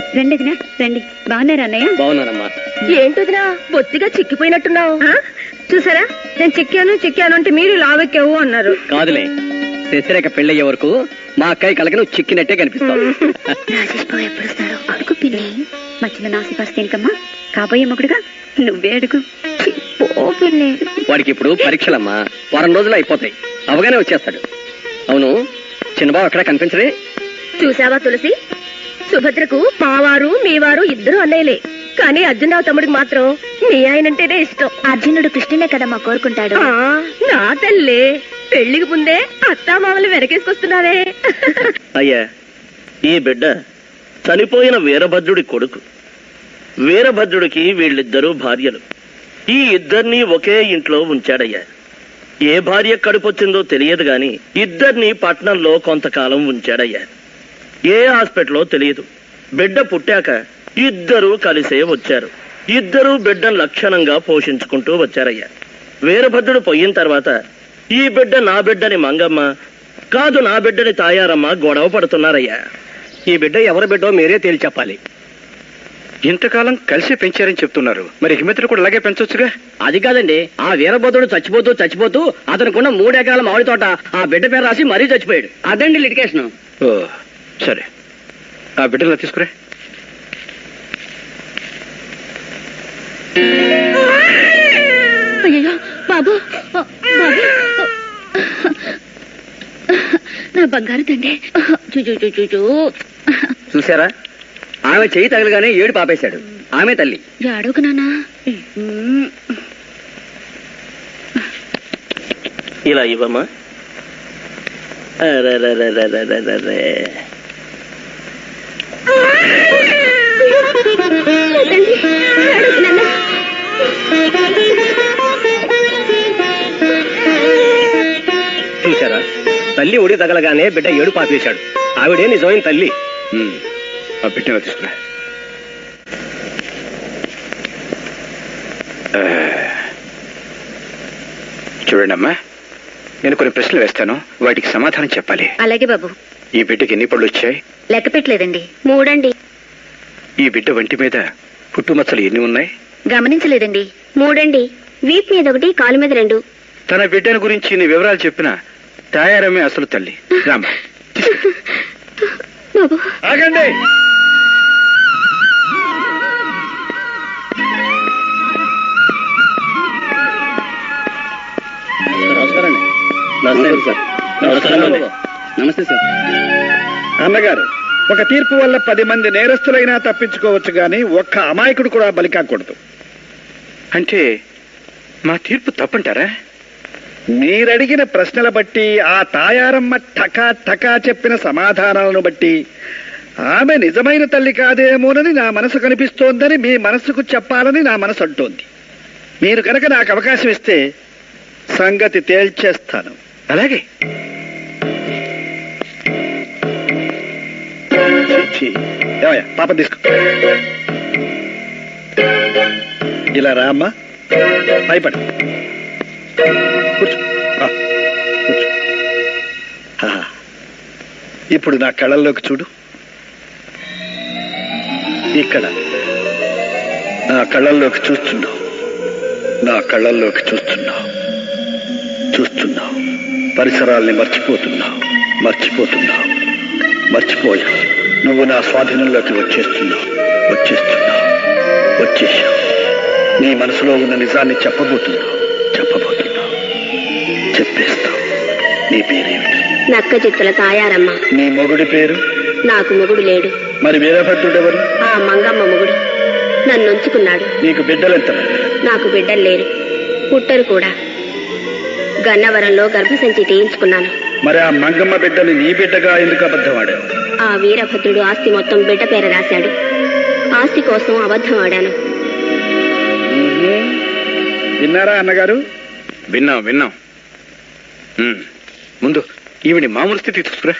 రండి వదినా రండి బాగున్నారా అన్నయ్య బాగున్నానమ్మా ఏంటదినా బొత్తిగా చిక్కిపోయినట్టున్నావు చూసారా నేను చిక్కాను చిక్కాను అంటే మీరు లావెక్కావు అన్నారు కాదులే శశిరేఖ పెళ్ళయ్యే వరకు మా అక్కయ్య కలకి నువ్వు చిక్కినట్టే కనిపిస్తావు రాజేష్ బాబు ఎప్పుడు వస్తారో అడుగు పిన్ని మధ్యలో నాసి పరిస్థితికమ్మా కాబోయే మొగుడుగా నువ్వే అడుగు ఓ పిన్ని వాడికి ఇప్పుడు పరీక్షలమ్మా వారం రోజులు అయిపోతాయి అవగానే వచ్చేస్తాడు అవును చిన్నబాబు అక్కడ కనిపించడే చూసావా తులసి సుభద్రకు మావారు మీవారు ఇద్దరు అన్నయ్యలే కానీ అర్జునరావు తమ్ముడికి మాత్రం మీ ఆయనంటేనే ఇష్టం అర్జునుడు కృష్ణులే కదమ్మా కోరుకుంటాడు ఆ, నా తల్లి పెళ్లికి ముందే అత్తా మామలు వెనకేసుకొస్తున్నావే అయ్యా ఈ బిడ్డ చనిపోయిన వీరభద్రుడి కొడుకు వీరభద్రుడికి వీళ్ళిద్దరూ భార్యలు ఈ ఇద్దరిని ఒకే ఇంట్లో ఉంచాడయ్యా ఏ భార్య కడుపొచ్చిందో తెలియదు గాని ఇద్దరిని పట్నంలో కొంతకాలం ఉంచాడయ్యా ఏ హాస్పిటల్లో తెలియదు బిడ్డ పుట్టాక ఇద్దరూ కలిసే వచ్చారు ఇద్దరూ బిడ్డను లక్షణంగా పోషించుకుంటూ వచ్చారయ్యా వీరభద్రుడు పోయిన తర్వాత ఈ బిడ్డ నా బిడ్డని మంగమ్మ కాదు నా బిడ్డని తాయారమ్మ గొడవ పడుతున్నారయ్యా ఈ బిడ్డ ఎవరి బిడ్డో మీరే తేల్చి చెప్పాలి ఇంతకాలం కలిసి పెంచారని చెప్తున్నారు మరి హిమతులు కూడా అలాగే పెంచొచ్చుగా అది కాదండి ఆ వీరభద్రుడు చచ్చిపోతూ చచ్చిపోతూ అతనుకున్న మూడెకరాల మామిడి తోట ఆ బిడ్డ పేరు రాసి మరీ చచ్చిపోయాడు అదండి లిటికేషన్ ఓ సరే ఆ బిడ్డలా తీసుకురా అయ్యో బాబు బాబు నా బంగారు తండ్రి చూచూ చూచూ చూసారా ఆమె చెయ్యి తగలగానే ఏడు పాపేశాడు ఆమె తల్లి అడుగు నానా ఇలా ఇవ్వమ్మా అరెరెరెరెరెరెరె. చూసారా తల్లి ఒడి తగలగానే బిడ్డ ఏడు పాపేశాడు ఆవిడే నిజమైన తల్లి ఉమ్, ఆ బిడ్డలా తీసుకురా ఆ, చూడండి అమ్మా నేను కొన్ని ప్రశ్నలు వేస్తాను వాటికి సమాధానం చెప్పాలి అలాగే బాబు ఈ బిడ్డకి ఎన్ని పళ్ళు వచ్చాయి లెక్క పెట్టలేదండి మూడండి ఈ బిడ్డ వంటి మీద పుట్టుమచ్చలు ఎన్ని ఉన్నాయి గమనించలేదండి మూడండి వీప్ మీద ఒకటి కాలు మీద రెండు తన బిడ్డను గురించి నీ వివరాలు చెప్పిన తాయారమే అసలు తల్లి రామ్మా బాబు ఆగండి నమస్కారం నమస్తే సార్ నమస్కారం అండి. నమస్తే సార్ అన్నగారు ఒక తీర్పు వల్ల పది మంది నేరస్తులైనా తప్పించుకోవచ్చు గాని ఒక్క అమాయకుడు కూడా బలి కాకూడదు అంటే మా తీర్పు తప్పంటారా మీరడిగిన ప్రశ్నల బట్టి ఆ తాయారమ్మ టకా టకా చెప్పిన సమాధానాలను బట్టి ఆమె నిజమైన తల్లి కాదేమోనని నా మనసు కనిపిస్తోందని మీ మనసుకు చెప్పాలని నా మనసు అంటోంది మీరు కనుక నాకు అవకాశం ఇస్తే సంగతి తేల్చేస్తాను అలాగే ఛీ, ఏమయ్యా పాప తీసుకో ఇలా రా అమ్మా భయపడు కూర్చో ఆ, కూర్చో ఆహా. ఇప్పుడు నా కళ్ళల్లోకి చూడు ఇక్కడ నా కళ్ళల్లోకి చూస్తున్నావు నా కళ్ళల్లోకి చూస్తున్నావు చూస్తున్నావు పరిసరాల్ని మర్చిపోతున్నావు మర్చిపోతున్నావు మర్చిపోయావు నువ్వు నా స్వాధీనంలోకి వచ్చేస్తున్నావు వచ్చేస్తున్నావు వచ్చేసావు నీ మనసులో ఉన్న నిజాన్ని చెప్పబోతున్నావు చెప్పబోతున్నావు చెప్పేస్తావు నీ పేరేమిటి నక్క చిత్తుల తాయారమ్మ నీ మొగుడి పేరు నాకు మొగుడు లేడు మరి వీరభద్రుడెవరు ఆ మంగమ్మ మొగుడు నన్ను ఉంచుకున్నాడు నీకు బిడ్డలెంతమంది నాకు బిడ్డలు లేరు పుట్టరు కూడా గన్నవరంలో గర్భసంచి తీయించుకున్నాను మరి ఆ మంగమ్మ బిడ్డని నీ బిడ్డగా ఎందుకు అబద్ధమాడావు ఆ వీరభద్రుడు ఆస్తి మొత్తం బిడ్డ పేర రాశాడు ఆస్తి కోసం అబద్ధం ఆడాను మ్మ్. విన్నారా అన్నగారు విన్నాం విన్నాం ఉమ్, ముందు ఈవిని మామూలు స్థితికి తీసుకురా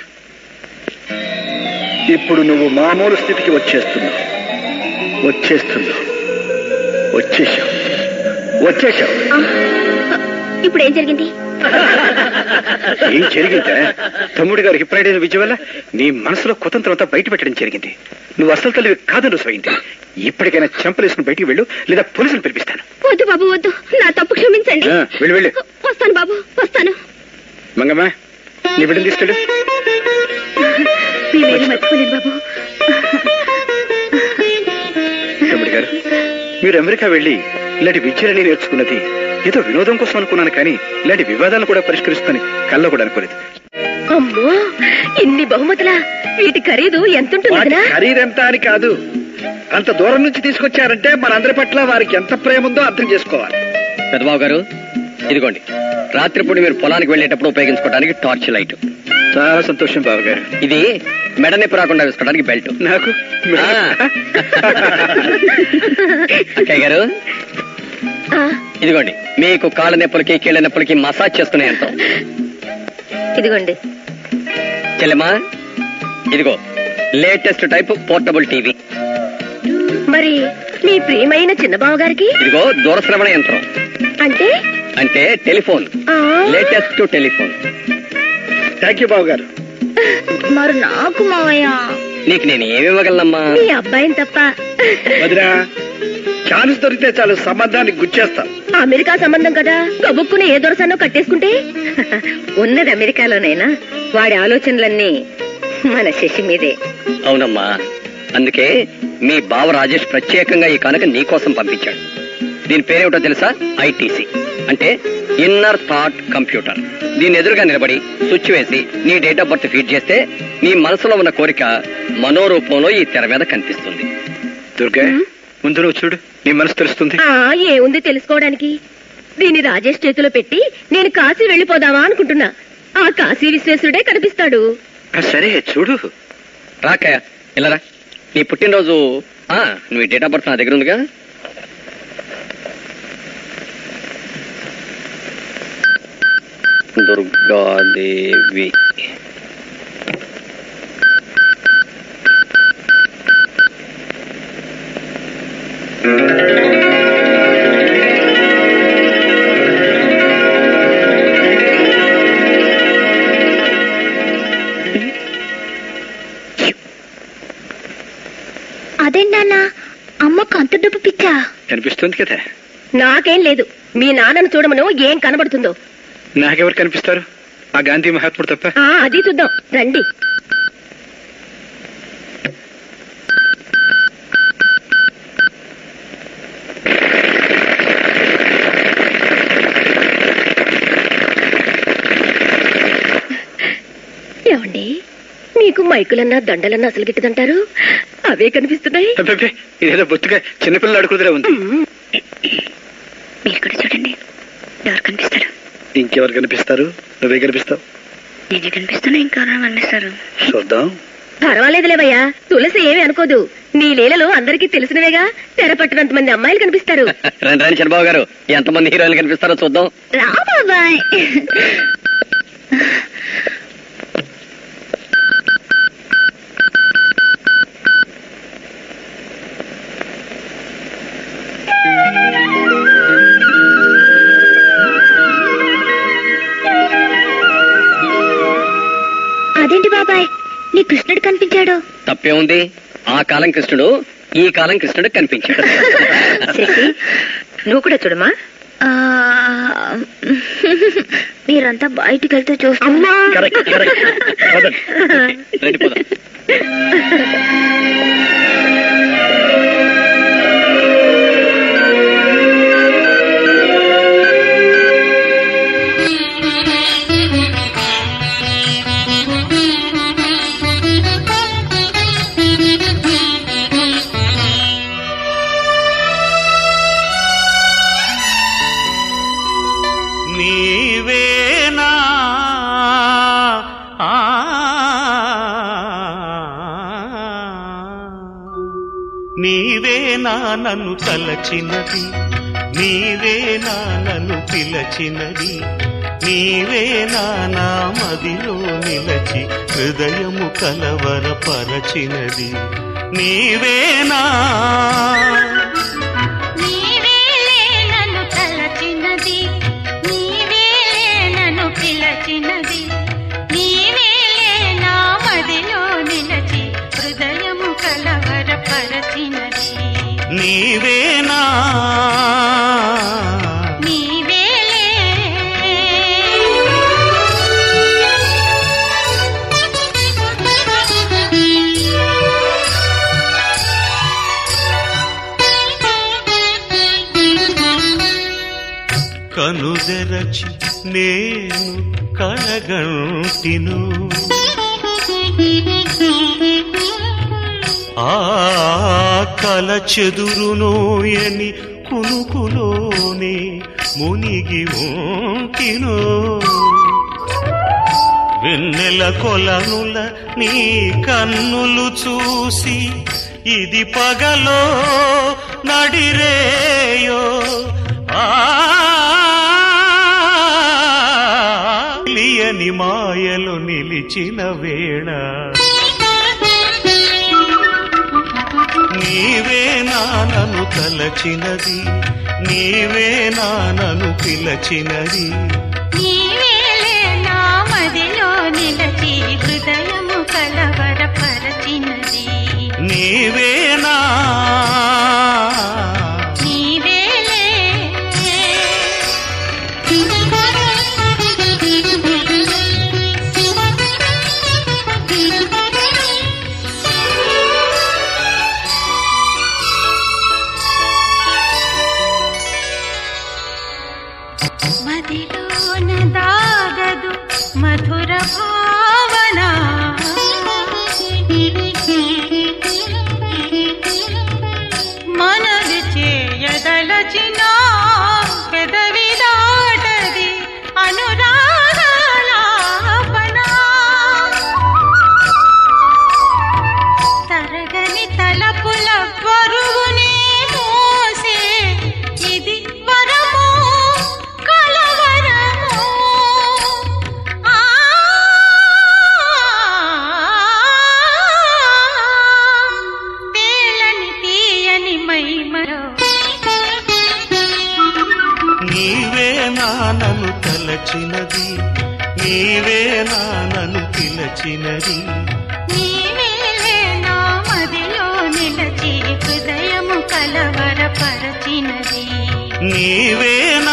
ఇప్పుడు నువ్వు మామూలు స్థితికి వచ్చేస్తున్నావు వచ్చేస్తున్నావు వచ్చేసావు వచ్చేసావు ఇప్పుడు ఏం జరిగింది ఏం జరిగిందా తమ్ముడు గారు హిప్రాయిడైన విద్య వల్ల నీ మనసులో కుతంత్రం అంతా బయట పెట్టడం జరిగింది నువ్వు అసలు తల్లివి కాదని రుసైంది ఇప్పటికైనా చెంపలేసుకుని బయటికి వెళ్ళు లేదా పోలీసులు పిలిపిస్తాను వద్దు బాబు వద్దు నా తప్పు క్షమించండి ఆ, వెళ్ళు వెళ్ళు వస్తాను బాబు వస్తాను మంగమ్మ నీ బిడ్డను తీసుకెళ్ళు మేమేమి మర్చిపోలేదు బాబు తమ్ముడు గారు మీరు అమెరికా వెళ్ళి ఇలాంటి విద్యలని నేర్చుకున్నది ఏదో వినోదం కోసం అనుకున్నాను కానీ ఇలాంటి వివాదాలను కూడా పరిష్కరిస్తాను కల్లో కూడా అనుకోలేదు అమ్మో ఇన్ని బహుమతులా వీటి ఖరీదు ఎంతుంటుంది వాటి వదినా? ఖరీదెంత అని కాదు అంత దూరం నుంచి తీసుకొచ్చారంటే మనందరి పట్ల వారికి ఎంత ప్రేమ ఉందో అర్థం చేసుకోవాలి పెద్దబాబు గారు ఇదిగోండి రాత్రిపూట మీరు పొలానికి వెళ్ళేటప్పుడు ఉపయోగించుకోవడానికి టార్చ్ లైట్ చాలా సంతోషం బాబు గారు ఇది మెడ నొప్పి రాకుండా వేసుకోవడానికి బెల్ట్ నాకు ఆ. అక్కయ్య గారు ఆ, ఇదిగోండి మీకు కాళ్ళ నొప్పులకి కీళ్ళ నొప్పులకి మసాజ్ చేసుకునే యంత్రం ఇదిగోండి చెల్లెమ్మా ఇదిగో లేటెస్ట్ టైప్ పోర్టబుల్ టీవీ మరి మీ ప్రియమైన చిన్న బావ గారికి ఇదిగో దూరశ్రవణ యంత్రం అంటే అంటే టెలిఫోన్ ఆ, latest telephone thank you Babu గారు మరి నాకు మావయ్య నీకు నేను ఏమి ఇవ్వగలనమ్మా మీ అబ్బాయిని తప్ప వదినా ఛాన్స్ దొరికితే చాలు సంబంధానికి గుచ్చేస్తాం అమెరికా సంబంధం కదా కబుక్కుని ఏ దొరసన్నో కట్టేసుకుంటే ఉన్నది అమెరికాలోనైనా వాడి ఆలోచనలన్నీ మన శశి మీదే అవునమ్మా అందుకే మీ బావ రాజేష్ ప్రత్యేకంగా ఈ కనుక నీకోసం పంపించాడు దీని పేరేమిటో తెలుసా ఐటీసీ అంటే ఇన్నర్ థాట్ కంప్యూటర్ దీని ఎదురుగా నిలబడి స్విచ్ వేసి నీ డేట్ ఆఫ్ బర్త్ ఫీడ్ చేస్తే నీ మనసులో ఉన్న కోరిక మనోరూపంలో ఈ తెర మీద కనిపిస్తుంది దుర్గా ముందు నువ్వు చూడు నీ మనసు తెలుస్తుంది ఆ ఏముంది తెలుసుకోవడానికి దీన్ని రాజేష్ చేతిలో పెట్టి నేను కాశీ వెళ్ళిపోదామా అనుకుంటున్నా ఆ కాశీ విశ్వేశ్వరుడే కనిపిస్తాడు ఆ, సరే చూడు రాకయ్య ఇలా రా నీ పుట్టినరోజు ఆ నువ్వు డేట్ ఆఫ్ బర్త్ నా దగ్గర ఉందిగా దుర్గాదేవి అదేంటి నాన్న అమ్మకు అంత డబ్బు పిచ్చా కనిపిస్తుంది కదా నాకేం లేదు మీ నాన్నను చూడమను ఏం కనబడుతుందో నాకెవరు కనిపిస్తారు ఆ గాంధీ మహాత్ముడు తప్ప ఆ అది చూద్దాం రండి ఏమండి మీకు మైకులన్నా దండలన్నా అసలు గిట్టదంటారు అవే కనిపిస్తున్నాయి అబ్బబ్బే, ఇదేదో బొత్తుగా చిన్నపిల్లలు అడుగుదలే ఉంది మీరు కూడా చూడండి ఎవరు కనిపిస్తారు ఇంకెవరు కనిపిస్తారు నువ్వే కనిపిస్తావు నేనే కనిపిస్తున్నా ఇంకా కనిపిస్తారు చూద్దాం పర్వాలేదులేవయ్యా తులసి ఏమీ అనుకోదు నీ లీలలు అందరికీ తెలిసినవేగా తెర పట్టినంత మంది అమ్మాయిలు కనిపిస్తారు రండి రండి చంద్రబాబు గారు ఎంతమంది హీరోయిన్లు కనిపిస్తారో చూద్దాం రా బాబాయ్ అదేంటి బాబాయ్ నీ కృష్ణుడు కనిపించాడు తప్పే ఉంది ఆ కాలం కృష్ణుడు ఈ కాలం కృష్ణుడు కనిపించాడు శశి నువ్వు కూడా చూడమా ఆ, మీరంతా బయటికి వెళ్తే చూస్తా కరెక్ట్ కరెక్ట్ పదండి. రండి పోదాం నీవేనా ఆ నీవేనా నన్ను తలచినది నీవేనా నన్ను పిలచినది నీవేనా నా మదిలో నిలచి హృదయము కలవరపరచినది నీవేనా నీవేలే నన్ను తలచినది నీవేలే నన్ను కలవరపరచినది నీవేనా నీవేలే కనుదెరచి నేను కనగంటిను ఆ కల చెదురునోయని కునుకులోనే మునిగి ఉంటిను వెన్నెల కొలనుల నీ కన్నులు చూసి ఇది పగలో నడిరేయో ఆ లియని మాయలు నిలిచిన వేళ నీవే నానను తలచినది నీవే నానను పిలచినది నీవేలే నా మదిలో నిలచి హృదయము కలవరపరచినది నీవేనా నీవేలే మదిలోన దాగదు మధుర భావన మనది చేయదలచిన పెదవి దాటది అనురాగాలాపన తరగని తలపుల బరువునే మోసే ఇది వరము కలవరము ఆ తేలని తీయని మైమరో నీవే నానను తలచినది నీవే నానను పిలచినది నీవేలే నా మదిలో నిలచి హృదయము కలవరపరచినది నీవేనా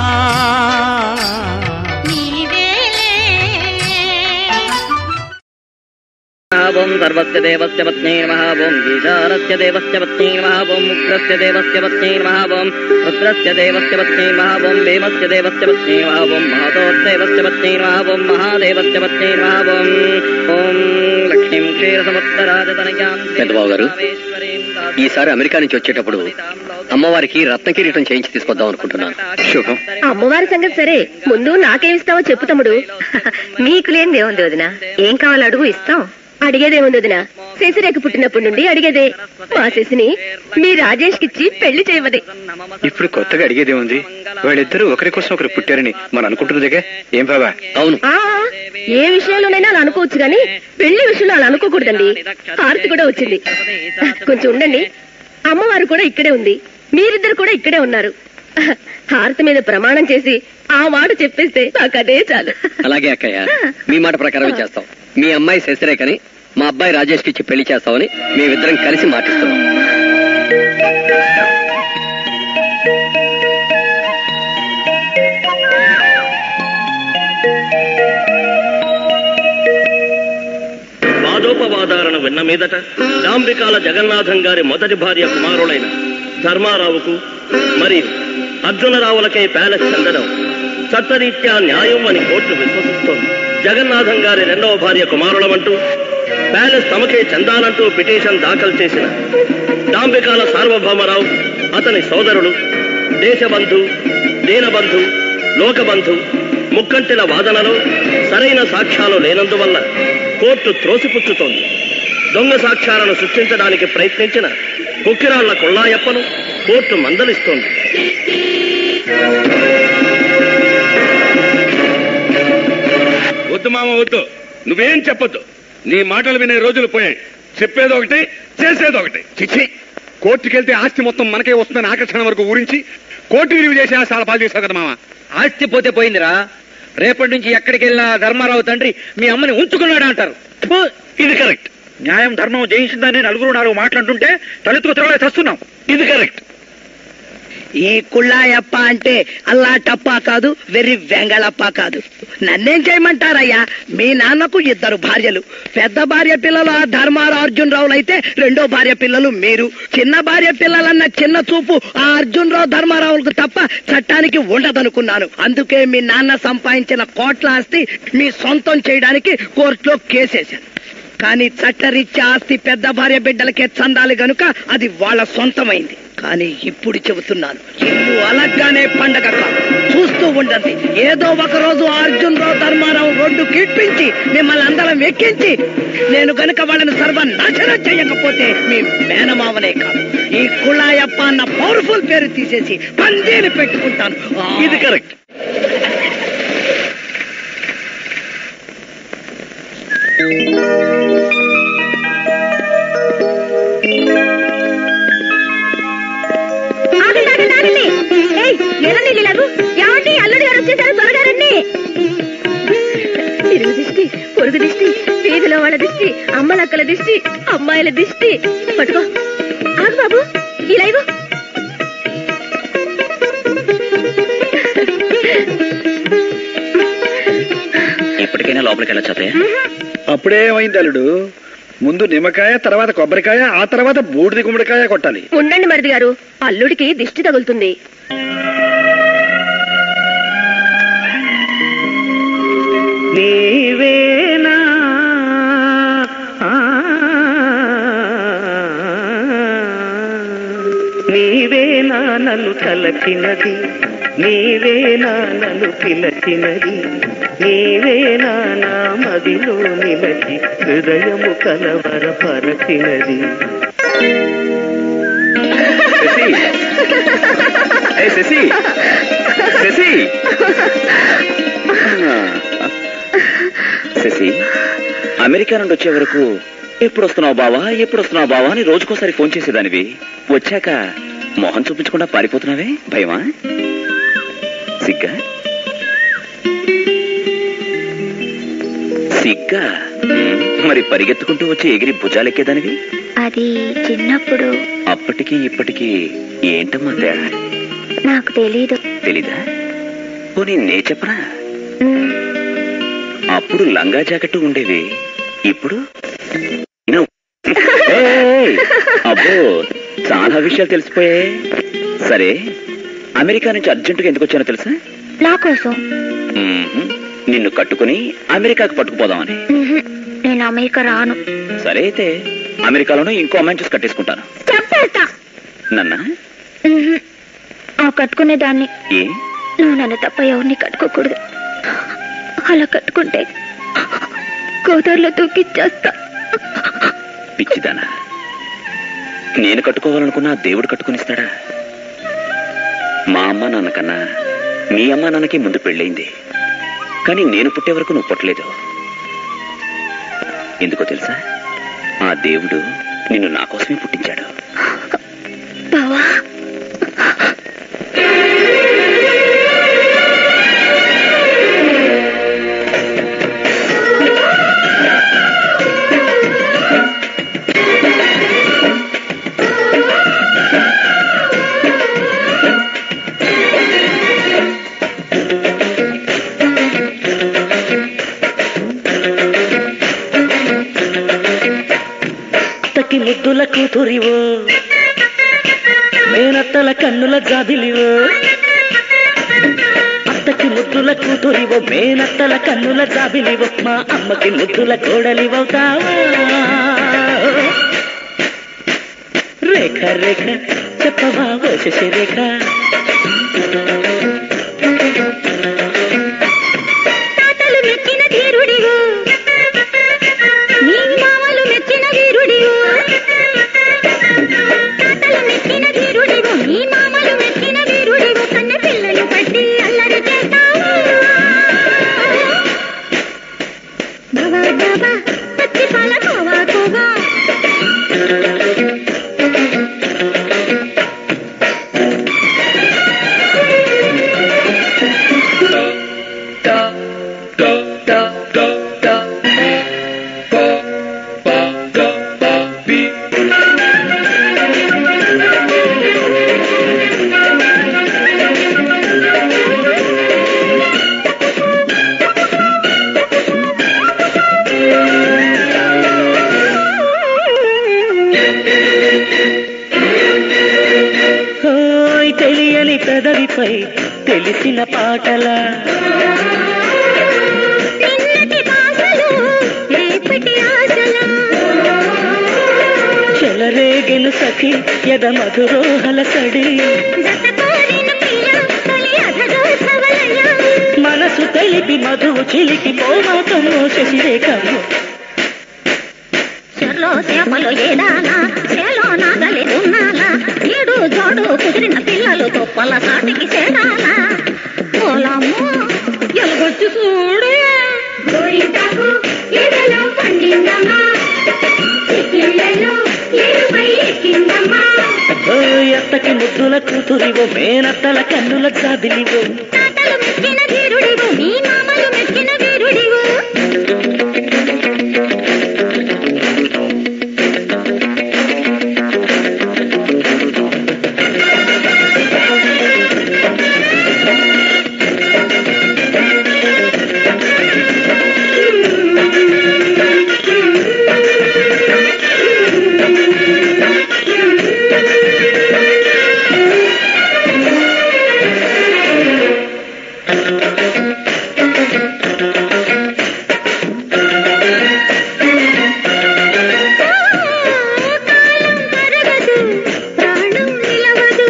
ఓం సర్వస్య దేవస్య పత్నే నమః ఓం ఈశానస్య దేవస్య పత్నే నమః ఓం ఉగ్రస్య దేవస్య పత్నే నమః ఓం రుద్రస్య దేవస్య పత్నే నమః ఓం భీమస్య దేవస్య పత్నే నమః ఓం మహతోర్దేవస్య పత్నే నమః ఓం మహాదేవస్య పత్నే నమః ఓం ఓం లక్ష్మీం క్షీరసముత్తరాజతనయాం పెద్దబాబు గారు ఈసారి అమెరికా నుంచి వచ్చేటప్పుడు అమ్మవారికి రత్న కిరీటం చేయించి తీసుకొద్దాం అనుకుంటున్నాను శుభం అమ్మవారి సంగతి సరే ముందు నాకేమిస్తావో చెప్పు తమ్ముడు నీకు లేనిది ఏముంది వదిన ఏం కావాలో అడుగు ఇస్తాం అడిగేదేముంది వదిన శశిరేఖ పుట్టినప్పటి నుండి అడిగేదే మా శశిని మీ రాజేష్ కిచ్చి పెళ్లి చేయమది ఇప్పుడు కొత్తగా అడిగేది ఉంది వాళ్ళిద్దరూ ఒకరి కోసం ఒకరు పుట్టారని మనం అనుకుంటున్నదిగా ఏం బాబా అవును ఆ ఏ విషయంలోనైనా అలా అనుకోవచ్చు కానీ పెళ్లి విషయంలో అలా అనుకోకూడదండి హారతి కూడా వచ్చింది కొంచెం ఉండండి అమ్మవారు కూడా ఇక్కడే ఉంది మీరిద్దరు కూడా ఇక్కడే ఉన్నారు హారతి మీద ప్రమాణం చేసి ఆ మాట చెప్పేస్తే నాకు అదే చాలు అలాగే అక్కయ్య మీ మాట ప్రకారం చేస్తాం మీ అమ్మాయి శశిరేఖని మా అబ్బాయి రాజేష్కి ఇచ్చి పెళ్లి చేస్తామని మేమిద్దరం కలిసి మాటిస్తున్నాం వాదోపవాదాలను విన్న మీదట డాంబికాల జగన్నాథం గారి మొదటి భార్య కుమారులైన ధర్మారావుకు మరియు అర్జునరావులకై ప్యాలెస్ చెందడం చట్టరీత్యా న్యాయం అని కోర్టు విశ్వసిస్తోంది జగన్నాథం గారి రెండవ భార్య కుమారులమంటూ ప్యాలెస్ తమకే చెందాలంటూ పిటిషన్ దాఖలు చేసిన డాంబికాల సార్వభౌమరావు అతని సోదరుడు దేశబంధు దీనబంధు లోకబంధు ముక్కంటిల వాదనలో సరైన సాక్ష్యాలు లేనందువల్ల కోర్టు త్రోసిపుచ్చుతోంది దొంగ సాక్ష్యాలను సృష్టించడానికి ప్రయత్నించిన కుక్కిరాళ్ల కొల్లాయప్పను కోర్టు మందలిస్తోంది వద్దు మామ వద్దు నువ్వేం చెప్పొద్దు నీ మాటలు వినే రోజులు పోయాయి చెప్పేది ఒకటి చేసేది ఒకటి చిచ్చి కోర్టుకెళ్తే ఆస్తి మొత్తం మనకే వస్తుందని ఆకర్షణ వరకు ఊరించి కోర్టు విలువ చేసి ఆశాల పాలు చేశావు కదా మామ ఆస్తి పోతే పోయిందిరా రేపటి నుంచి ఎక్కడికి వెళ్ళినా ధర్మారావు తండ్రి మీ అమ్మని ఉంచుకున్నాడు అంటారు ఇది కరెక్ట్ న్యాయం ధర్మం జయించిందని నలుగురు నాలుగు మాట్లాడుతుంటే తలెత్తుకు తిరగలే తెస్తున్నాం ఇది కరెక్ట్ ఈ కుళ్ళాయప్ప అంటే అల్లా టప్పా కాదు వెర్రి వెంగళప్ప కాదు నన్నేం చేయమంటారయ్యా మీ నాన్నకు ఇద్దరు భార్యలు పెద్ద భార్య పిల్లలు ఆ ధర్మారావు అర్జున్ రావులు అయితే రెండో భార్య పిల్లలు మీరు చిన్న భార్య పిల్లలన్న చిన్న చూపు ఆ అర్జున్ రావు ధర్మారావులకు తప్ప చట్టానికి ఉండదనుకున్నాను అందుకే మీ నాన్న సంపాదించిన కోట్ల ఆస్తి మీ సొంతం చేయడానికి కోర్టులో కేసేశాను కానీ చట్టరీత్యా ఆస్తి పెద్ద భార్య బిడ్డలకే చందాలి గనుక అది వాళ్ళ సొంతమైంది కానీ ఇప్పుడు చెబుతున్నాను ఇల్లు అలగ్గానే పండగ కాదు చూస్తూ ఉండండి ఏదో ఒక రోజు అర్జున్ రావు ధర్మారావు రోడ్డు కీడ్పించి మిమ్మల్ని అందరం ఎక్కించి నేను గనుక వాళ్ళని సర్వనాశనం చేయకపోతే మీ మేనమావనే కాదు ఈ కుళాయప్ప అన్న పవర్ఫుల్ పేరు తీసేసి పందీలు పెట్టుకుంటాను ఆ, ఇది కరెక్ట్ ఆగండి ఆగండి ఆగండి ఏయ్ ఎలాంటి ఇలాగు ఏమండి అల్లుడి గారు వచ్చేసారు త్వరగా రండి ఇరుగు దిష్టి పొరుగు దిష్టి వీధిలో వాళ్ళ దిష్టి అమ్మలక్కల దిష్టి అమ్మాయిల దిష్టి పట్టుకో ఆగు బాబు ఇలా ఇవ్వు ఇప్పటికైనా లోపలికి వెళ్ళొచ్చు అత్తయ్య అప్పుడే ఏమైంది అల్లుడు ముందు నిమ్మకాయ తర్వాత కొబ్బరికాయ ఆ తర్వాత బూడిది గుమ్మడికాయ కొట్టాలి ఉండండి మరిది గారు అల్లుడికి దిష్టి తగులుతుంది నీవేనా నీవేనా నన్ను తలచినది నీవేనా నన్ను పిలచినది నీవేనా నా మదిలో నిలచి హృదయము కలవరపరచినది శశి శశి శశి అమెరికా నుండి వచ్చే వరకు ఎప్పుడు వస్తున్నావు బావా ఎప్పుడు వస్తున్నావు బావా అని రోజుకోసారి ఫోన్ చేసేదానివి వచ్చాక మొహం చూపించకుండా పారిపోతున్నావే భయమా సిగ్గా సిగ్గా ఉమ్, మరి పరిగెత్తుకుంటూ వచ్చి ఎగిరి భుజాలెక్కేదానివి అది చిన్నప్పుడు అప్పటికి ఇప్పటికి ఏంటమ్మా తేడా నాకు తెలీదు తెలీదా పోనీ నే చెప్పనా అప్పుడు లంగా జాకెట్టు ఉండేవి ఇప్పుడు ఇను. ఏయ్! అబ్బో చాలా విషయాలు తెలిసిపోయాయి సరే అమెరికా నుంచి అర్జెంటుగా ఎందుకు వచ్చానో తెలుసా నా కోసం మ్మ్హ్. నిన్ను కట్టుకుని అమెరికాకు పట్టుకుపోదామని ఉహు, నేను అమెరికా రాను సరే అయితే అమెరికాలోనే ఇంకో అమ్మాయిని చూసి కట్టేసుకుంటాను చంపేస్తా నన్న ఉహు, ఆ కట్టుకునే దాన్ని ఏ నువ్వు నన్ను తప్ప ఎవరిని కట్టుకోకూడదు అలా కట్టుకుంటే గోదావరిలో దూకిచ్చేస్తా పిచ్చిదానా నేను కట్టుకోవాలనుకున్నా దేవుడు కట్టుకునిస్తాడా మా అమ్మ నాన్న కన్నా మీ అమ్మ నాన్నకి ముందు పెళ్ళయింది కానీ నేను పుట్టే వరకు నువ్వు పుట్టలేదు ఎందుకో తెలుసా ఆ దేవుడు నిన్ను నా కోసమే పుట్టించాడు బావా అత్తకి ముద్దుల కూతురివో మేనత్తల కన్నుల జాబిలివో అత్తకి ముద్దుల కూతురివో మేనత్తల కన్నుల జాబిలివో మా అమ్మకి ముద్దుల కోడలివవుతావా రేఖ రేఖ చెప్పవా ఓ శశి రేఖ తాతలు మెచ్చిన ధీరుడివు నీ మామలు మెచ్చిన వీరుడివు తాతలు మెచ్చిన ధీరుడివు నీ మామలు మెచ్చిన వీరుడివు కన్న పిల్లలు పట్టి అల్లరి చేస్తావు బాబా బాబా పచ్చి పాల కోవా కోవా పెదవిపై తెలిసిన పాటలా నిన్నటి బాధలు రేపటి ఆశలు చెలరేగెను సఖి ఎద మధురోహల సడి జత కోరిన పిల్ల తొలి అధరోత్సవలయ మనసు తెలిపి మధువు చిలికి పోమాకము శశిరేఖము చెర్లో చేపలు ఏడాలా చేలో నాగలి దున్నాలా ఈడు జోడు కుదిరిన పిల్లలు తొప్పల సాటికి చేరాలా పొలము ఎలుగొచ్చు చూడే గోరింటాకు ఎదలో పండిందమ్మా చిక్కిళ్ళలో ఎరుపై ఎక్కిందమ్మా ఓ ఎత్తకి ముద్దుల కూతురివో మేనత్తల కన్నుల జాబిలివో తాతలు మెచ్చిన ధీరుడివు నీ మామలు మెచ్చిన వీరుడివు కాలం కరగదు ప్రాణం నిలవదు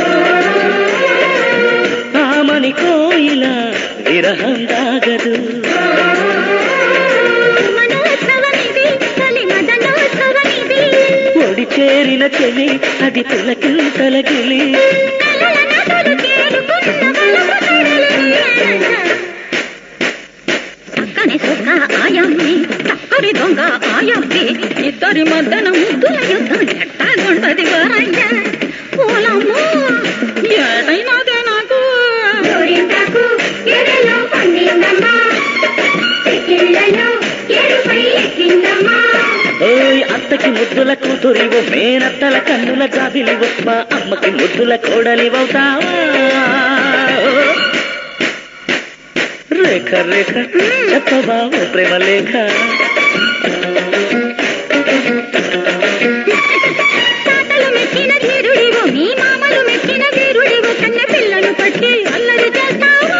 ఆమని కోయిల విరహం దాగదు మనోత్సవమిది తొలి మదనోత్సవమిది ఒడి చేరిన చెలి అది పులకింతల గిలి కలల నదులు చేరుకున్న వలపు తరలి చక్కని సుఖ ఆయమ్మి చక్కడి దొంగ ఆయమ్మి ఇద్దరి మద్దన ముద్దుల యుద్ధం ఎట్టాగుంటది వరయ్య పూలమ్ము ఏడైనాదే నాకు గోరింటాకు ఎడలో పండిందమ్మా చెక్కిళ్ళలో ఎరుపై ఎక్కిందమ్మా ఓయ్ అత్తకి ముద్దుల కూతురివో మేనత్తల కన్నుల జాబిలివో మా అమ్మకి ముద్దుల కోడలివవుతావా రేఖ రేఖ చెప్పవా ఓ ప్రేమ లేఖ తాతలు మెచ్చిన ధీరుడివు మీ మామలు మెచ్చిన వీరుడివు కన్న పిల్లను పట్టి అల్లరి చేస్తావు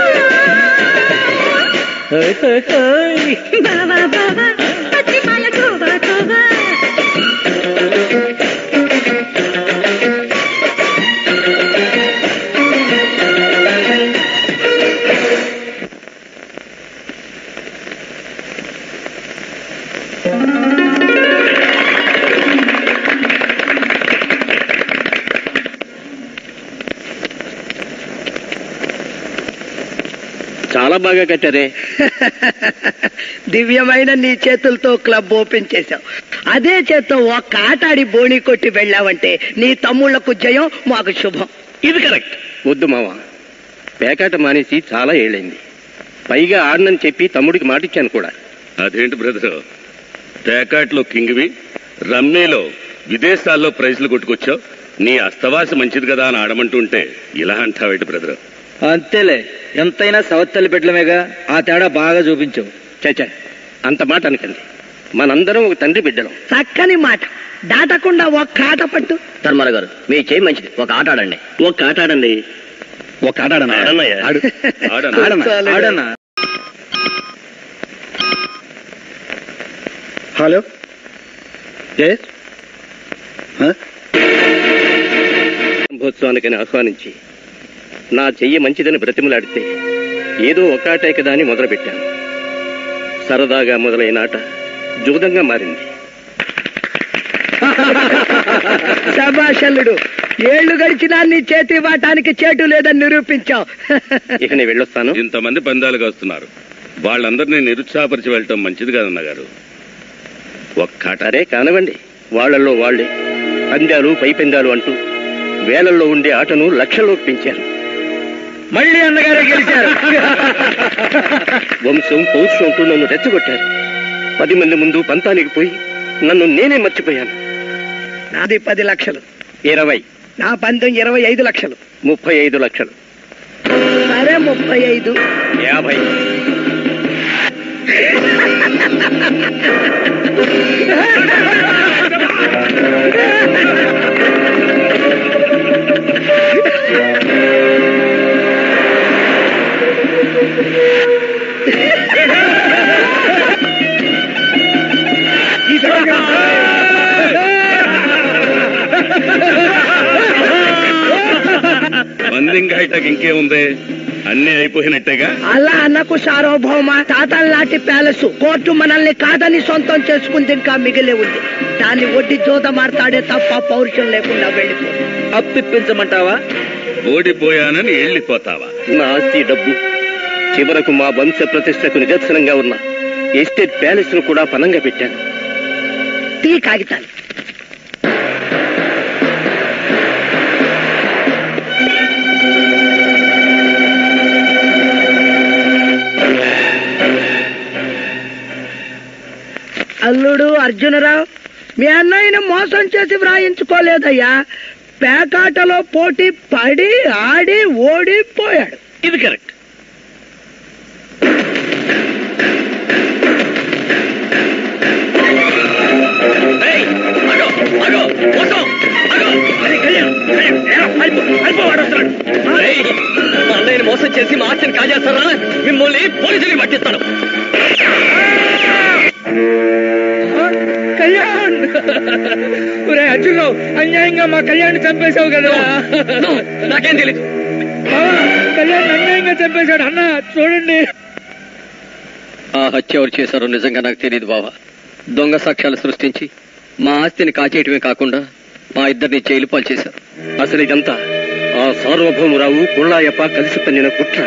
ఓయ్ ఓయ్ ఓయ్ బావా బావా పచ్చి పాల కోవా కోవా చాలా బాగా కట్టారే దివ్యమైన నీ చేతులతో క్లబ్ ఓపెన్ చేశావు అదే చేత్తో ఒక్క ఆటాడి బోణి కొట్టి వెళ్ళావంటే నీ తమ్ముళ్లకు జయం మాకు శుభం ఇది కరెక్ట్ వద్దు మావా పేకాట మానేసి చాలా ఏళ్ళైంది పైగా ఆడనని చెప్పి తమ్ముడికి మాటిచ్చాను కూడా అదేంటి బ్రదర్ పేకాట్లో కింగ్వి రమ్మీలో విదేశాల్లో ప్రైజ్లు కొట్టుకొచ్చావు నీ అస్తవాసి మంచిది కదా అని ఆడమంటుంటే ఇలా అంటావేంటి బ్రదర్ అంతేలే ఎంతైనా సవత్తల్లి బిడ్డలమేగా ఆ తేడా బాగా చూపించావు చచ్చా అంత మాట అనకండి మనందరం ఒక తండ్రి బిడ్డలం చక్కని మాట దాటకుండా ఒక్క ఆట పట్టు ధర్మారావు గారు మీ చేయి మంచిది ఒక ఆట ఆడండి ఒక ఆట ఆడండి ఒక ఆట ఆడనా? ఆడన్నయ్య. ఆడు. ఆడన్నా. ఆడనా? ఆడన్నా హలో ఎస్ బ్రహ్మోత్సవానికి ఆహ్వానించి నా చెయ్యి మంచిదని బ్రతిమలాడితే ఏదో ఒక ఆటే కదా అని మొదలుపెట్టాను సరదాగా మొదలైన ఆట జూదంగా మారింది శభాషల్లుడు ఏళ్లు గడిచినా నీ చేతి వాటానికి చేటు లేదని నిరూపించావు ఇక నేను వెళ్ళొస్తాను ఇంతమంది పందాలుగా వస్తున్నారు వాళ్ళందరినీ నిరుత్సాహపరిచి వెళ్ళటం మంచిది కాదన్న గారు ఒక్క ఆట సరే కానివ్వండి వాళ్ళల్లో వాళ్ళే పందాలు పై పందాలు అంటూ వేలల్లో ఉండే ఆటను లక్షల్లోకి పెంచారు మళ్ళీ అన్నగారే గెలిచారు వంశం పౌరుషం అంటూ నన్ను రెచ్చగొట్టారు పది మంది ముందు పంతానికి పోయి నన్ను నేనే మర్చిపోయాను నాది పది లక్షలు ఇరవై నా పందెం ఇరవై ఐదు లక్షలు ముప్పై ఐదు లక్షలు సరే ముప్పై ఐదు యాభై రింగ్ హైటెక్ ఇంకేముంది అన్నీ అయిపోయినట్టేగా అలా అన్నకు సార్వభౌమ తాతల నాటి ప్యాలెస్ కోర్టు మనల్ని కాదని సొంతం చేసుకుంది ఇంకా మిగిలే ఉంది దాన్ని ఒడ్డి జోద మాట్లాడే తప్ప పౌరుషం లేకుండా వెళ్ళిపో అప్పిప్పించమంటావా ఓడిపోయానని వెళ్ళిపోతావా నా ఆస్తి డబ్బు చివరకు మా వంశ ప్రతిష్టకు నిదర్శనంగా ఉన్న ఎస్టేట్ ప్యాలెస్ ను కూడా పనంగా పెట్టాను తీ కాగితాలు అల్లుడు అర్జునరావు మీ అన్నయ్యను మోసం చేసి వ్రాయించుకోలేదయ్యా పేకాటలో పోటీ పడి ఆడి ఓడిపోయాడు ఇది కరెక్ట్ అన్నయ్యని మోసం చేసి మా ఆస్తిని కాజేస్తారా మిమ్మల్ని పోలీసులకి పట్టిస్తాను కళ్యాణ్ ఒరే అర్జున్ అన్యాయంగా మా కళ్యాణ్ చంపేశావు కదా నాకేం తెలియదు కళ్యాణ్ అన్యాయంగా చంపేశాడు అన్న చూడండి ఆ హత్య ఎవరు చేశారో నిజంగా నాకు తెలియదు బావా దొంగ సాక్ష్యాలు సృష్టించి మా ఆస్తిని కాచేయటమే కాకుండా మా ఇద్దరిని జైలు పాలు చేశారు అసలు ఇదంతా ఆ సార్వభౌమరావు కుళ్ళాయప్ప కలిసి పన్నిన కుట్ర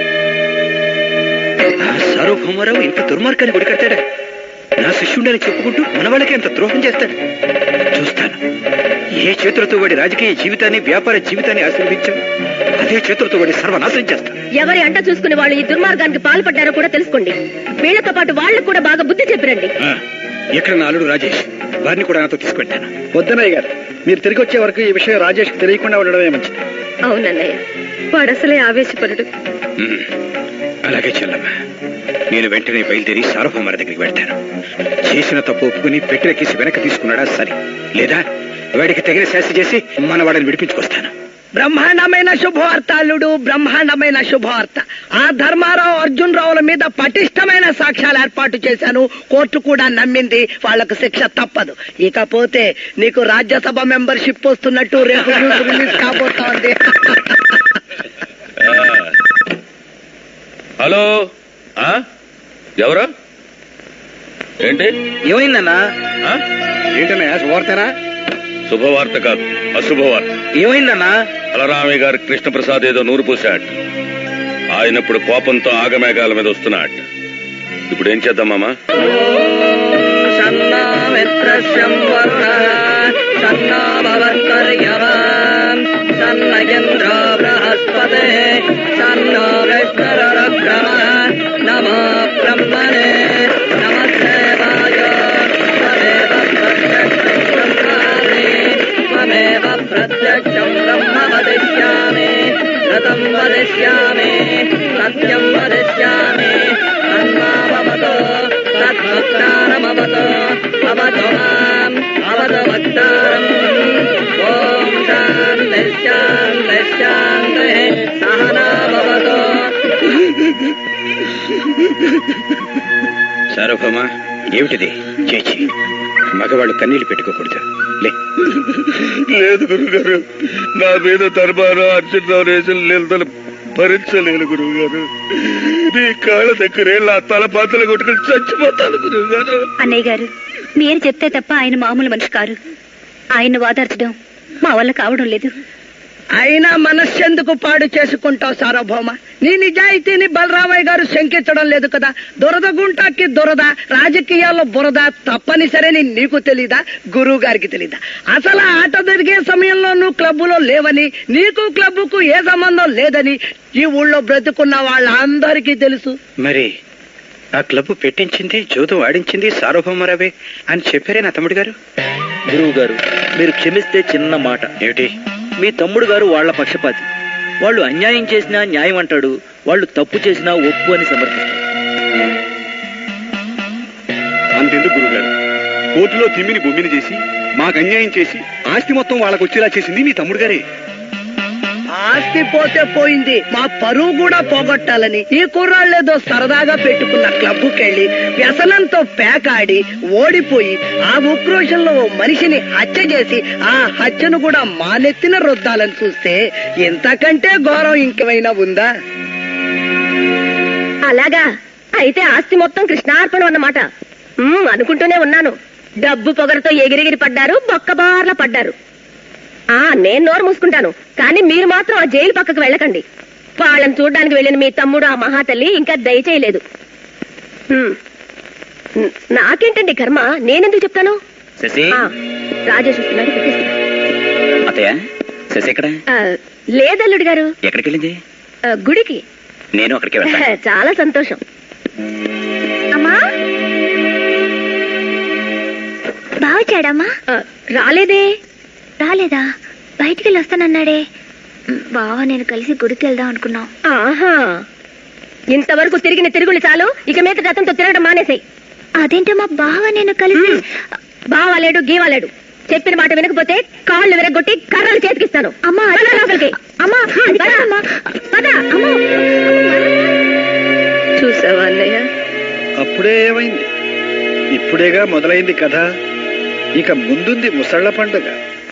సార్వభౌమరావు ఇంత దుర్మార్గాన్ని గుడికట్టాడా నా శిష్యుడని చెప్పుకుంటూ మన వాళ్ళకి ఎంత ద్రోహం చేస్తాడు చూస్తాను ఏ చేతులతో వాడి రాజకీయ జీవితాన్ని వ్యాపార జీవితాన్ని ఆశీర్వదించాను అదే చేతులతో వాడి సర్వనాశనం చేస్తాను ఎవరి అంట చూసుకుని వాళ్ళు ఈ దుర్మార్గానికి పాల్పడ్డారో కూడా తెలుసుకోండి వీళ్లతో పాటు వాళ్ళకు కూడా బాగా బుద్ధి చెప్పిరండి ఆ, ఎక్కడ నా అల్లుడు రాజేష్ వారిని కూడా నాతో తీసుకెళ్తాను వద్దనయ్య గారు మీరు తిరిగి వచ్చే వరకు ఈ విషయం రాజేష్కి తెలియకుండా ఉండడమే మంచిది అవునన్నయ్య వాడు అసలే ఆవేశపరుడు ఉమ్, అలాగే చెల్లమ్మ నేను వెంటనే బయలుదేరి సార్వభౌమర దగ్గరికి వెళ్తాను చేసిన తప్పు ఒప్పుకుని పెట్టెక్కేసి వెనక్కి తీసుకున్నాడా సరే లేదా వాడికి తగిన శాస్తి చేసి మన వాడిని విడిపించుకొస్తాను బ్రహ్మాండమైన శుభవార్త అల్లుడు బ్రహ్మాండమైన శుభవార్త ఆ ధర్మారావు అర్జున్ రావుల మీద పటిష్టమైన సాక్ష్యాలు ఏర్పాటు చేశాను కోర్టు కూడా నమ్మింది వాళ్లకు శిక్ష తప్పదు ఇకపోతే నీకు రాజ్యసభ మెంబర్షిప్ వస్తున్నట్టు రేపు న్యూస్ రిలీజ్ కాబోతోంది హలో ఆ? ఎవరు ఏంటి ఏమైందన్నా ఆ? ఏంటన్నా శుభవార్తనా శుభవార్త కాదు అశుభవార్త ఏమైందన్నా బలరామయ్య గారు కృష్ణప్రసాద్ ఏదో నూరు పూశాడు ఆయన ఇప్పుడు కోపంతో ఆగమేఘాల మీద వస్తున్నాడు ఇప్పుడు ఏం చేద్దామమ్మా సన్నగేంద్ర బృహస్పతే సన్నో విష్ణురగ్రమ నమో బ్రహ్మణే నమస్తే వాయ త్వమేవ ప్రత్యక్షం బ్రహ్మామి త్వమేవ ప్రత్యక్షం బ్రహ్మ వదిష్యామి రతం వదిష్యామి సత్యం వదిష్యామి తన్మామవతో తద్భక్తారమవతో అవతో మాం అవత భక్తారం ఓం శాంతి శాంతి శాంతి సహనా భవతో సార్వభౌమ ఏమిటిది చేచి మగవాళ్ళు కన్నీళ్లు పెట్టుకోకూడదు లే లేదు గురుగారు నా మీద దర్బారు అర్జునరావు రేసిన నిలదలు భరించలేను గురువు గారు నీ కాళ్ళ దగ్గరే నా తల పాతలు కొట్టుకుని చచ్చిపోతాను గురువు గారు అన్నయ్య గారు మీరు చెప్తే తప్ప ఆయన మామూలు మనిషి కారు ఆయన్ని వాదార్చడం మా వల్ల కావడం లేదు అయినా మనస్సెందుకు పాడు చేసుకుంటావు సార్వభౌమ నీ నిజాయితీని బలరామయ్య గారు శంకించడం లేదు కదా దురద గుంటాకి దురద రాజకీయాల్లో బురద తప్పనిసరని నీకు తెలీదా గురువు గారికి తెలీదా అసలు ఆ ఆట జరిగే సమయంలో నువ్వు క్లబ్బులో లేవని నీకు క్లబ్బుకు ఏ సంబంధం లేదని ఈ ఊళ్ళో బ్రతుకున్న వాళ్ళందరికీ తెలుసు మరి ఆ క్లబ్ పెట్టించింది జోదు ఆడించింది సార్వభౌమరావే అని చెప్పారే నా తమ్ముడు గారు గురువు గారు మీరు క్షమిస్తే చిన్న మాట ఏమిటి మీ తమ్ముడు గారు వాళ్ళ పక్షపాతి వాళ్ళు అన్యాయం చేసినా న్యాయం అంటాడు వాళ్ళు తప్పు చేసినా ఒప్పు అని సమర్థిస్తారు అంతెందుకు గురుగారు కోర్టులో తిమ్మిని బొమ్మిని చేసి మాకు అన్యాయం చేసి ఆస్తి మొత్తం వాళ్ళకు వచ్చేలా చేసింది మీ తమ్ముడు గారే ఆస్తి పోతే పోయింది మా పరువు కూడా పోగొట్టాలని ఈ కుర్రాళ్ళేదో సరదాగా పెట్టుకున్న క్లబ్కెళ్ళి వ్యసనంతో పేకాడి ఓడిపోయి ఆ ఉక్రోషంలో ఓ మనిషిని హత్య చేసి ఆ హత్యను కూడా మానెత్తిన రుద్దాలని చూస్తే ఇంతకంటే ఘోరం ఇంకేమైనా ఉందా అలాగా అయితే ఆస్తి మొత్తం కృష్ణార్పణం అన్నమాట ఉమ్, అనుకుంటూనే ఉన్నాను డబ్బు పొగరతో ఎగిరెగిరి పడ్డారు బొక్కబార్ల పడ్డారు ఆ నేను నోరు మూసుకుంటాను కానీ మీరు మాత్రం ఆ జైలు పక్కకు వెళ్ళకండి వాళ్ళని చూడడానికి వెళ్ళిన మీ తమ్ముడు ఆ మహాతల్లి ఇంకా దయచేయలేదు ఉమ్, న- నాకేంటండి కర్మ నేనెందుకు చెప్తాను శశి ఆ, రాజేష్ వస్తున్నాడు పెట్టేస్తా. అత్తయ్య శశి ఎక్కడ ఆ, లేదల్లుడు గారు ఎక్కడికి వెళ్ళింది ఆ, గుడికి నేను అక్కడికి వెళ్తాను చాలా సంతోషం అమ్మా బావచ్చాడమ్మా రాలేదే రాలేదా బయటికి వెళ్ళి వస్తానన్నాడే బావ నేను కలిసి గుడికి వెళ్దాం అనుకున్నాం ఆహా ఇంతవరకు తిరిగిన తిరుగులు చాలు ఇక మీద గతంతో తిరగడం మానేసాయి అదేంటమ్మా బావ నేను కలిసి బావాలేడు గీవాలేడు చెప్పిన మాట వినకపోతే కాళ్ళు విరగొట్టి కర్రలు చేతికిస్తాను అమ్మా పద లోపలికి. అమ్మా అది పద. కాదమ్మా. పద. చూసావా అన్నయ్య అప్పుడే ఏమైంది ఇప్పుడేగా మొదలైంది కథ ఇక ముందుంది ముసళ్ళ పండుగ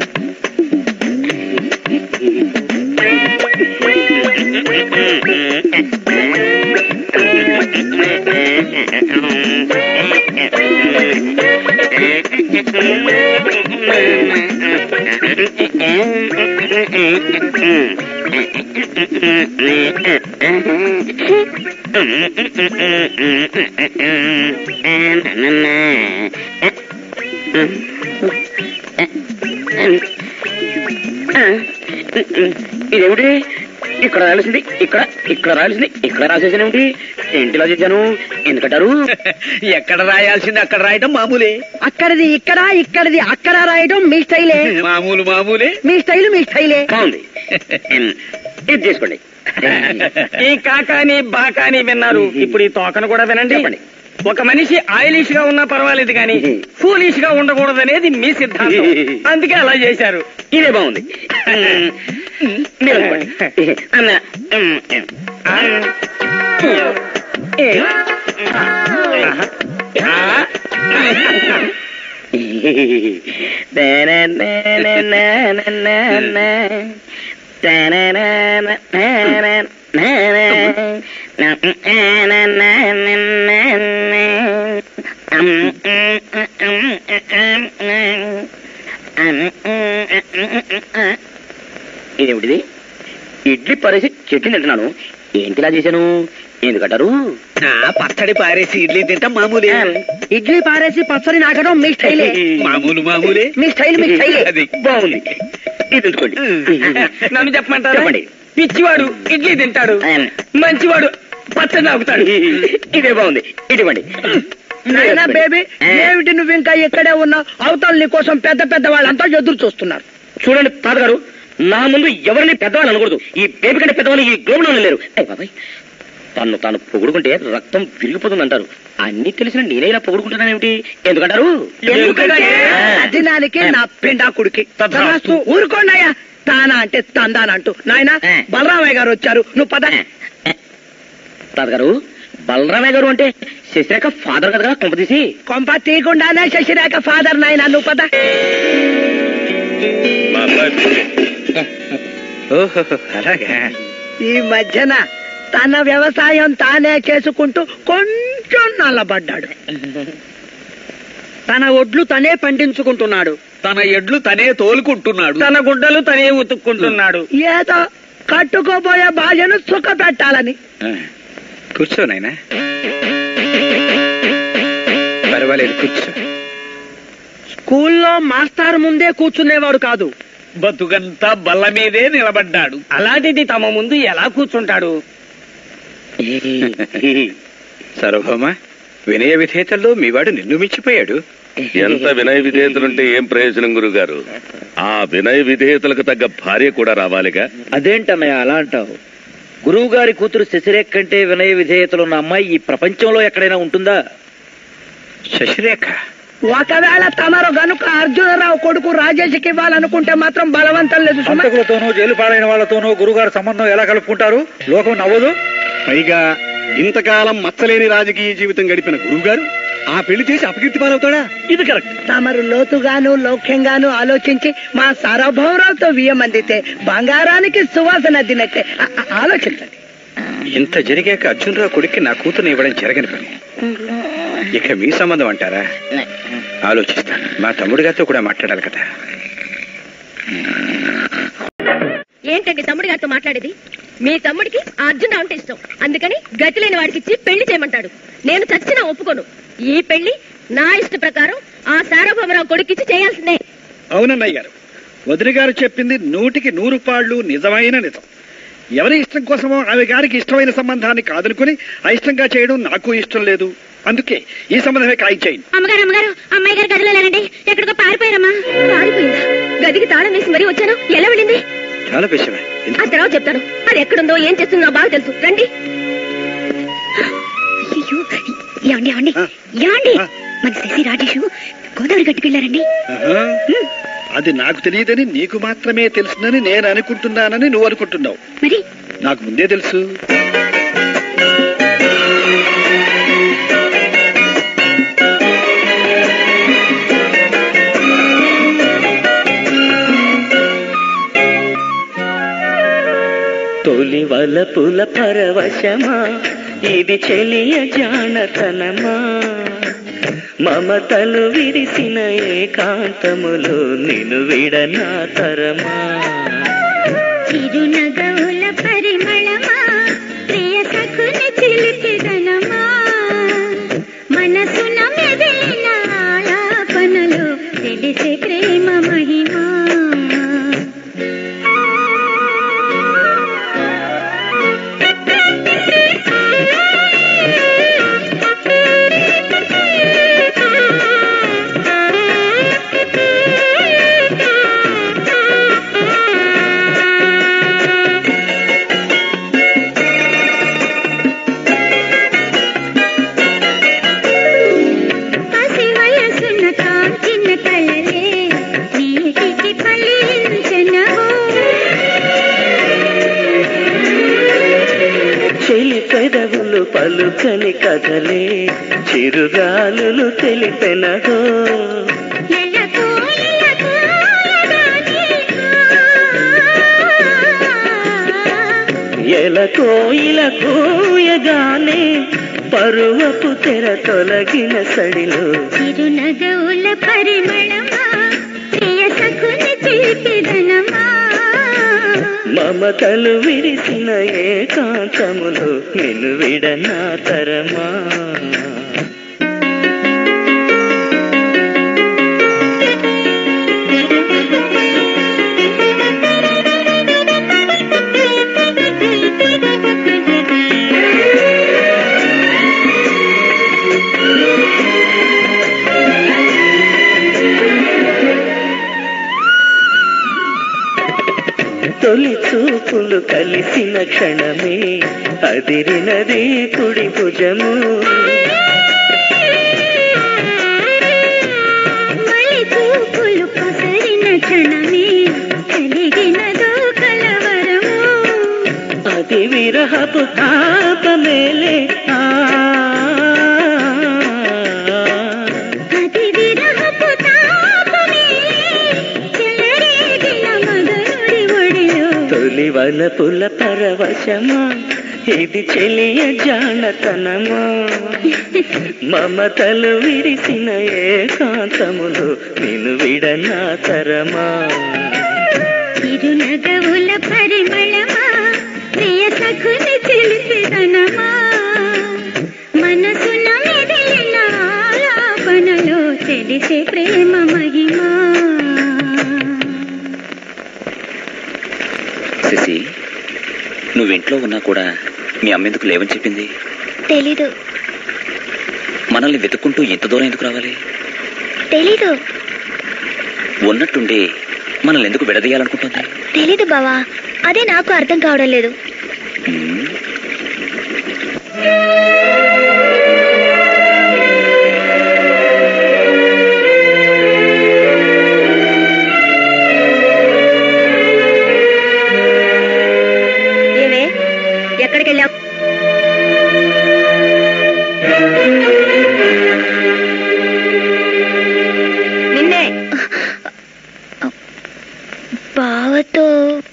ఇదేమిటి ఇక్కడ రాయాల్సింది ఇక్కడ ఇక్కడ రాయాల్సింది ఇక్కడ రాసేసాను ఏమిటి ఏంటి ఇలా చేశాను ఎందుకంటారు ఎక్కడ రాయాల్సింది అక్కడ రాయటం మామూలే అక్కడిది ఇక్కడ ఇక్కడిది అక్కడ రాయడం మీ స్టైలే మామూలు మామూలే మీ స్టైల్ మీ స్టైలే బాగుంది ఇది తీసుకోండి ఈ కాకాని బాకాని విన్నారు ఇప్పుడు ఈ తోకను కూడా వినండి ఒక మనిషి ఆయిలిష్ గా ఉన్నా పర్వాలేదు కానీ ఫూలిష్ గా ఉండకూడదు అనేది మీ సిద్ధాంతం అందుకే అలా చేశారు ఇదే బాగుంది మీరు అనుకోండి. అన్న ఇదేమిటిది ఇడ్లీ పరేసి చెట్టు తింటున్నాను ఏంటిలా చేశాను ఎందుకంటారు పచ్చడి పారేసి ఇడ్లీ తింటాం మామూలే ఇడ్లీ పారేసి పచ్చడి నాకడం మీ స్టైలే మామూలు మామూలే మీ స్టైల్ మీ స్టైలే అది బాగుంది ఇది ఉంచుకోండి నన్ను చెప్పమంటారా చెప్పండి. పిచ్చివాడు ఇడ్లీ తింటాడు మంచివాడు పచ్చడి తాగుతాడు ఇదే బాగుంది ఇదివ్వండి నాయనా బేబీ ఏమిటి నువ్వు ఇంకా ఇక్కడే ఉన్నావు అవతల నీ కోసం పెద్ద పెద్ద వాళ్ళంతా ఎదురు చూస్తున్నారు చూడండి తాతగారు నా ముందు ఎవరిని పెద్దవాళ్ళు అనకూడదు ఈ బేబీ కంటే పెద్దవాళ్ళు ఈ గ్లోబ్ లేరు అయ్య బాబాయ్ తను తాను పొగుడుకుంటే రక్తం విరిగిపోతుంది అంటారు అన్ని తెలిసిన నేనే ఇలా పొగుడుకుంటున్నానేమిటి ఎందుకంటారు ఎందుకంటే అదినానికి నా పిండాకుడికి తదాస్తు. ఊరుకోండాయా తానా అంటే తందాన అంటూ నాయన బలరామయ్య గారు వచ్చారు నువ్వు పద తాతగారు బలరామయ్య గారు అంటే శశిరేఖ ఫాదర్ కదా కొంపదీసి కొంప తీయకుండానే శశిరేఖ ఫాదర్ నాయన నువ్వు పద ఓహో అలాగా ఈ మధ్యన తన వ్యవసాయం తానే చేసుకుంటూ కొంచెం నల్లబడ్డాడు తన ఒడ్లు తనే పండించుకుంటున్నాడు తన ఎడ్లు తనే తోలుకుంటున్నాడు తన గుడ్డలు తనే ఉతుక్కుంటున్నాడు ఏదో కట్టుకోబోయే భార్యను సుఖ పెట్టాలని కూర్చో నాయనా పర్వాలేదు కూర్చో స్కూల్లో మాస్టర్ ముందే కూర్చునేవాడు కాదు బతుకంతా బల్ల మీదే నిలబడ్డాడు అలాంటిది తమ ముందు ఎలా కూర్చుంటాడు సర్వభౌమ వినయ విధేతల్లో మీవాడు నిన్ను మించిపోయాడు ఎంత వినయ విధేయతలుంటే ఏం ప్రయోజనం గురుగారు ఆ వినయ విధేయతలకు తగ్గ భార్య కూడా రావాలిగా అదేంటన్నయ్య అలా అంటావు గురువు గారి కూతురు శశిరేఖ కంటే వినయ విధేయతలు ఉన్న అమ్మాయి ఈ ప్రపంచంలో ఎక్కడైనా ఉంటుందా శశిరేఖ ఒకవేళ తమరు గనుక అర్జునరావు కొడుకు రాజేష్కి ఇవ్వాలనుకుంటే మాత్రం బలవంతం లేదు సుమా సంతకులతోనూ జైలు పాలైన వాళ్ళతోనూ గురుగారు సంబంధం ఎలా కలుపుకుంటారు లోకం నవ్వదు పైగా ఇంతకాలం మచ్చలేని రాజకీయ జీవితం గడిపిన గురువుగారు ఆ పెళ్లి చేసి అపకీర్తి పాలవుతాడా ఇది కరెక్ట్ తమరు లోతుగాను లౌక్యంగాను ఆలోచించి మా సార్వభౌమరావుతో వియ్యమందితే బంగారానికి సువాసన అద్దినట్టే ఆ- ఆ- ఆలోచించండి ఇంత జరిగాక అర్జునరావు కొడుక్కి నా కూతురు ఇవ్వడం జరగని పని ఇక మీ సంబంధం అంటారా ఆలోచిస్తాను మా తమ్ముడి గారితో కూడా మాట్లాడాలి కదా ఏంటండి తమ్ముడి గారితో మాట్లాడేది మీ తమ్ముడికి ఆ అర్జున్ అంటే ఇష్టం అందుకని గతి లేని వాడికి ఇచ్చి పెళ్లి చేయమంటాడు నేను చచ్చినా ఒప్పుకోను ఈ పెళ్లి నా ఇష్ట ప్రకారం ఆ సార్వభౌమరావు కొడుకిచ్చి చేయాల్సిందే అవునన్నయ్య గారు వదిన గారు చెప్పింది నూటికి నూరు పాళ్ళు నిజమైన నిజం ఎవరి ఇష్టం కోసమో ఆమె గారికి ఇష్టమైన సంబంధాన్ని కాదనుకుని అయిష్టంగా చేయడం నాకు ఇష్టం లేదు అందుకే ఈ సంబంధమే కాయించేయండి అమ్మగారు అమ్మగారు అమ్మాయి గారు గదిలో లేరండి ఎక్కడికో పారిపోయారమ్మా పారిపోయిందా గదికి తాళం వేసి మరీ వచ్చాను ఎలా వెళ్ళింది చాలా విషయమే ఆ తర్వాత చెప్తాను అది ఎక్కడుందో ఏం చేస్తుందో నాకు బాగా తెలుసు రండి అయ్యో ఏమండి ఏమండి ఏమండి మన శశి రాజేష్ గోదావరి గట్టుకెళ్ళారండి ఆహా. అది నాకు తెలియదని నీకు మాత్రమే తెలుసునని నేను అనుకుంటున్నానని నువ్వు అనుకుంటున్నావు మరి నాకు ముందే తెలుసు తొలి వలపుల పరవశమా ఇది చెలియ జానతనమా మమతలు విరిసిన ఏకాంతములో నిన్ను విడనా తరమా చిరునగవుల పరిమళమా ప్రియ సఖుని చిలిపిదనమా మనసున మెదిలిన ఆలాపనలు తెలిసే ప్రేమ మహిమా పసి వయసున కాంచిన కలలే నీటికి ఫలించనవో చెలి పెదవులు పలుకని కథలే చిరుగాలులు తెలిపెనదో ఎలకు ఎలకు ఎల కోయిల కూయగానే పరువపు తెర తొలగిన సడిలో చిరునగవుల పరిమళమా ప్రియ సఖుని చిలిపిదనమా మమతలు విరిసిన ఏకాంతములో నిన్ను విడనా తరమా తొలి చూపులు కలిసిన క్షణమే అదిరినదే కుడి భుజము మళ్ళీ చూపులు పసరిన క్షణమే కలిగినదో కలవరము అది విరహపు తాపమేలే ఆ అది విరహపు తాపమే చెలరేగిన మగనుడి ఒడిలో తొలి వలపుల పరవశమా ఇది చెలియ జానతనమా మమతలు విరిసిన ఏకాంతములు నిన్ను విడనా తరమా చిరునగవుల పరిమళమా ప్రియ సఖుని చిలిపిదనమా మనసున మెదిలిన ఆలాపనలో తెలిసే ప్రేమ మహిమా శశి నువ్వింట్లో ఉన్నా కూడా మీ అమ్మెందుకు లేవని చెప్పింది తెలీదు మనల్ని వెతుక్కుంటూ ఇంత దూరం ఎందుకు రావాలి తెలీదు ఉన్నట్టుండి మనల్ని ఎందుకు విడదీయాలనుకుంటుంది తెలీదు బావా అదే నాకు అర్థం కావడం లేదు ఉమ్,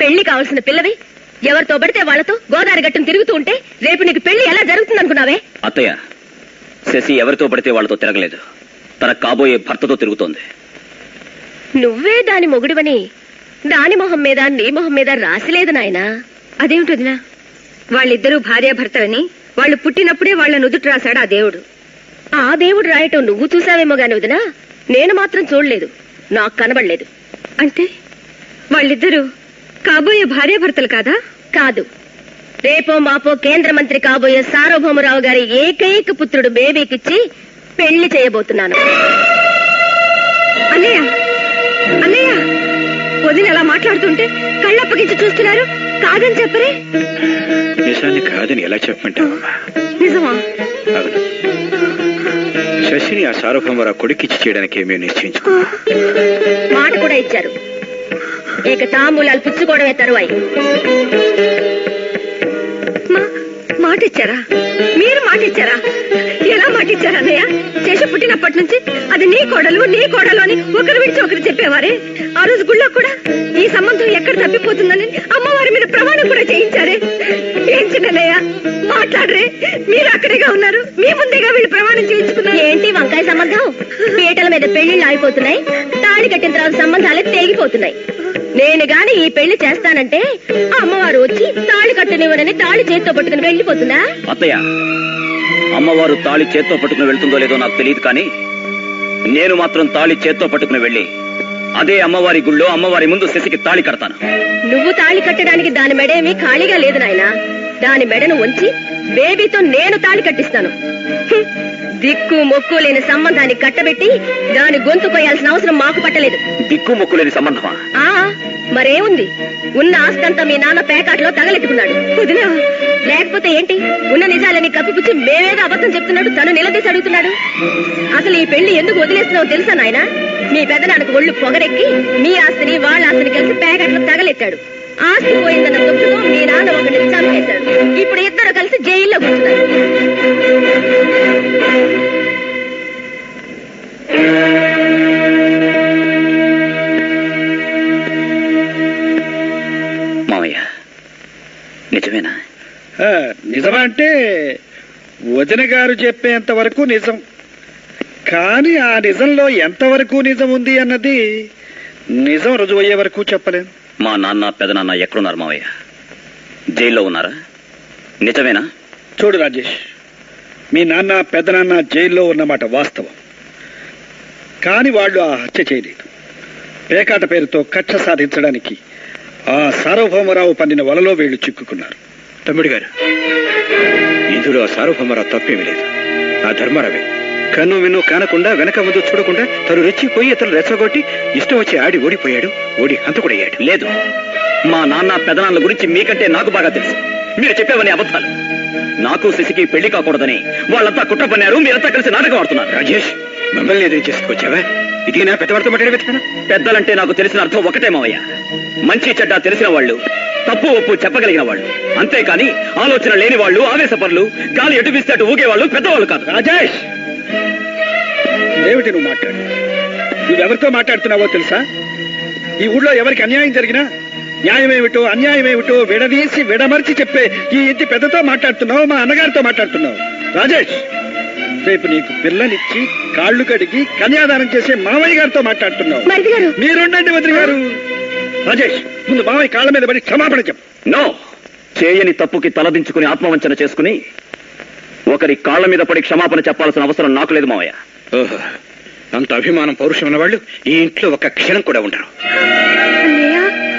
పెళ్లి కావాల్సిన పిల్లవి ఎవరితో పడితే వాళ్ళతో గోదావరి గట్టును తిరుగుతూ ఉంటే రేపు నీకు పెళ్లి ఎలా జరుగుతుంది అనుకున్నావే అత్తయ్య శశి ఎవరితో పడితే వాళ్ళతో తిరగలేదు తన కాబోయే భర్తతో తిరుగుతోంది నువ్వే దాని మొగుడివని దాని మొహం మీద నీ మొహం మీద రాసిలేదు నాయనా అదేమిటి వదినా వాళ్ళిద్దరూ భార్యాభర్తలని వాళ్ళు పుట్టినప్పుడే వాళ్ళ నుదుట రాశాడు ఆ దేవుడు ఆ దేవుడు రాయటం నువ్వు చూసావేమో గాని వదినా నేను మాత్రం చూడలేదు నాకు కనబడలేదు అంటే వాళ్ళిద్దరూ కాబోయే భార్యాభర్తలు కాదా కాదు రేపో మాపో కేంద్ర మంత్రి కాబోయే సార్వభౌమరావు గారి ఏకైక పుత్రుడు బేబీకిచ్చి పెళ్లి చేయబోతున్నాను అన్నయ్య అన్నయ్య వదిన అలా మాట్లాడుతుంటే కళ్ళప్పగించి చూస్తున్నారు కాదని చెప్పరే నిజాన్ని కాదని ఎలా చెప్పమంటావమ్మా నిజమా అవును శశిని ఆ సార్వభౌమరావు కొడుకిచ్చి చేయడానికి మేము నిశ్చయించుకున్నాం మాట కూడా ఇచ్చారు ఏక తాంబూలాలు పుచ్చుకోవడమే తరువాయి మాట ఇచ్చారా మీరు మాట ఇచ్చారా ఎలా మాట ఇచ్చారా అన్నయ్య శేష పుట్టినప్పటి నుంచి అది నీ కోడలు నీ కోడలు అని ఒకరు విడిచి ఒకరు చెప్పేవారే ఆ రోజు గుళ్ళో కూడా ఈ సంబంధం ఎక్కడ తప్పిపోతుందని అమ్మవారి మీద ప్రమాణం కూడా చేయించారే ఏం చిన్నయ్య మాట్లాడరే మీరు అక్కడేగా ఉన్నారు మీ ముందేగా వీళ్ళు ప్రమాణం చేయించుకున్నారు ఏంటి వంకాయ సంబంధం పీటల మీద పెళ్లిళ్ళు ఆగిపోతున్నాయి తాళి కట్టిన తర్వాత సంబంధాలే తెగిపోతున్నాయి నేను గాని ఈ పెళ్లి చేస్తానంటే ఆ అమ్మవారు వచ్చి తాళి కట్టనివ్వనని తాళి చేత్తో పట్టుకుని వెళ్ళిపోతుందా అత్తయ్య అమ్మవారు తాళి చేత్తో పట్టుకుని వెళ్తుందో లేదో నాకు తెలియదు కానీ నేను మాత్రం తాళి చేత్తో పట్టుకుని వెళ్ళి అదే అమ్మవారి గుళ్ళో అమ్మవారి ముందు శశికి తాళి కడతాను నువ్వు తాళి కట్టడానికి దాని మెడేమీ ఖాళీగా లేదు నాయనా దాని మెడను వంచి బేబీతో నేను తాళి కట్టిస్తాను హ్మ్. దిక్కు మొక్కు లేని సంబంధాన్ని కట్టబెట్టి దాని గొంతు కొయ్యాల్సిన అవసరం మాకు పట్టలేదు దిక్కు మొక్కు లేని సంబంధమా ఆ మరేముంది ఉన్న ఆస్తంతా మీ నాన్న పేకాట్లో తగలెట్టుకున్నాడు వదినా లేకపోతే ఏంటి ఉన్న నిజాలని కప్పిపుచ్చి మేమేదో అబద్ధం చెప్తున్నాడు తను నిలదీసి అడుగుతున్నాడు అసలు ఈ పెళ్లి ఎందుకు వదిలేస్తున్నావు తెలుసా నాయన మీ పెదనాన్నకు ఒళ్ళు పొగరెక్కి మీ ఆస్తిని వాళ్ళ ఆస్తిని కలిసి పేకాట్లో తగలెట్టాడు ఆస్తి పోయిందన్న దుఃఖంతో మీ నాన్న ఒకరిని చంపేశాడు ఇప్పుడు ఇద్దరు కలిసి జైల్లో కూర్చున్నారు మామయ్య నిజమేనా ఆ, నిజమా అంటే వదిన గారు చెప్పేంత వరకు నిజం కానీ ఆ నిజంలో ఎంతవరకు నిజం ఉంది అన్నది నిజం రుజువయ్యే వరకు చెప్పలేను మా నాన్న పెదనాన్న ఎక్కడున్నారు మావయ్య జైల్లో ఉన్నారా నిజమేనా చూడు రాజేష్ మీ నాన్న పెద్దనాన్న జైల్లో ఉన్నమాట వాస్తవం కానీ వాళ్ళు ఆ హత్య చేయలేదు పేకాట పేరుతో కక్ష సాధించడానికి ఆ సార్వభౌమరావు పన్నిన వలలో వీళ్ళు చిక్కుకున్నారు తమ్ముడు గారు ఇందులో ఆ సార్వభౌమరావు తప్పేమీ లేదు ఆ ధర్మారావే కన్ను విన్ను కానకుండా వెనక ముందు చూడకుండా తను రెచ్చిపోయి అతను రెచ్చగొట్టి ఇష్టం వచ్చి ఆడి ఓడిపోయాడు ఓడి హంతకుడయ్యాడు లేదు మా నాన్న పెదనాన్న గురించి మీకంటే నాకు బాగా తెలుసు మీరు చెప్పేవని అబద్ధాలు నాకు శశికి పెళ్లి కాకూడదని వాళ్ళంతా కుట్ర పన్నారు మీరంతా కలిసి నాటకం ఆడుతున్నారు రాజేష్ మమ్మల్ని ఎదురు చేసుకొచ్చావా ఇది నా పెద్దవాడితో మాట్లాడబెట్టాను పెద్దలంటే నాకు తెలిసిన అర్థం ఒకటే మావయ్య మంచి చెడ్డ తెలిసిన వాళ్ళు తప్పు ఒప్పు చెప్పగలిగిన వాళ్ళు అంతేకాని ఆలోచన లేని వాళ్ళు ఆవేశపరులు గాలి ఎటు వీస్తే అటు ఊగేవాళ్ళు పెద్దవాళ్ళు కాదు రాజేష్ ఏమిటి నువ్వు మాట్లాడు నువ్వెవరితో మాట్లాడుతున్నావో తెలుసా ఈ ఊళ్ళో ఎవరికి అన్యాయం జరిగినా న్యాయమేమిటో అన్యాయమేమిటో విడదీసి విడమర్చి చెప్పే ఈ ఇంటి పెద్దతో మాట్లాడుతున్నావు మా అన్నగారితో మాట్లాడుతున్నావు రాజేష్ రేపు నీకు పిల్లనిచ్చి కాళ్ళు కడిగి కన్యాదానం చేసే మామయ్య గారితో మాట్లాడుతున్నావు మరిది గారు మీరుండండి వదిలి గారు రాజేష్ ముందు మామయ్య కాళ్ళ మీద పడి క్షమాపణ చెప్పు నో చేయని తప్పుకి తలదించుకుని ఆత్మవంచన చేసుకుని ఒకరి కాళ్ళ మీద పడి క్షమాపణ చెప్పాల్సిన అవసరం నాకు లేదు మావయ్య ఓహో అంత అభిమానం పౌరుషం ఉన్నవాళ్ళు ఈ ఇంట్లో ఒక క్షణం కూడా ఉండరు అన్నయ్య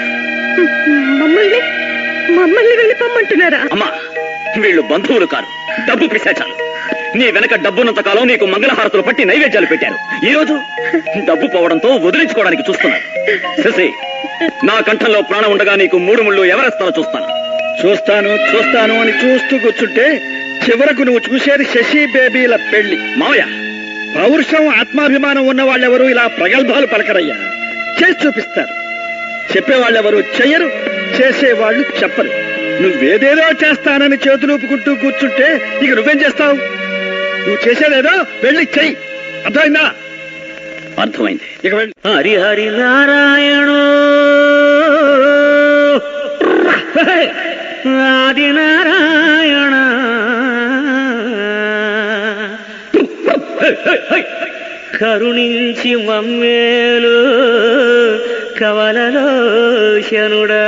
మమ్మల్ని మమ్మల్ని వెళ్ళిపోమ్మంటున్నారా అమ్మా వీళ్ళు బంధువులు కారు డబ్బు పిశాచాలు నీ వెనక డబ్బున్నంత కాలం నీకు మంగళహారతులు పట్టి నైవేద్యాలు పెట్టారు ఈ రోజు డబ్బు పోవడంతో వదిలించుకోవడానికి చూస్తున్నారు శశి నా కంఠంలో ప్రాణం ఉండగా నీకు మూడు ముళ్ళు ఎవరెస్తానో చూస్తాను చూస్తాను చూస్తాను అని చూస్తూ కూర్చుంటే చివరకు నువ్వు చూసేది శశి బేబీల పెళ్లి మావయ్య పౌరుషం ఆత్మాభిమానం ఉన్న వాళ్ళెవరు ఇలా ప్రగల్భాలు పలకరయ్యా చేసి చూపిస్తారు చెప్పేవాళ్ళెవరు చెయ్యరు చేసేవాళ్ళు చెప్పరు నువ్వేదేదో చేస్తానని చేతులు ఊపుకుంటూ కూర్చుంటే ఇక నువ్వేం చేస్తావు నువ్వు చేసేదేదో వెళ్ళి చెయ్యి అర్థమైందా అర్థమైంది ఇక వెళ్ళి హరి హరి నారాయణ ఆదినారాయణ కరుణించి మమ్మేలు కవలలో శనుడా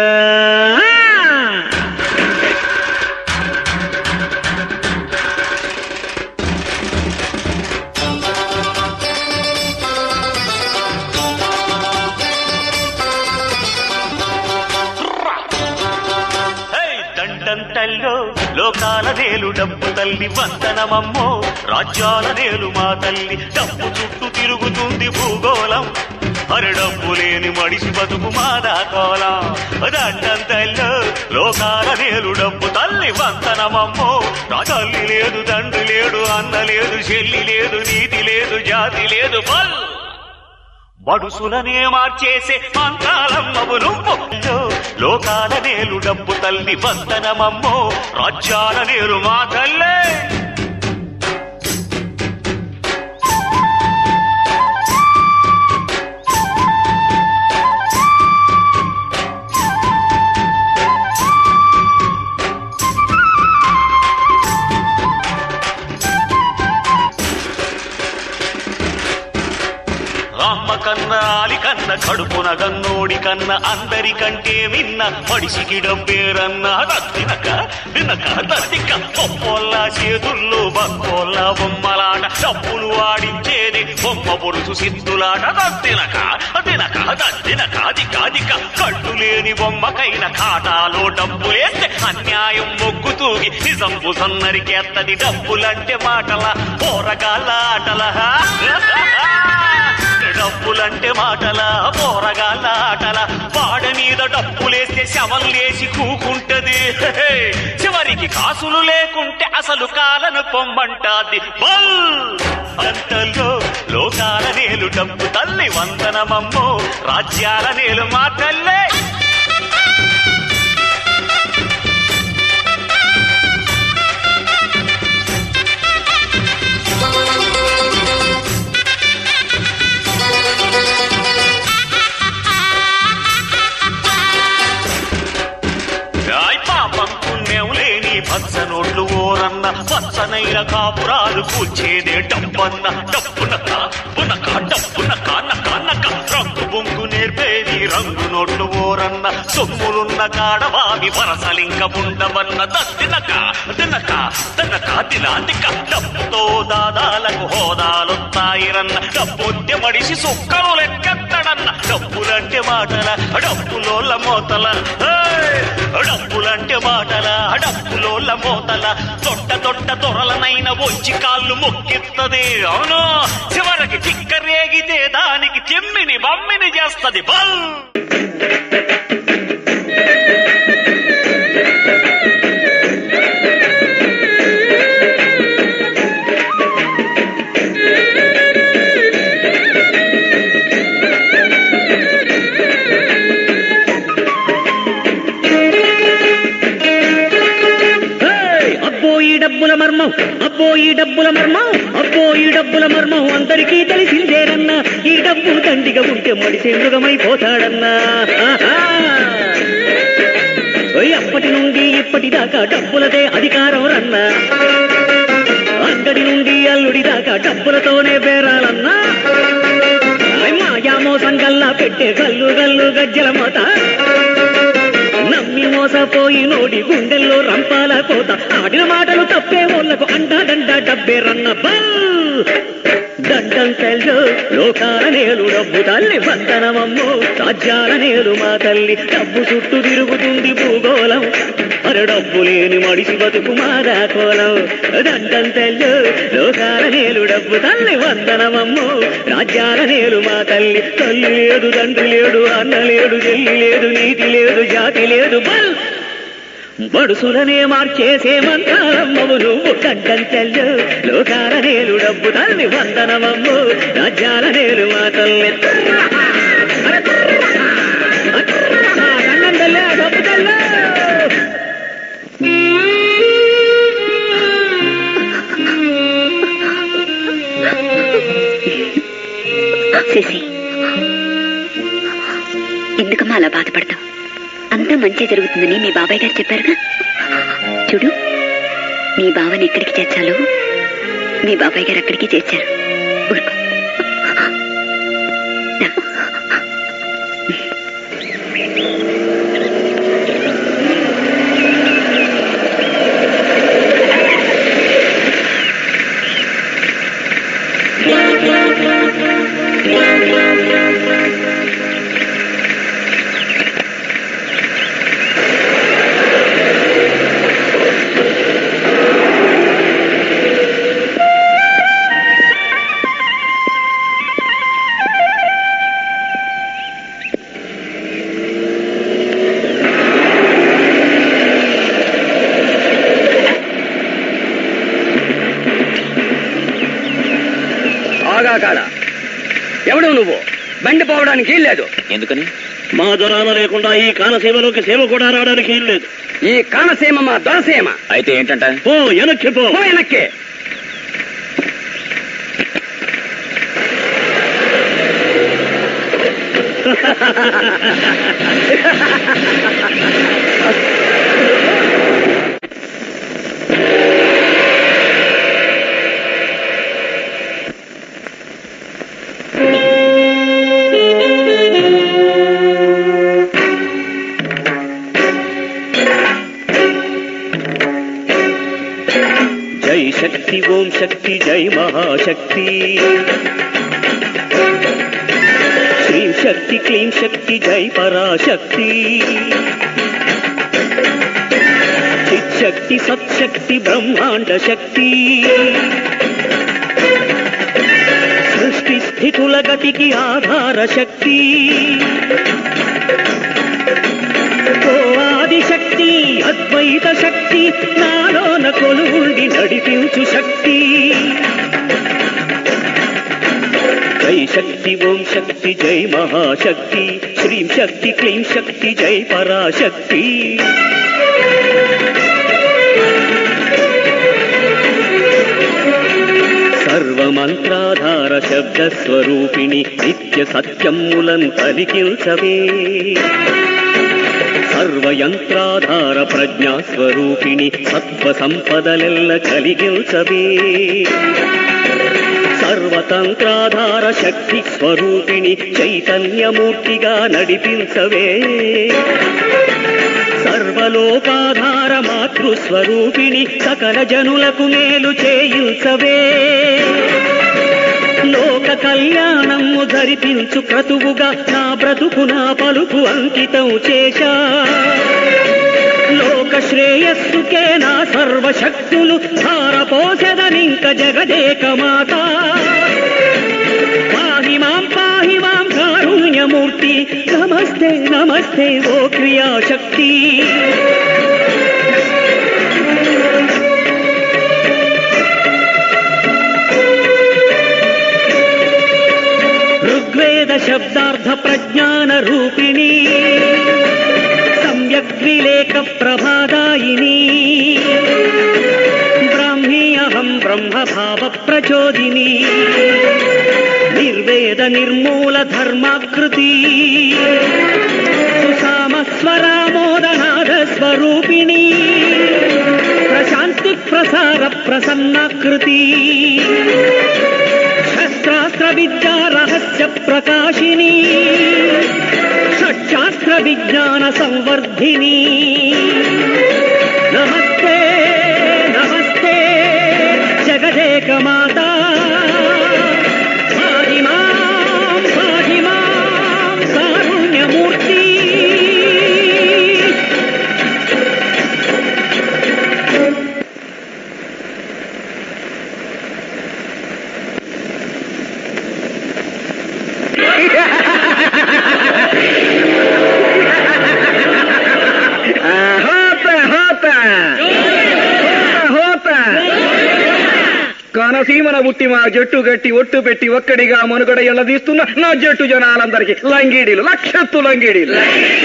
దండంతల్లో లోకాల నేలు డబ్బు తల్లి వందనమమ్మో రాజ్యాల నేలు మా తల్లి డబ్బు చుట్టూ తిరుగుతుంది భూగోళం అరే డబ్బు లేని మడిసి బతుకు మాదా కోలం దండంతల్లో లోకాల నేలు డబ్బు తల్లి వందనమమ్మో నా తల్లి లేదు తండ్రి లేడు అన్న లేదు చెల్లి లేదు నీతి లేదు జాతి లేదు పల్ బడుసులనే మార్చేసే మంత్రాలమ్మవు నువ్వు లోకాల నేలు డబ్బు తల్లి వందనమమ్మో రాజ్యాల నేలు మా తల్లే అమ్మ కన్న ఆలి కన్న కడుపున గన్నోడి కన్న అందరికంటే విన్న మడిసికి డబ్బేరన్న తినక తినక తత్తిక పొప్పోల్ల చేతుల్లో బక్కోల్ల బొమ్మలాట డబ్బులు ఆడించేది బొమ్మ పొరుసు సిద్ధులాట తినక తినక తినక దిక దిక కళ్ళు లేని బొమ్మకైన ఖాతాలో డబ్బులేస్తే అన్యాయం మొగ్గు తూగి నిజంబు సన్నరికేత్తది డబ్బులంటే మాటల పోరగాళ్ళ ఆటల డబ్బులంటే మాటల పోరగాళ్ళ ఆటల వాడ మీద డబ్బులేస్తే శవం లేచి కూకుంటది హే! చివరికి కాసులు లేకుంటే అసలు కాలను పొమ్మంటాది బల్ అంతలో లోకాల నేలు డబ్బు తల్లి వందనమమ్మో రాజ్యాల నేలు మా తల్లే రాయ్ పాపం పుణ్యం లేని పచ్చ నోట్లు ఓరన్న పచ్చనైన కాపురాలు కూర్చేదే డబ్బన్న డబ్బునక పునక డబ్బునక నక నక రంగు బొంగు నేర్పేది రంగు నోట్లు ఓరన్న సొమ్ములున్న కాడవామి వరసలింక ఉండవన్న దత్తినక తినక తినక తిలాంతిక డబ్బుతో దాదాలకు హోదాలొత్తాయిరన్న డబ్బొద్దే మడిసి సుక్కలు లెక్కెత్తడన్న డబ్బులంటే మాటల డబ్బులోళ్ళ మోతల ఏయ్! డబ్బులంటే మాటల డబ్బులోళ్ళ మోతల తొట్ట తొట్ట తొరలనైన వచ్చి కాళ్ళు మొక్కిత్తది అవును చివరికి చిక్కరేగితే దానికి చెమ్మిని బమ్మిని చేస్తది బల్ ఏయ్! అబ్బో ఈ డబ్బుల మర్మం అబ్బో ఈ డబ్బుల మర్మం అబ్బో ఈ డబ్బుల మర్మం అందరికీ తెలిసిందేనన్నా ఈ డబ్బు దండిగా ఉంటే మడిసే మృగమైపోతాడన్నా ఆహా! ఓయ్ అప్పటి నుండి ఇప్పటిదాకా డబ్బులదే అధికారం రన్నా అంగడి నుండి అల్లుడి దాకా డబ్బులతోనే బేరాలన్నా ఓయ్ మాయా మోసం గల్లా పెట్టే గల్లు గల్లు గజ్జల మోత నమ్మి మోసపోయి నోడి గుండెల్లో రంపాల కోత ఆడిన మాటలు తప్పే ఊళ్ళకు అండా దండా డబ్బే రన్న బల్ దండం తెల్లు లోకాల నేలు డబ్బు తల్లి వందనమమ్ము రాజ్యాల నేలు మా తల్లి డబ్బు చుట్టూ తిరుగుతుంది భూగోళం అర డబ్బు లేని మడిసి బతుకు మాదా కోలం దండం తెల్లు లోకాల నేలు డబ్బు తల్లి వందనమమ్ము రాజ్యాల నేలు మా తల్లి తల్లి లేదు తండ్రి లేడు అన్న లేడు చెల్లి లేదు నీతి లేదు జాతి లేదు బల్ బడుసులనే మార్చేసే మంత్రాలమ్మవు నువ్వు కంటంచెల్లు లోకాల నేలు డబ్బు తల్లి వందనమమ్ము రాజ్యాల నేలు మా తల్లి దండం తల్లే డబ్బు తల్లే శశి ఎందుకమ్మా అలా బాధపడతావు అంతా మంచి జరుగుతుందని మీ బాబాయ్ గారు చెప్పారుగా చూడు మీ బావని ఎక్కడికి చేర్చాలో మీ బాబాయ్ గారు అక్కడికి చేర్చారు ఊరుకో ఆగా కాడ ఎవడు నువ్వు బండి పోవడానికి లేదు ఎందుకని మా దొరాన లేకుండా ఈ కాలసీమలోకి సేవ కూడా రావడానికి లేదు ఈ కానసీమ మా దొరసీమ అయితే ఏంటంట పో వెనక్కి పో పో వెనక్కి జై శక్తి ఓం శక్తి జై మహాశక్తి శ్రీం శక్తి క్లీం శక్తి జై పరాశక్తి చిచ్చక్తి సత్శక్తి బ్రహ్మాండ శక్తి సృష్టి స్థితుల గతికి ఆధార శక్తి ఓ ఆదిశక్తి అద్వైత శక్తి నాలోన కొలువుండి నడిపించు శక్తి జై శక్తి ఓం శక్తి జై మహాశక్తి శ్రీం శక్తి క్లీం శక్తి జై పరాశక్తి సర్వమంత్రాధార శబ్దస్వరూపిణి నిత్య సత్యములను పలికించవే సర్వయంత్రాధార ప్రజ్ఞాస్వరూపిణి సత్వ సంపదలెల్ల కలిగించవే సర్వతంత్రాధార శక్తి స్వరూపిణి చైతన్యమూర్తిగా నడిపించవే సర్వలోకాధార మాతృస్వరూపిణి సకల జనులకు మేలు చేయించవే లోక కళ్యాణము ధరిపించు క్రతువుగా నా బ్రతుకు నా పలుకు అంకితం చేశా లోక శ్రేయస్సుకే నా సర్వశక్తులు ధారపోసెదనింక జగదేక మాత పాహి మాం పాహి మాం కారుణ్యమూర్తి నమస్తే నమస్తే ఓ క్రియాశక్తి ఋగ్వేద శబ్దార్థ ప్రజ్ఞాన రూపిణి సమ్యక్ విలేక ప్రభాదాయిని బ్రాహ్మీ అహం బ్రహ్మ భావ ప్రచోదిని నిర్వేద నిర్మూల ధర్మాకృతి సుసామస్వరామోదనాద స్వరూపిణి ప్రశాంతి ప్రసార ప్రసన్నాకృతి శస్త్రాస్త్ర విద్యా రహస్య ప్రకాశిని షట్శాస్త్ర విజ్ఞాన సంవర్ధిని నమస్తే నమస్తే జగదేక మాతా పాహి మాం, పాహి మాం, కారుణ్యమూర్తి హోత హోత హోత కోనసీమన పుట్టి మా జట్టు గట్టి ఒట్టు పెట్టి ఒక్కడిగా మనుగడ ఎల్లదీస్తున్న నా జట్టు జనాలందరికీ లంగీడీలు లక్షత్తు లంగీడీలు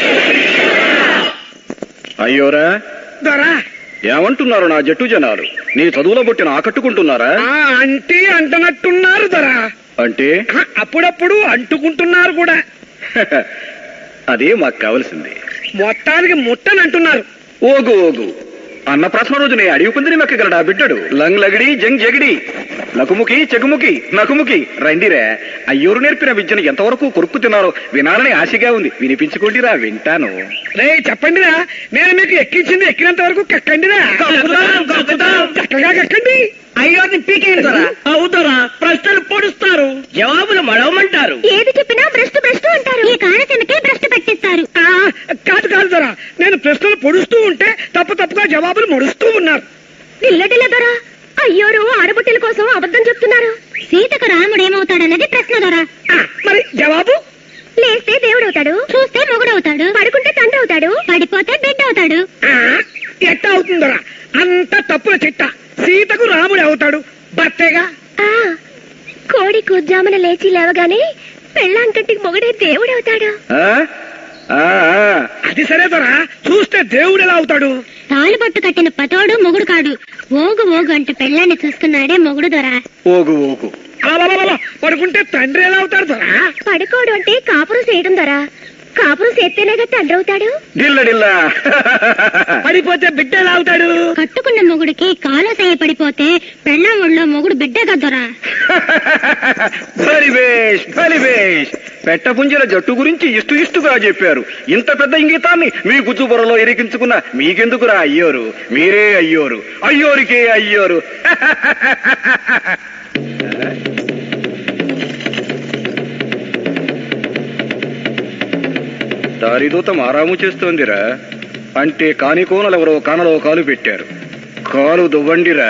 అయ్యోరా దొరా ఏమంటున్నారు నా జట్టు జనాలు నీ చదువులో పుట్టిన ఆకట్టుకుంటున్నారా అంటే అంటనట్టున్నారు దొరా అంటే అప్పుడప్పుడు అంటుకుంటున్నారు కూడా అదే మాకు కావలసింది మొత్తానికి ముట్టనంటున్నారు ఓగు ఓగు అన్నప్రాసన రోజునే అడిగి పందిని మెక్కగలడా బిడ్డడు లంగ్ లగిడి జంగ్ జగిడి నకుముకి చెగుముకి నకుముకి రండిరా అయ్యోరు నేర్పిన విద్యను ఎంతవరకు కొరుక్కు తిన్నారో వినాలని ఆశగా ఉంది వినిపించుకోండిరా వింటాను రే చెప్పండిరా నేను మీకు ఎక్కించింది ఎక్కినంత వరకు కక్కండిరా చక్కగా కక్కండి అయ్యో పీకేంది అవుతారా ప్రశ్నలు పొడుస్తారు జవాబులు మడవమంటారు ఏది చెప్పినా భ్రష్టు భ్రష్టు అంటారు ఈ కానసెనకే భ్రష్టు పట్టిస్తారు ఆ, కాదు కాదు దొరా నేను ప్రశ్నలు పొడుస్తూ ఉంటే తప్పు తప్పుగా జవాబులు ముడుస్తూ ఉన్నారు పిల్లటిల దొర అయ్యోరు ఆడబుట్టెల కోసం అబద్ధం చెప్తున్నారు సీతకు రాముడు ఏమవుతాడన్నది ప్రశ్న దొర మరి జవాబు లేస్తే దేవుడవుతాడు చూస్తే మొగుడవుతాడు పడుకుంటే తండ్రి అవుతాడు పడిపోతే బిడ్డ అవుతాడు ఆ, ఎట్టా అవుతుందరా అంత తప్పుల చిట్ట సీతకు రాముడు అవుతాడు భర్తేగా ఆ కోడి కూర్జామున లేచి లేవగానే పెళ్ళాం కంటికి మొగుడే దేవుడవుతాడు ఆ? ఆ, ఆ. అది సరే దొరా చూస్తే దేవుడు ఎలా అవుతాడు తాలుబట్టు కట్టిన పతోడు మొగుడు కాడు ఓగు ఓగు అంటే పెళ్ళాన్ని చూసుకున్నాడే మొగుడు దొర ఓగు ఓగు అలలలలల, పడుకుంటే తండ్రి ఎలా అవుతాడు దొరా పడుకోడు అంటే కాపురం చేయడం దొర కాపురం చేస్తేనేగా తండ్రి అవుతాడు డిల్ల డిల్లా పడిపోతే బిడ్డ ఎలా అవుతాడు కట్టుకున్న మొగుడికి కాలో చేయ పడిపోతే పెళ్ళాం ఒళ్ళో మొగుడు బిడ్డ కదరా బలివేష్ బలివేష్ పెట్టపుంజల జట్టు గురించి ఇష్టు ఇష్టుగా చెప్పారు ఇంత పెద్ద ఇంగితాన్ని మీ గుజ్జుబుర్రలో ఇరికించుకున్న మీకెందుకురా అయ్యోరు మీరే అయ్యోరు అయ్యోరికే అయ్యోరు దారిదూత మారాము చేస్తోందిరా అంటే కాని కోనలెవరో కానలో కాలు పెట్టారు కాలు దువ్వండిరా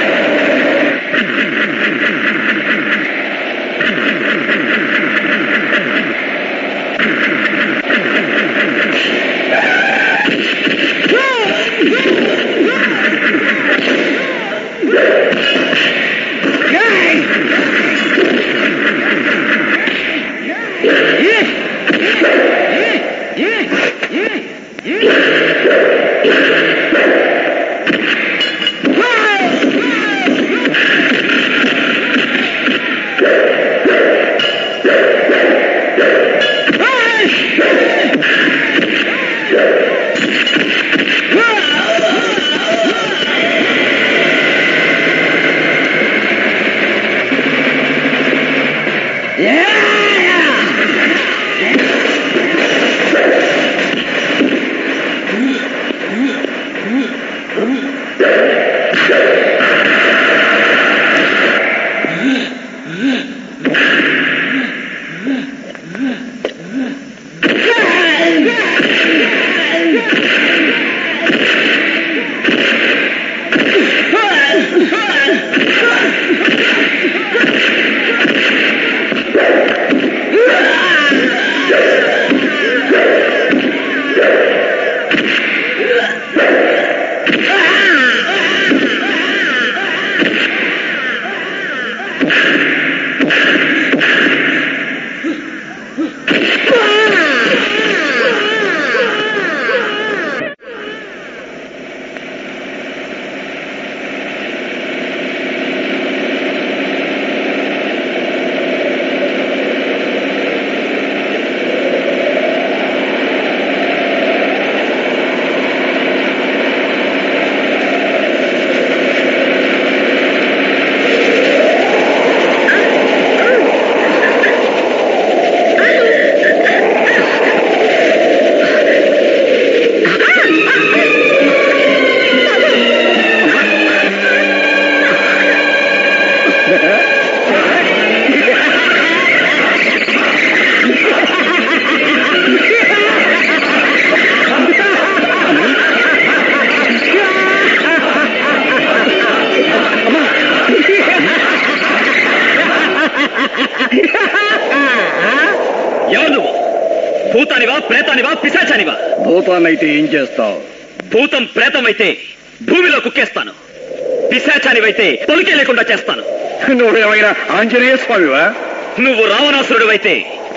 ఎవరు నువ్వు భూతానివా ప్రేతానివా పిశాచానివా భూతాన్నైతే ఏం చేస్తావు భూతం ప్రేతమైతే భూమిలో కుక్కేస్తాను పిశాచానివైతే పలుకే లేకుండా చేస్తాను నువ్వేమైనా ఆంజనేయ స్వామివా నువ్వు రావణాసురుడివైతే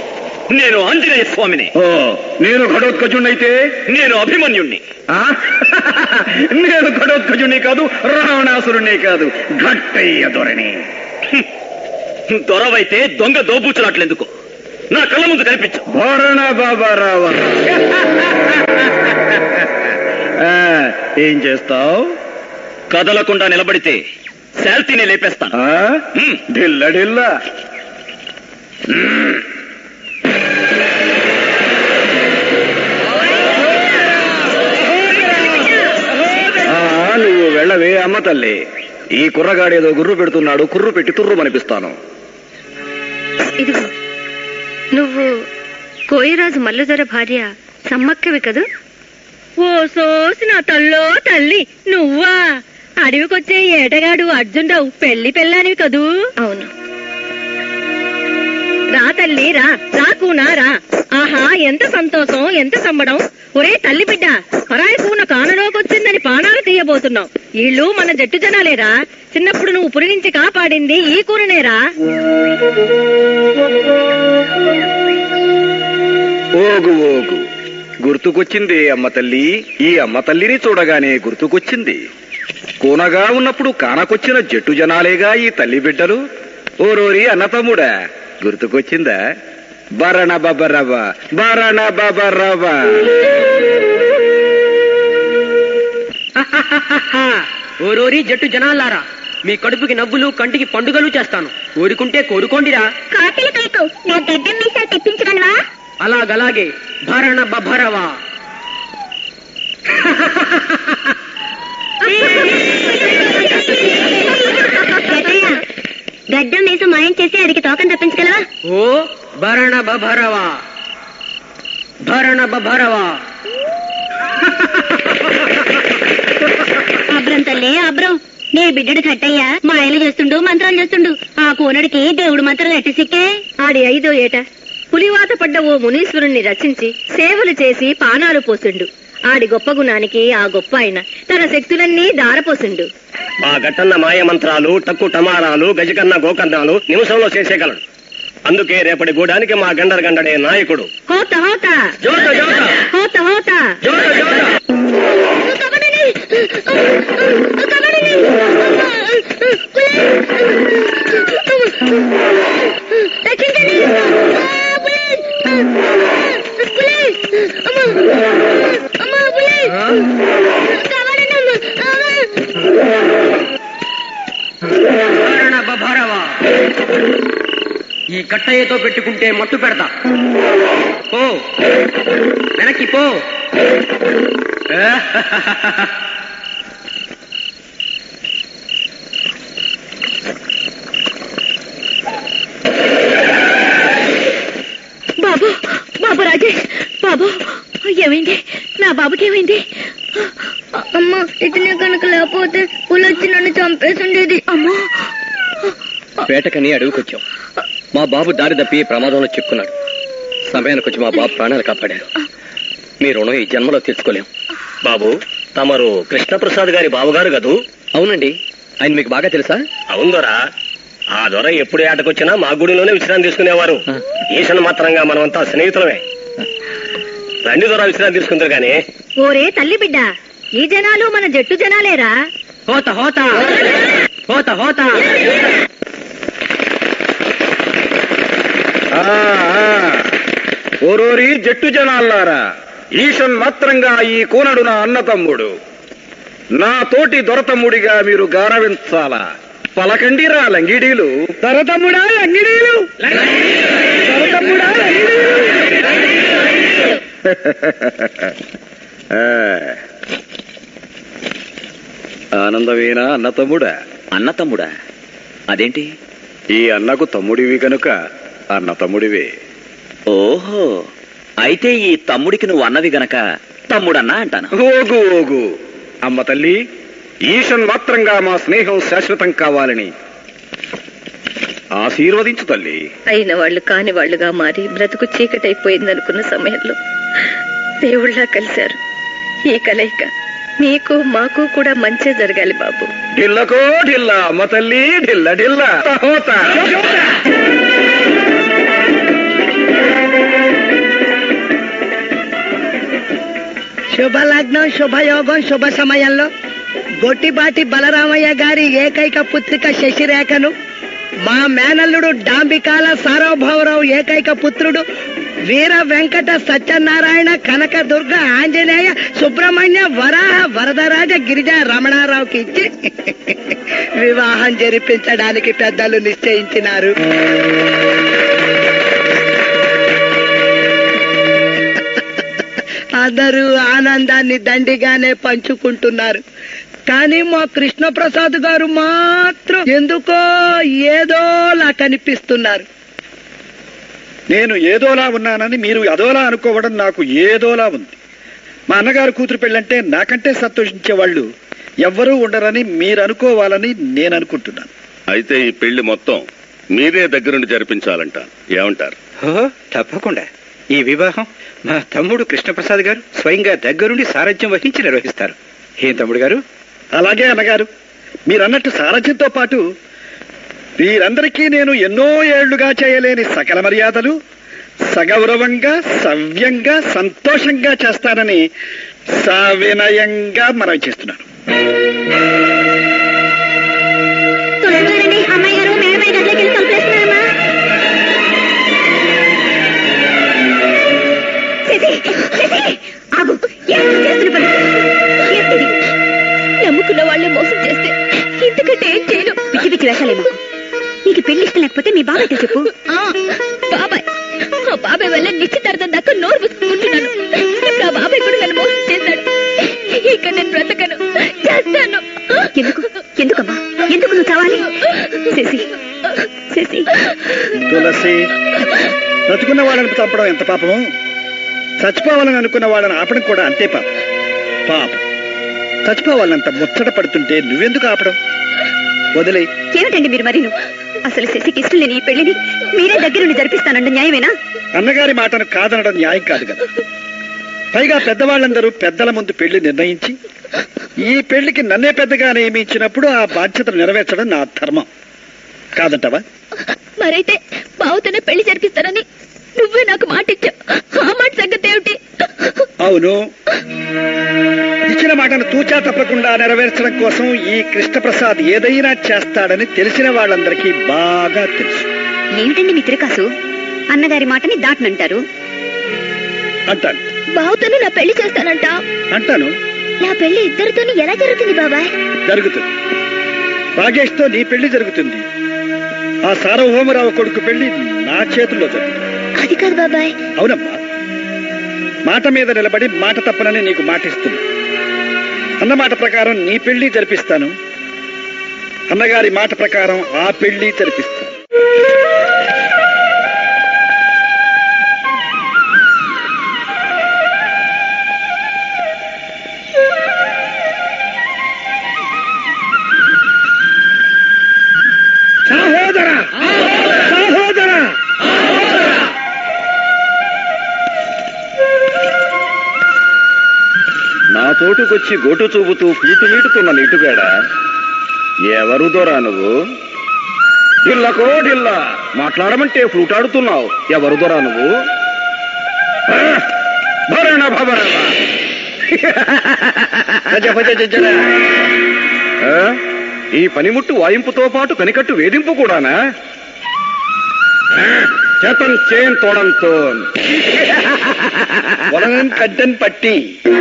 నేను ఆంజనేయ స్వామిని ఓ నేను ఘటోత్కజుణ్ణైతే నేను అభిమన్యుణ్ణి ఆ? నేను ఘటోత్కజుణ్ణి కాదు రావణాసురుణ్ణి కాదు ఘట్టయ్య దొరని దొరవైతే దొంగ దోబూచులాట్లెందుకు నా కళ్ళ ముందు కనిపించు భోరణ బాబా రావా ఏం చేస్తావు కదలకుండా నిలబడితే శాల్తీనే లేపేస్తాను ఢిల్ల ఢిల్ల ఆ, నువ్వు వెళ్ళవే అమ్మ తల్లి ఈ కుర్రగాడేదో గుర్రు పెడుతున్నాడు కుర్రు పెట్టి తుర్రు అనిపిస్తాను ఇదిగో నువ్వు కోయిరాజు మల్లుదొర భార్య సమ్మక్కవి కదూ ఓ సోసి నా తల్లో తల్లి నువ్వా అడవికొచ్చే ఏటగాడు అర్జునరావు పెళ్లి పెళ్ళానివి కదూ అవును రా తల్లి రా రా కూనా రా ఆహా ఎంత సంతోషం ఎంత సంబడం ఒరే తల్లి బిడ్డ పరాయి కూన కానలోకొచ్చిందని పానాలు తీయబోతున్నావు వీళ్ళు మన జట్టు జనాలేరా చిన్నప్పుడు నువ్వు పురి నుంచి కాపాడింది ఈ కూరనేరా ఓగు ఓగు గుర్తుకొచ్చింది అమ్మ తల్లి ఈ అమ్మ తల్లిని చూడగానే గుర్తుకొచ్చింది కూనగా ఉన్నప్పుడు కానకొచ్చిన జట్టు జనాలేగా ఈ తల్లి బిడ్డలు ఓరోరి అన్న తమ్ముడా గుర్తుకొచ్చిందా బరణ బబరవ బరణ బబరవ ఓరోరి జట్టు జనాలారా మీ కడుపుకి నవ్వులు కంటికి పండుగలు చేస్తాను కోరుకుంటే కోరుకోండిరా కాపీలు పైకు నా గడ్డం మీసాలు తెప్పించగలవా అలాగలాగే భరణ బభరవా గడ్డయ్య, గడ్డం మీసం మాయం చేసి అడిగి తోకం తప్పించగలవా ఓ భరణ బభరవా భరణ బభరవా అబ్రం తల్లి అబ్రం నీ బిడ్డడు కట్టయ్య మాయలు చేస్తుండు మంత్రాలు చేస్తుండు ఆ కోనడికి దేవుడు మంత్రాలు ఎట్టి సిక్కే ఆడి ఐదో ఏట పులివాత పడ్డ ఓ మునీశ్వరుణ్ణి రచించి సేవలు చేసి పానాలు పోసిండు ఆడి గొప్ప గుణానికి ఆ గొప్ప ఆయన తన శక్తులన్నీ దారపోసిండు మా గట్టన్న మాయ మంత్రాలు టక్కు టమారాలు గజకన్న గోకర్ణాలు నిమిషంలో చేసేయగలడు అందుకే రేపటి గూడానికి మా గండర గండడే నాయకుడు హోత హోత జోత, జోత. హోత హోత భరణ బభరవా ఈ కట్టయ్యతో పెట్టుకుంటే మట్టు పెడతా పో వెనక్కి పో బాబు బాబు రాజేష్ బాబు ఏమైంది నా బాబుకి ఏమైంది అమ్మ ఇతనే కనుక లేకపోతే పులొచ్చి నన్ను చంపేసిండేది అమ్మా వేటకని అడుగుకొచ్చాం మా బాబు దారి తప్పి ప్రమాదంలో చిక్కున్నాడు సమయానికి వచ్చి మా బాబు ప్రాణాలు కాపాడారు మీ రుణం ఈ జన్మలో తీర్చుకోలేం బాబు తమరు కృష్ణప్రసాద్ గారి బావగారు కదూ అవునండి ఆయన మీకు బాగా తెలుసా అవును దొరా ఆ దొర ఎప్పుడు ఏటకొచ్చినా మా గుడిలోనే విశ్రాంతి తీసుకునేవారు ఈశన్ మాత్రంగా మనమంతా స్నేహితులమే రండి దొర విశ్రాంతి తీసుకుంటారు కానీ ఓరే తల్లి బిడ్డ ఈ జనాలు మన జట్టు జనాలేరా హోత హోత హోత హోత ఆ, ఆ. ఓరోరి జట్టు జనాల్లారా ఈషన్ మాత్రంగా ఈ కూనడు నా అన్న తమ్ముడు నా తోటి దొరతమ్ముడిగా మీరు గౌరవించాలా పలకండిరా లంగిడీలు తరతమ్ముడా అంగిడీలు తరతమ్ముడా ఆ. ఆనందమేనా అన్న తమ్ముడా అన్న తమ్ముడా అదేంటి ఈ అన్నకు తమ్ముడివి కనుక అన్న తమ్ముడివే ఓహో అయితే ఈ తమ్ముడికి నువ్వు అన్నవి గనక తమ్ముడన్నా అంటాను ఓగు ఓగు అమ్మ తల్లి ఈషన్ మాత్రంగా మా స్నేహం శాశ్వతం కావాలని ఆశీర్వదించు తల్లి అయిన వాళ్ళు కాని వాళ్ళుగా మారి బ్రతుకు చీకటైపోయిందనుకున్న సమయంలో దేవుళ్ళ కలిశారు ఈ కలయిక నీకు మాకు కూడా మంచే జరగాలి బాబు ఢిల్లకో ఢిల్లా అమ్మ తల్లి ఢిల్ల ఢిల్ల హోత. శుభ లగ్నం శుభయోగం శుభ సమయంలో గొట్టిబాటి బలరామయ్య గారి ఏకైక పుత్రిక శశిరేఖను మా మేనల్లుడు డాంబికాల సార్వభౌమరావు ఏకైక పుత్రుడు వీర వెంకట సత్యనారాయణ కనక దుర్గ ఆంజనేయ సుబ్రహ్మణ్య వరాహ వరదరాజ గిరిజ రమణారావుకి ఇచ్చి వివాహం జరిపించడానికి పెద్దలు నిశ్చయించినారు అందరూ ఆనందాన్ని దండిగానే పంచుకుంటున్నారు కానీ మా కృష్ణప్రసాద్ గారు మాత్రం ఎందుకో ఏదోలా కనిపిస్తున్నారు నేను ఏదోలా ఉన్నానని మీరు అదోలా అనుకోవడం నాకు ఏదోలా ఉంది మా అన్నగారు కూతురు పెళ్ళంటే నాకంటే సంతోషించే వాళ్ళు ఎవ్వరూ ఉండరని మీరు అనుకోవాలని నేను అనుకుంటున్నాను అయితే ఈ పెళ్లి మొత్తం మీరే దగ్గరుండి జరిపించాలంట ఏమంటారు ఓ తప్పకుండా ఈ వివాహం మా తమ్ముడు కృష్ణప్రసాద్ గారు స్వయంగా దగ్గరుండి సారథ్యం వహించి నిర్వహిస్తారు ఏం తమ్ముడు గారు అలాగే అన్నగారు మీరన్నట్టు సారథ్యంతో పాటు వీరందరికీ నేను ఎన్నో ఏళ్లుగా చేయలేని సకల మర్యాదలు సగౌరవంగా సవ్యంగా సంతోషంగా చేస్తానని సవినయంగా మనవి చేస్తున్నాను త్వరగానండి అమ్మాయి గారు మేడపై గదిలోకి వెళ్ళి తలుపేస్తున్నారమ్మా ఆగు ఏం చేస్తున్న పని ఏంటిది? నమ్ముకున్న వాళ్ళే మోసం చేస్తే ఇంతకంటే ఏం చేయను పిచ్చి పిచ్చి వేషాలే మాకు నీకు పెళ్లి ఇష్టం లేకపోతే మీ బాబాయ్తో చెప్పు ఆ, బాబాయ్ ఆ బాబాయ్ వల్ల నిశ్చితార్థం దాకా నోరు పుచ్చుకుంటున్నాను ఇప్పుడు ఆ బాబాయ్ కూడా నన్ను మోసం చేశాడు ఇక నేను బ్రతకను చేస్తాను ఎందుకు ఎందుకమ్మా ఎందుకు నువ్వు చావాలి శశి శశి తులసి బ్రతుకున్న వాళ్ళని చంపడం ఎంత పాపము చచ్చిపోవాలని అనుకున్న వాళ్ళని ఆపడం కూడా అంతే పాపం పాపం చచ్చిపోవాలంత ముచ్చట పడుతుంటే నువ్వెందుకు ఆపడం వదిలే ఏమిటండి మీరు మరి అసలు శశికి ఇష్టం లేని ఈ పెళ్లిని మీరే దగ్గరుండి జరిపిస్తానండి న్యాయమేనా అన్నగారి మాటను కాదనడం న్యాయం కాదు కదా పైగా పెద్దవాళ్ళందరూ పెద్దల ముందు పెళ్లి నిర్ణయించి ఈ పెళ్లికి నన్నే పెద్దగా నియమించినప్పుడు ఆ బాధ్యతను నెరవేర్చడం నా ధర్మం కాదంటావా మరైతే బావుతోనే పెళ్లి జరిపిస్తానని నువ్వే నాకు మాట ఇచ్చావు ఆ మాట సంగతి ఏమిటి అవును ఇచ్చిన మాటను తూచా తప్పకుండా నెరవేర్చడం కోసం ఈ కృష్ణప్రసాద్ ఏదైనా చేస్తాడని తెలిసిన వాళ్ళందరికీ బాగా తెలుసు ఏమిటండి మీ తిరకాసు అన్నగారి మాటని దాటనంటారు అంటాను బావుతోనే నా పెళ్లి చేస్తానంట అంటాను నా పెళ్లి ఇద్దరితోని ఎలా జరుగుతుంది బాబాయ్ జరుగుతుంది రాజేష్ తో నీ పెళ్లి జరుగుతుంది ఆ సార్వభౌమరావు కొడుకు పెళ్లి నా చేతుల్లో జరుగుతుంది అది కాదు బాబాయ్ అవునమ్మా మాట మీద నిలబడి మాట తప్పనని నీకు మాటిస్తున్నా అన్న మాట ప్రకారం నీ పెళ్లి జరిపిస్తాను అన్నగారి మాట ప్రకారం ఆ పెళ్లి జరిపిస్తాను సహోదర సహోదర నా తోటుకొచ్చి గోటు చూపుతూ పీటు మీటుతున్న నీటుగాడ ఎవరు దొరా నువ్వు ఢిల్లకో ఢిల్లా మాట్లాడమంటే ఫ్లూటాడుతున్నావు ఎవరు దొరా నువ్వు ఆ, భరణ భవరణ భజ భజ జజన. ఆ, ఈ పనిముట్టు వాయింపుతో పాటు కనికట్టు వేధింపు కూడానా ఆ, చేతన్ చేన్ తోడంతో వలనం కడ్డన్ పట్టి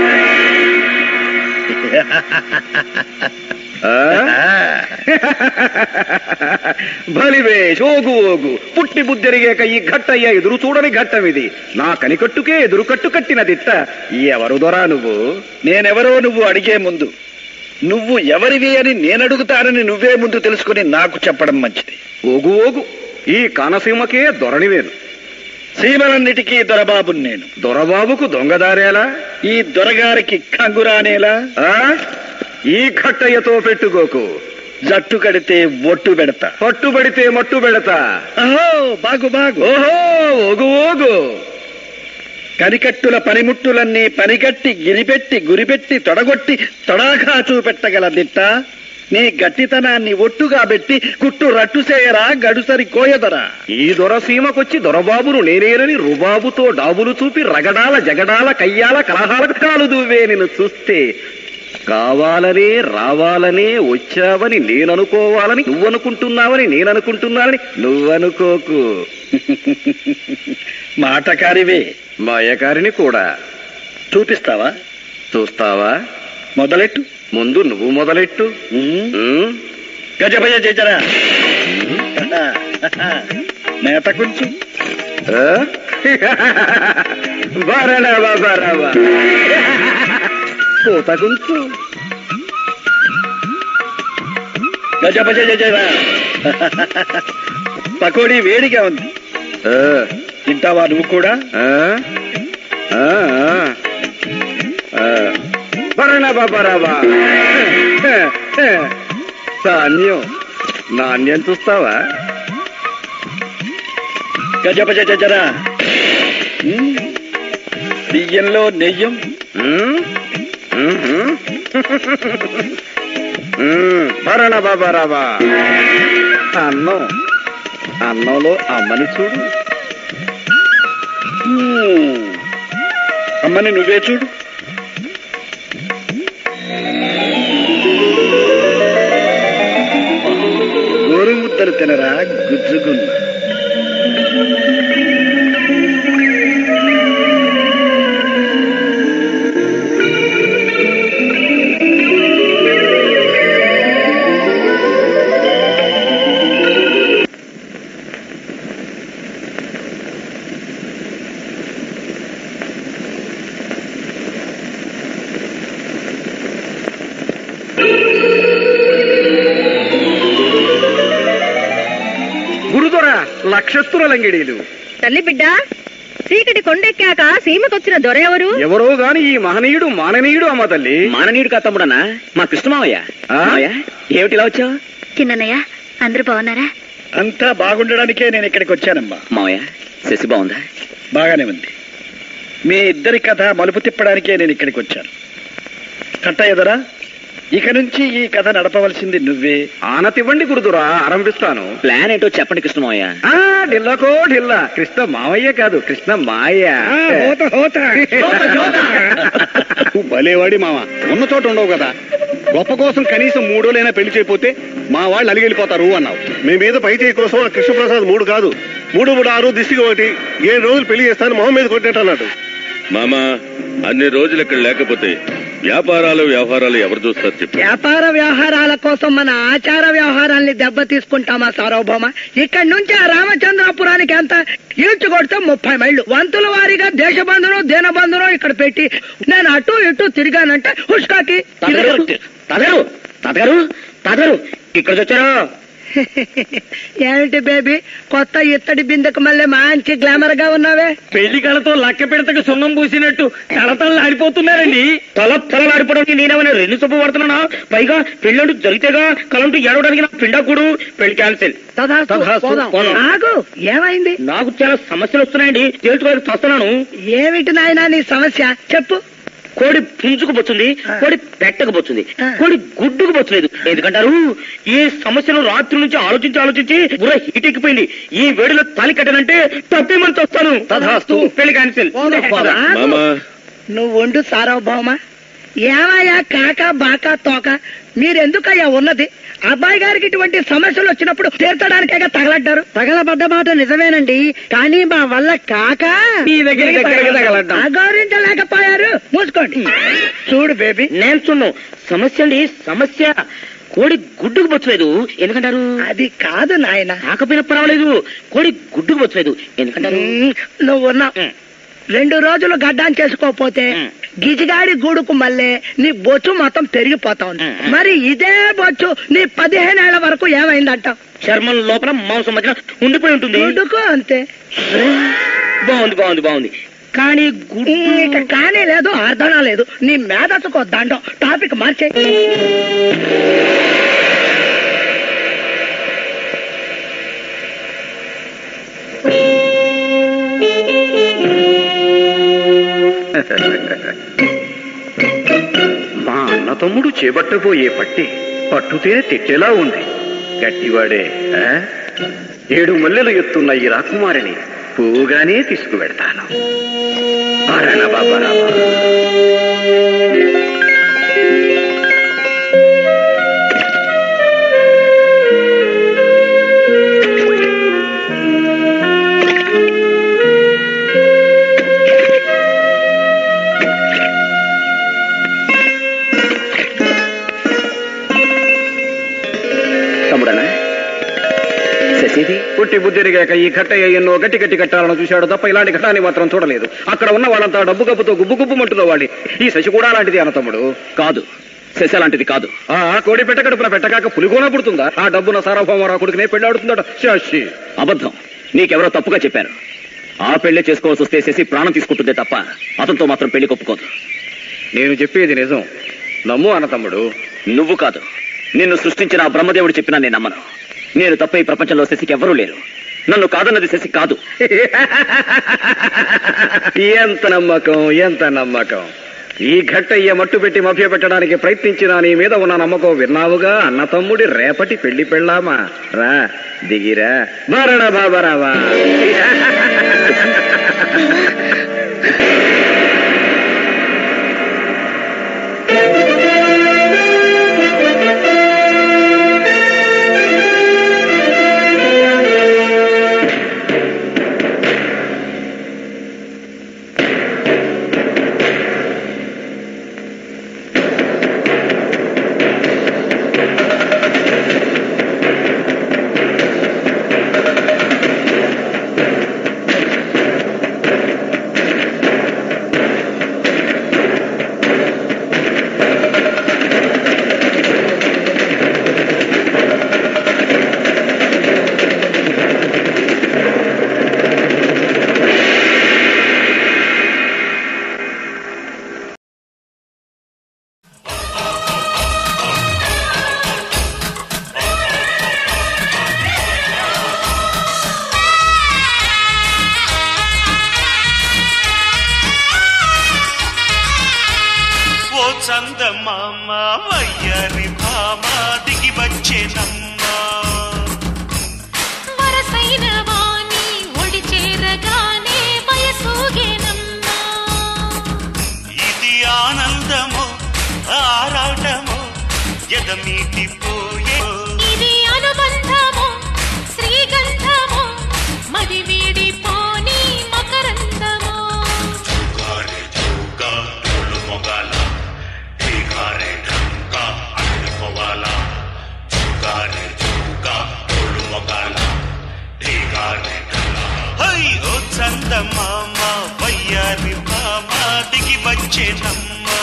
బలివే ఓగు ఓగు పుట్టి బుద్ధెరిగాక ఈ ఘట్టయ్య ఎదురు చూడని ఘట్టం ఇది నా కనికట్టుకే ఎదురు కట్టు కట్టిన దిట్ట ఎవరు దొరా నువ్వు నేనెవరో నువ్వు అడిగే ముందు నువ్వు ఎవరివి అని నేనడుగుతానని నువ్వే ముందు తెలుసుకుని నాకు చెప్పడం మంచిది ఓగు ఓగు ఈ కానసీమకే దొరనివేను సీమలన్నిటికీ దొరబాబు నేను దొరబాబుకు దొంగదారేలా ఈ దొరగారికి కంగురానేలా ఆ? ఈ ఘట్టయ్యతో పెట్టుకోకు జట్టు కడితే ఒట్టు పెడతా పట్టుబడితే మట్టు పెడతా అహో బాగు బాగు ఓహో ఓగు ఓగు కనికట్టుల పనిముట్టులన్నీ పనిగట్టి గిరిపెట్టి గురిపెట్టి తొడగొట్టి తొడాగా చూపెట్టగల దిట్ట నీ గట్టితనాన్ని ఒట్టుగా పెట్టి కుట్టు రట్టు చేయరా గడుసరి కోయదరా ఈ దొరసీమకొచ్చి దొరబాబును నేనేనని రుబాబుతో డాబులు చూపి రగడాల జగడాల కయ్యాల కలహాలకు కాలు దువ్వే నిన్ను చూస్తే కావాలనే రావాలనే వచ్చావని నేననుకోవాలని నువ్వనుకుంటున్నావని నేననుకుంటున్నానని నువ్వనుకోకు మాటకారివే మాయకారిని కూడా చూపిస్తావా చూస్తావా మొదలెట్టు ముందు నువ్వు మొదలెట్టు ఉమ్. గజభయ జజరా నేత కొంచెం ఆ? బరడవ బరవ. పూత గుంచు గజభజ జజరా పకోడీ వేడిగా ఉంది ఆ, తింటావా నువ్వు కూడా ఆ? ఆ, ఆ. ఆ. బరణవ బరవ. ధాన్యం నాణ్యం చూస్తావా గజభజ జజరా బియ్యంలో నెయ్యం ఉమ్? ఉహుం. ఉమ్, బరణవ బరవ. అన్నం అన్నంలో అమ్మని చూడు మ్మ్. అమ్మని నువ్వే చూడు గోరుముద్దలు తినరా గుజ్జుగున్న గురుదొర లక్షస్తుల లంగిడీలు తల్లి బిడ్డ చీకటి కొండెక్కాక సీమకొచ్చిన దొర ఎవరు ఎవరో గాని ఈ మహనీయుడు మాననీయుడు అమ్మ తల్లి మాననీయుడు కా తమ్ముడనా మా కృష్ణమావయ్య మావయ్య ఏమిటి ఇలా వచ్చావు చిన్నయ్య అందరూ బాగున్నారా అంతా బాగుండడానికే నేను ఇక్కడికి వచ్చానమ్మా మావయ్య శశి బాగుందా బాగానే ఉంది మీ ఇద్దరి కథ మలుపు తిప్పడానికే నేను ఇక్కడికి వచ్చాను కట్ట ఎదరా ఇక నుంచి ఈ కథ నడపవలసింది నువ్వే ఆనతివ్వండి గురుదురా ఆరంభిస్తాను ప్లాన్ ఏంటో చెప్పండి కృష్ణమావయ్య ఆ ఢిల్లకో ఢిల్లా కృష్ణ మావయ్య కాదు కృష్ణ మాయ హోత హోత నువ్వు భలేవాడి మామ ఉన్న చోట ఉండవు కదా గొప్ప కోసం కనీసం మూడోలైనా పెళ్లి చేయకపోతే మా వాళ్ళు అలిగెళ్ళిపోతారు అన్నావు మీ మీద పై చేయి కోసం ఆ కృష్ణప్రసాద్ మూడు కాదు మూడు మూడు ఆరు దిశగా ఒకటి ఏడు రోజులు పెళ్లి చేస్తాను మొహం మీద కొట్టినట్టు అన్నాడు మామా అన్ని రోజులు ఇక్కడ లేకపోతే వ్యాపారాలు వ్యవహారాలు ఎవరు చూస్తారు చెప్పు వ్యాపార వ్యవహారాల కోసం మన ఆచార వ్యవహారాల్ని దెబ్బ తీసుకుంటామా సార్వభౌమ ఇక్కడి నుంచి ఆ రామచంద్రాపురానికి ఎంత ఈడ్చు కొడితే ముప్పై మైళ్ళు వంతుల వారీగా దేశబంధును దీనబంధును ఇక్కడ పెట్టి నేను అటు ఇటు తిరిగానంటే హుష్కాకి తాతగారు తాతగారు తాతగారు తాతగారు ఇక్కడ వచ్చారా ఏమిటి బేబీ కొత్త ఇత్తడి బిందెకు మళ్ళీ మంచి గ్లామర్ గా ఉన్నావే పెళ్లి కళతో లక్క పెడతకు సున్నం పూసినట్టు తలతలు ఆడిపోతున్నారండి తల తలలాడిపోవడానికి నేనేమైనా రెండు సొప్పు పడుతున్నానా పైగా పెళ్ళంటూ జరిగితేగా కలంటూ ఏడవడానికి నా పిండాకుడు పెళ్లి క్యాన్సిల్ తదాస్తు, పోదాం. ఆగు ఏమైంది నాకు చాలా సమస్యలు వస్తున్నాయండి తేల్చుకోలేక వస్తున్నాను ఏమిటి నాయనా నీ సమస్య చెప్పు కోడి పుంజుకుపోతుంది కోడి పెట్టకపోతుంది కోడి గుడ్డుకుపోతుంది ఎందుకంటారు ఈ సమస్యను రాత్రి నుంచి ఆలోచించి ఆలోచించి బుర్ర హీట్ ఎక్కిపోయింది ఈ వేడిలో తాలి కట్టనంటే తప్పేమని వస్తాను తధాస్తు పెళ్లి క్యాన్సిల్ మామా నువ్వు ఉండు సార్వభౌమ ఏమయ్యా కాక బాక తోక మీరెందుకయ్యా ఉన్నది అబ్బాయి గారికి ఇటువంటి సమస్యలు వచ్చినప్పుడు తీర్చడానికేగా తగలడ్డారు తగలబడ్డ మాట నిజమేనండి కానీ మా వల్ల కాక మీ దగ్గరికి దగ్గరగా తగలడ్డాం. గౌరవించలేకపోయారు మూసుకోండి చూడు బేబీ నేను చూడు సమస్య అండి సమస్య కోడి గుడ్డుకు బొచ్చలేదు ఎందుకంటారు అది కాదు నాయన కాకపోయినా పర్వాలేదు కోడి గుడ్డుకు బొచ్చలేదు ఎందుకంటారు నువ్వు ఉన్నావు రెండు రోజులు గడ్డాన్ని చేసుకోకపోతే గిజిగాడి గూడుకు మళ్ళీ నీ బొచ్చు మొత్తం పెరిగిపోతా ఉంది మరి ఇదే బొచ్చు నీ పదిహేనేళ్ల వరకు ఏమైందంటావు చర్మం లోపల మాంసం మధ్యన ఉండిపోయి ఉంటుంది గుడ్డుకు అంతే బాగుంది బాగుంది బాగుంది కానీ గుడ్డు ఇక కానీ లేదు అర్థనా లేదు నీ మేధస్సుకో దండం టాపిక్ మార్చే మా అన్న తమ్ముడు చేపట్టబోయే పట్టి పట్టుతే తిట్టేలా ఉంది గట్టివాడే ఆ? ఏడు మల్లెలు ఎత్తున్న ఈ రాకుమారిని పువ్వుగానే తీసుకువెడతాను అరణ బాబా చేసేది పుట్టి బుద్ధిరిగాక ఈ కట్టయ్య ఎన్నో గట్టి గట్టి కట్టాలను చూశాడు తప్ప ఇలాంటి ఘటాన్ని మాత్రం చూడలేదు అక్కడ ఉన్న వాళ్ళంతా డబ్బు కప్పుతో గుబ్బు గుబ్బుమంటున్న వాళ్ళి ఈ శశి కూడా అలాంటిది అన్న తమ్ముడు కాదు శశి అలాంటిది కాదు ఆ కోడి పెట్ట కడుపున పెట్టకాక పులిగోన పుడుతుందా ఆ డబ్బున సార్వభౌమరావు కొడుకునే పెళ్ళాడుతుందట శశి అబద్ధం నీకెవరో తప్పుగా చెప్పారు ఆ పెళ్లి చేసుకోవాల్సి వస్తే శశి ప్రాణం తీసుకుంటుందే తప్ప అతనితో మాత్రం పెళ్లి ఒప్పుకోదు నేను చెప్పేది నిజం నమ్ము అన్న తమ్ముడు నువ్వు కాదు నిన్ను సృష్టించిన ఆ బ్రహ్మదేవుడు చెప్పినా నేను నమ్మను నేను తప్ప ఈ ప్రపంచంలో శశికి ఎవరూ లేరు నన్ను కాదన్నది శశి కాదు ఎంత నమ్మకం ఎంత నమ్మకం ఈ ఘట్టయ్య మట్టు పెట్టి మభ్య పెట్టడానికి ప్రయత్నించిన నీ మీద ఉన్న నమ్మకం విన్నావుగా అన్న తమ్ముడి రేపటి పెళ్లి పెళ్ళామా రా దిగిరా భరణ బాబరావా ఓ చందమామ వయ్యారి భామ దిగి వచ్చేనమ్మా వరసైన వాణి ఒడి చేరగానే వయసూగేనమ్మా ఇది ఆనందము ఆరాటము ఎదమీటిపోయే ఇది అనుబంధము శ్రీగంధము మది వీడిపోని మకరందము చుగారే చుగా తోలు మొగాల ఠీకారే ఢంకా అడ్డుకోవాల చుగారే చుగా తోలు మొగాల ఠీకారే ఢంకా హై ఓ చందమామ వయ్యారి మామ దిగి వచ్చేనమ్మా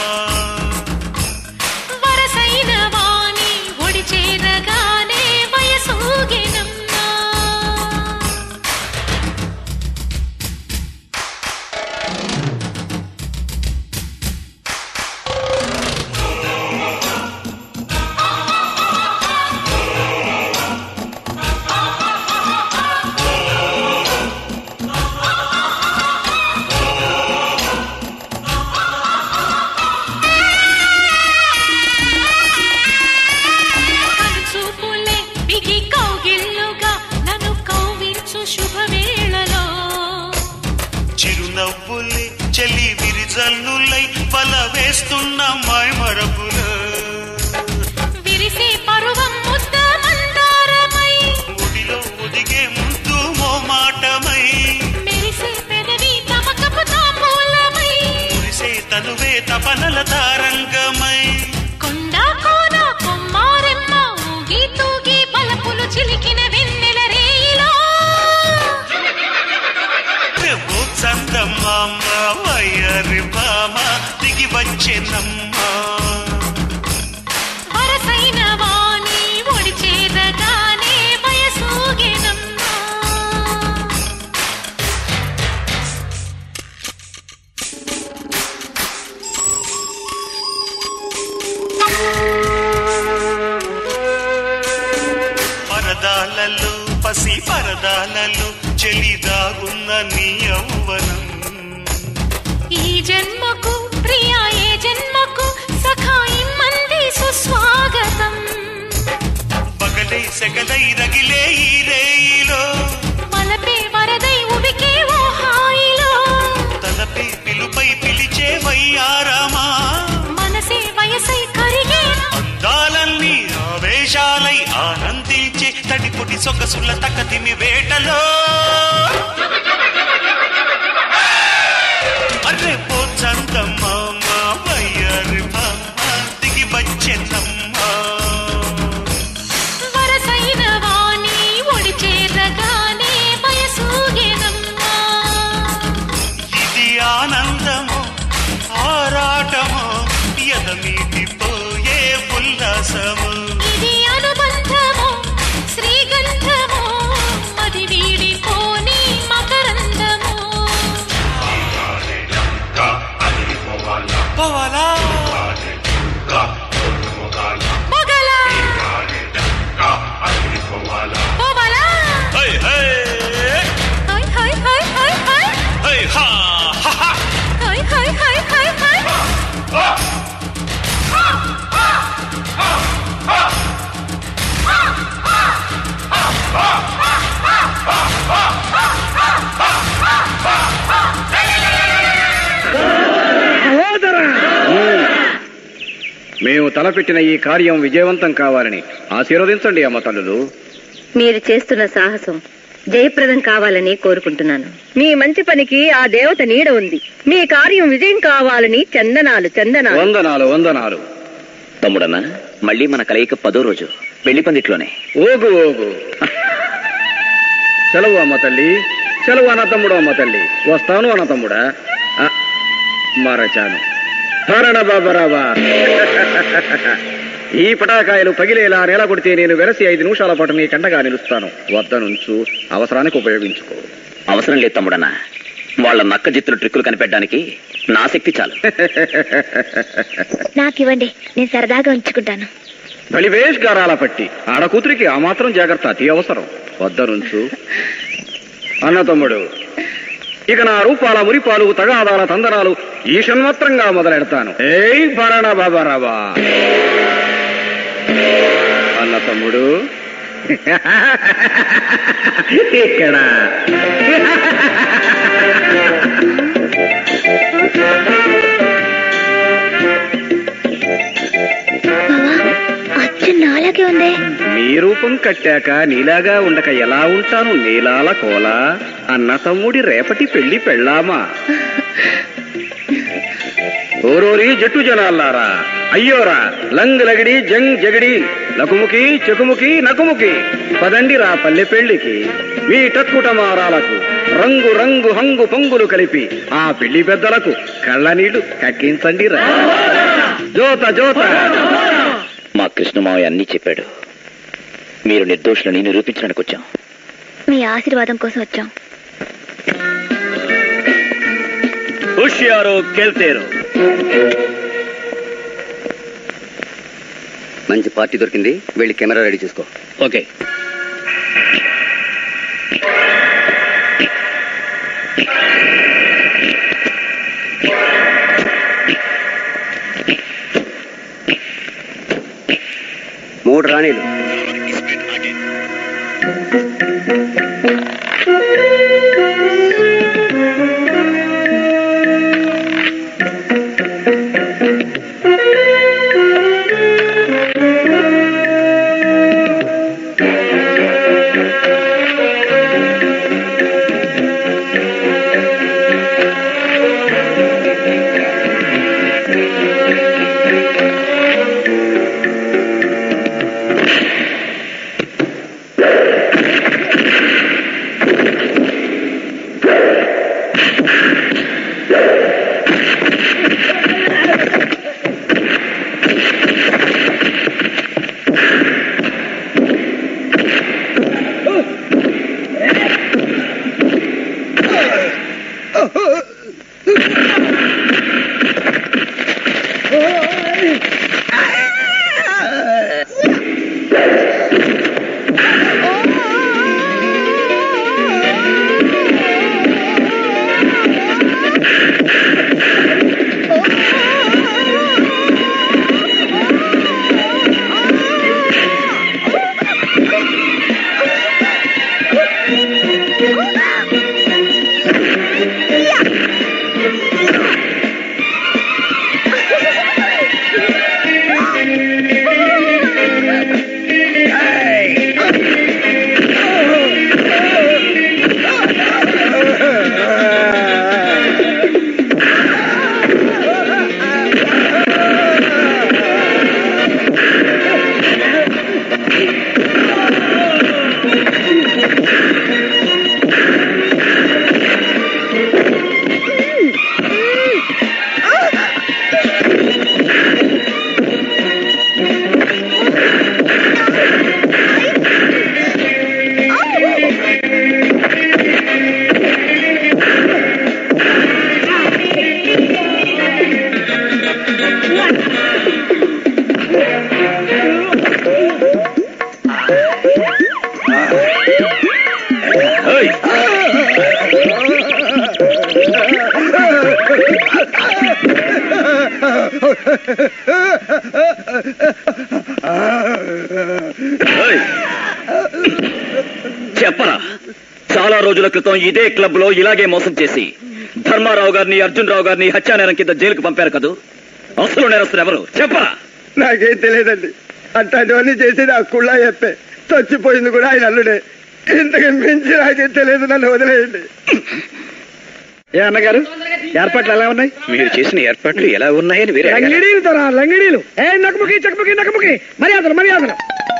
వరసైన వాణి ఒడి చేరగానే వయసూగేనమ్మా కనుచూపులే బిగి కౌగిళ్ళుగా నన్ను కౌవించు శుభవేళలో చిరునవ్వులే చెలి విరిజల్లులై బల వేస్తున్న మైమరపులు విరిసే పరువం ముద్ద మందారమై గుడిలో ఒదిగే ముందు మోమాటమై మెరిసే పెదవి తమకపు తాంబూలమై కురిసే తనువే తపనల తారంగమై కొండ కోన కొమ్మారెమ్మ ఊగి తూగి బలపులు చిలికిన వెన్నెల రేయిలో ఓ చందమామ వయ్యారి భామ దిగి వచ్చేనమ్మా వరసైన వాణి ఒడి చేరగానే వయసూగేనమ్మా పరదాలలో పసి పరదాలలో చెలి దాగున్న నీ యౌవనం ఈ జన్మకు ప్రియా ఏ జన్మకు సఖాయి మంది సుస్వాగతం పగలై సెగలై రగిలే ఈ రేయిలో మలపే వరదై ఉబికే ఓ హాయిలో తలపై పిలుపై పిలిచే వయ్యారమా మనసే వయసై కరిగే అందాలన్నీ ఆవేశాలై ఆనందించే తడిపుడి సొగసుల తకతిమి వేటలో అర్రే పో చందమామ వయ్యారి మామ దిగి వచ్చెన్నమ్మా వరసైన వాణి ఒడి చేర మేము తలపెట్టిన ఈ కార్యం విజయవంతం కావాలని ఆశీర్వదించండి అమ్మ తల్లులు మీరు చేస్తున్న సాహసం జయప్రదం కావాలని కోరుకుంటున్నాను మీ మంచి పనికి ఆ దేవత నీడ ఉంది మీ కార్యం విజయం కావాలని చందనాలు చందనాలు వందనాలు వందనాలు తమ్ముడన్నా మళ్ళీ మన కలయిక పదో రోజు పెళ్లి పందిట్లోనే ఓగు ఓగు సెలవు అమ్మ తల్లి సెలవు అన్న తమ్ముడు అమ్మ తల్లి వస్తాను అన్న తమ్ముడా ఆ, మరచాను హరణ బాబరాబా ఈ పటాకాయలు పగిలేలా నేల కొడితే నేను వెరసి ఐదు నిమిషాల పాటు నీ కండగా నిలుస్తాను వద్దనుంచు అవసరానికి ఉపయోగించుకో అవసరం లేదు తమ్ముడన్నా వాళ్ళ నక్క జిత్తులు ట్రిక్కులు కనిపెట్టడానికి నా శక్తి చాలు నాకివ్వండి నేను సరదాగా ఉంచుకుంటాను బలివేష్ గారాల పట్టి ఆడ కూతురికి ఆ మాత్రం జాగ్రత్త అతి అవసరం వద్దనుంచు అన్న తమ్ముడు ఇక నా రూపాల మురిపాలు తగాదాల తందనాలు ఈషన్మాత్రంగా మొదలెడతాను ఏయ్ పరాణ బాబారావా అన్న తమ్ముడు ఇక్కడ అచ్చు నాలాగే ఉంది నీ రూపం కట్టాక నీలాగా ఉండక ఎలా ఉంటాను నీలాల కోల అన్న తమ్ముడి రేపటి పెళ్లి పెళ్ళామా ఓరోరి జట్టు జనాలారా అయ్యోరా లంగ్ లగిడి జంగ్ జగడి లకుముకి చెకుముకి నకుముకి పదండి రా పల్లె పెళ్లికి మీ టక్కుటమారాలకు రంగు రంగు హంగు పొంగులు కలిపి ఆ పెళ్లి పెద్దలకు కళ్ళ నీళ్లు కక్కించండి రా జోత జోత మా కృష్ణమావయ్య అన్నీ చెప్పాడు మీరు నిర్దోషులని నిరూపించడానికి వచ్చాం మీ ఆశీర్వాదం కోసం వచ్చాం హుషియారు కెల్తేరు మంచి పార్టీ దొరికింది వెళ్ళి కెమెరా రెడీ చేసుకో ఓకే మూడు రాణీలు చెప్పరా చాలా రోజుల క్రితం ఇదే క్లబ్ లో ఇలాగే మోసం చేసి ధర్మారావు గారిని అర్జున్ రావు గారిని హత్యానేరం కింద జైలుకు పంపారు కదూ అసలు నేరస్తులు ఎవరు చెప్పరా నాకేం తెలియదండి అట్లాంటివన్నీ చేసేది ఆ కుళ్ళ చెప్పే చచ్చిపోయింది కూడా ఆయన అల్లుడే ఇంతకు మించి నాకేం తెలియదు నన్ను వదిలేయండి ఏ అన్నగారు ఏర్పాట్లు ఎలా ఉన్నాయి మీరు చేసిన ఏర్పాట్లు ఎలా ఉన్నాయని వేరే అడగాలి. లంగిడీలు తరా లంగిడీలు ఏ నకముకి చకముకి నకముకి మర్యాదలు మర్యాదలు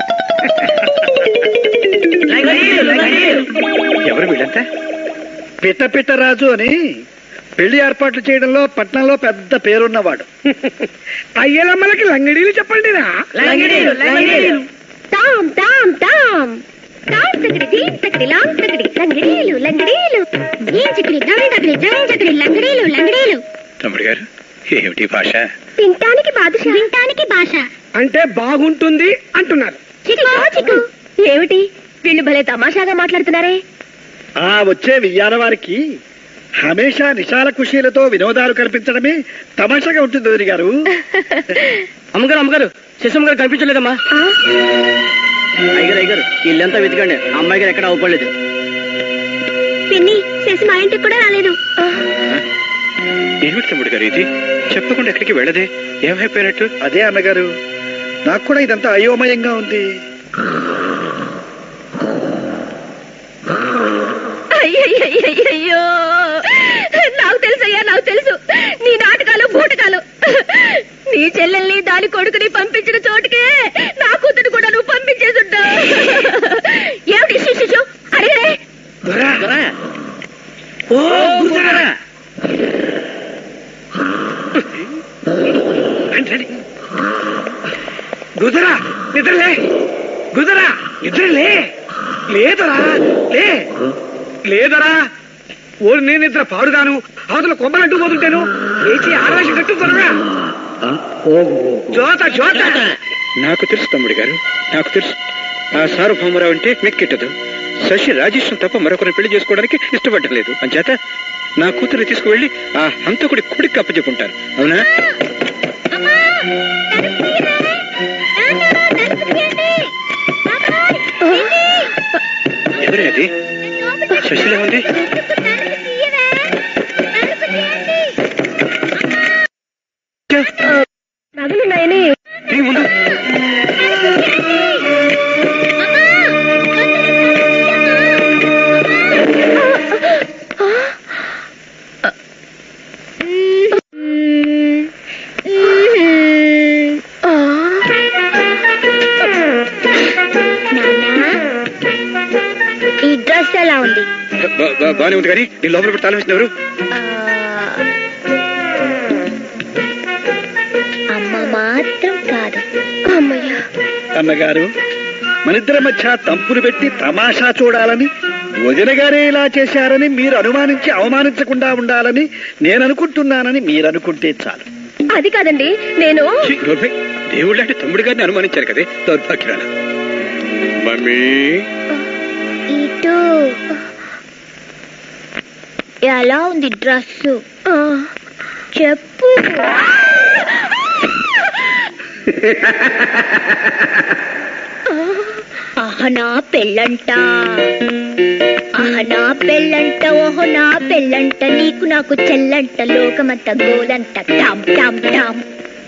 ఎవరు వీళ్ళంతా పిట్ట పిట్ట రాజు అని పెళ్లి ఏర్పాట్లు చేయడంలో పట్నంలో పెద్ద పేరున్నవాడు అయ్యలమ్మలకి లంగిడీలు చెప్పండి రా టామ్ టామ్ టామ్ టామ్ తగిడి దీం తగిడి లాంగ్ తగిడి లంగడీలు లంగడీలు ఏం చక్కడి దమ్ తగిడి జం చక్కడి లంగడీలు లంగడీలు తమ్ముడు గారు ఏమిటి భాష తింటానికి బాదుష వింటానికి భాష అంటే బాగుంటుంది అంటున్నారు చిక్కు చిక్కు ఏమిటి వీళ్ళు భలే తమాషాగా మాట్లాడుతున్నారే ఆ వచ్చే వియ్యాల వారికి హమేషా నిశాల కుషీలతో వినోదాలు కల్పించడమే తమాషాగా ఉంటుంది వదిలి గారు అమ్మగారు అమ్మగారు శశమ్మ గారు కనిపించలేదమ్మా అయ్యగారు అయ్యగారు ఇల్లంతా వెతకండి అమ్మాయి గారు ఎక్కడ అవ్వలేదు పిన్ని శశి మా ఇంటికి కూడా రాలేదు ఏమిటి తమ్ముడు గారు ఇది చెప్పకుండా ఎక్కడికి వెళ్ళదే ఏమైపోయినట్టు అదే అన్నగారు నాకు కూడా ఇదంతా అయోమయంగా ఉంది అయ్యయ్యయ్యయ్యో నాకు తెలుసయ్యా నాకు తెలుసు నీ నాటకాలు బూటకాలు నీ చెల్లెల్ని దాని కొడుకుని పంపించిన చోటుకే నా కూతురు కూడా నువ్వు పంపించేసుంటావు ఏమిటి శిశు అడిగరే ఓ గురుదరా గురుదరా నిద్రలే గురుదరా నిద్రలే లేదరా లే లేదరా ఓరు నేను నిద్ర పాడుగాను అవతల కొమ్మలంటూ పోతుంటాను లేచి ఆరాశి కట్టు త్వరగా జోత జోత నాకు తెలుసు తమ్ముడు గారు నాకు తెలుసు ఆ సార్వభౌమరావు అంటే మెక్కెట్టదు శశి రాజేశం తప్ప మరొకరిని పెళ్లి చేసుకోవడానికి ఇష్టపడలేదు అంచేత నా కూతురు తీసుకువెళ్ళి ఆ హంతకుడి కొడుకు అప్పచెప్పుంటారు అవునా ఎవరే అది శశిలే ఉంది నగలున్నాయని ఈ ముందు ఈ డ్రెస్ ఎలా ఉంది బా- బా- బానే ఉంది కానీ నీ లోపల పెట్టి తాళం వేసిన ఎవరు అమ్మ మాత్రం కాదు అమ్మయ్య అన్నగారు మనిద్దరి మధ్య తంపులు పెట్టి తమాషా చూడాలని వదిన గారే ఇలా చేశారని మీరు అనుమానించి అవమానించకుండా ఉండాలని నేను అనుకుంటున్నానని మీరు అనుకుంటే చాలు అది కాదండి నేను ఛీ, నోర్మై. దేవుళ్ళు అంటే తమ్ముడు గారిని అనుమానించారు కదే దౌర్భాగ్యురాలు మమ్మీ ఇటు ఎలా ఉంది డ్రెస్ చెప్పు అహనా పెళ్ళంట అహనా పెళ్ళంట ఓహో నా పెళ్ళంట నీకు నాకు చెల్లంట లోకమంత గోలంట టామ్ టామ్ టామ్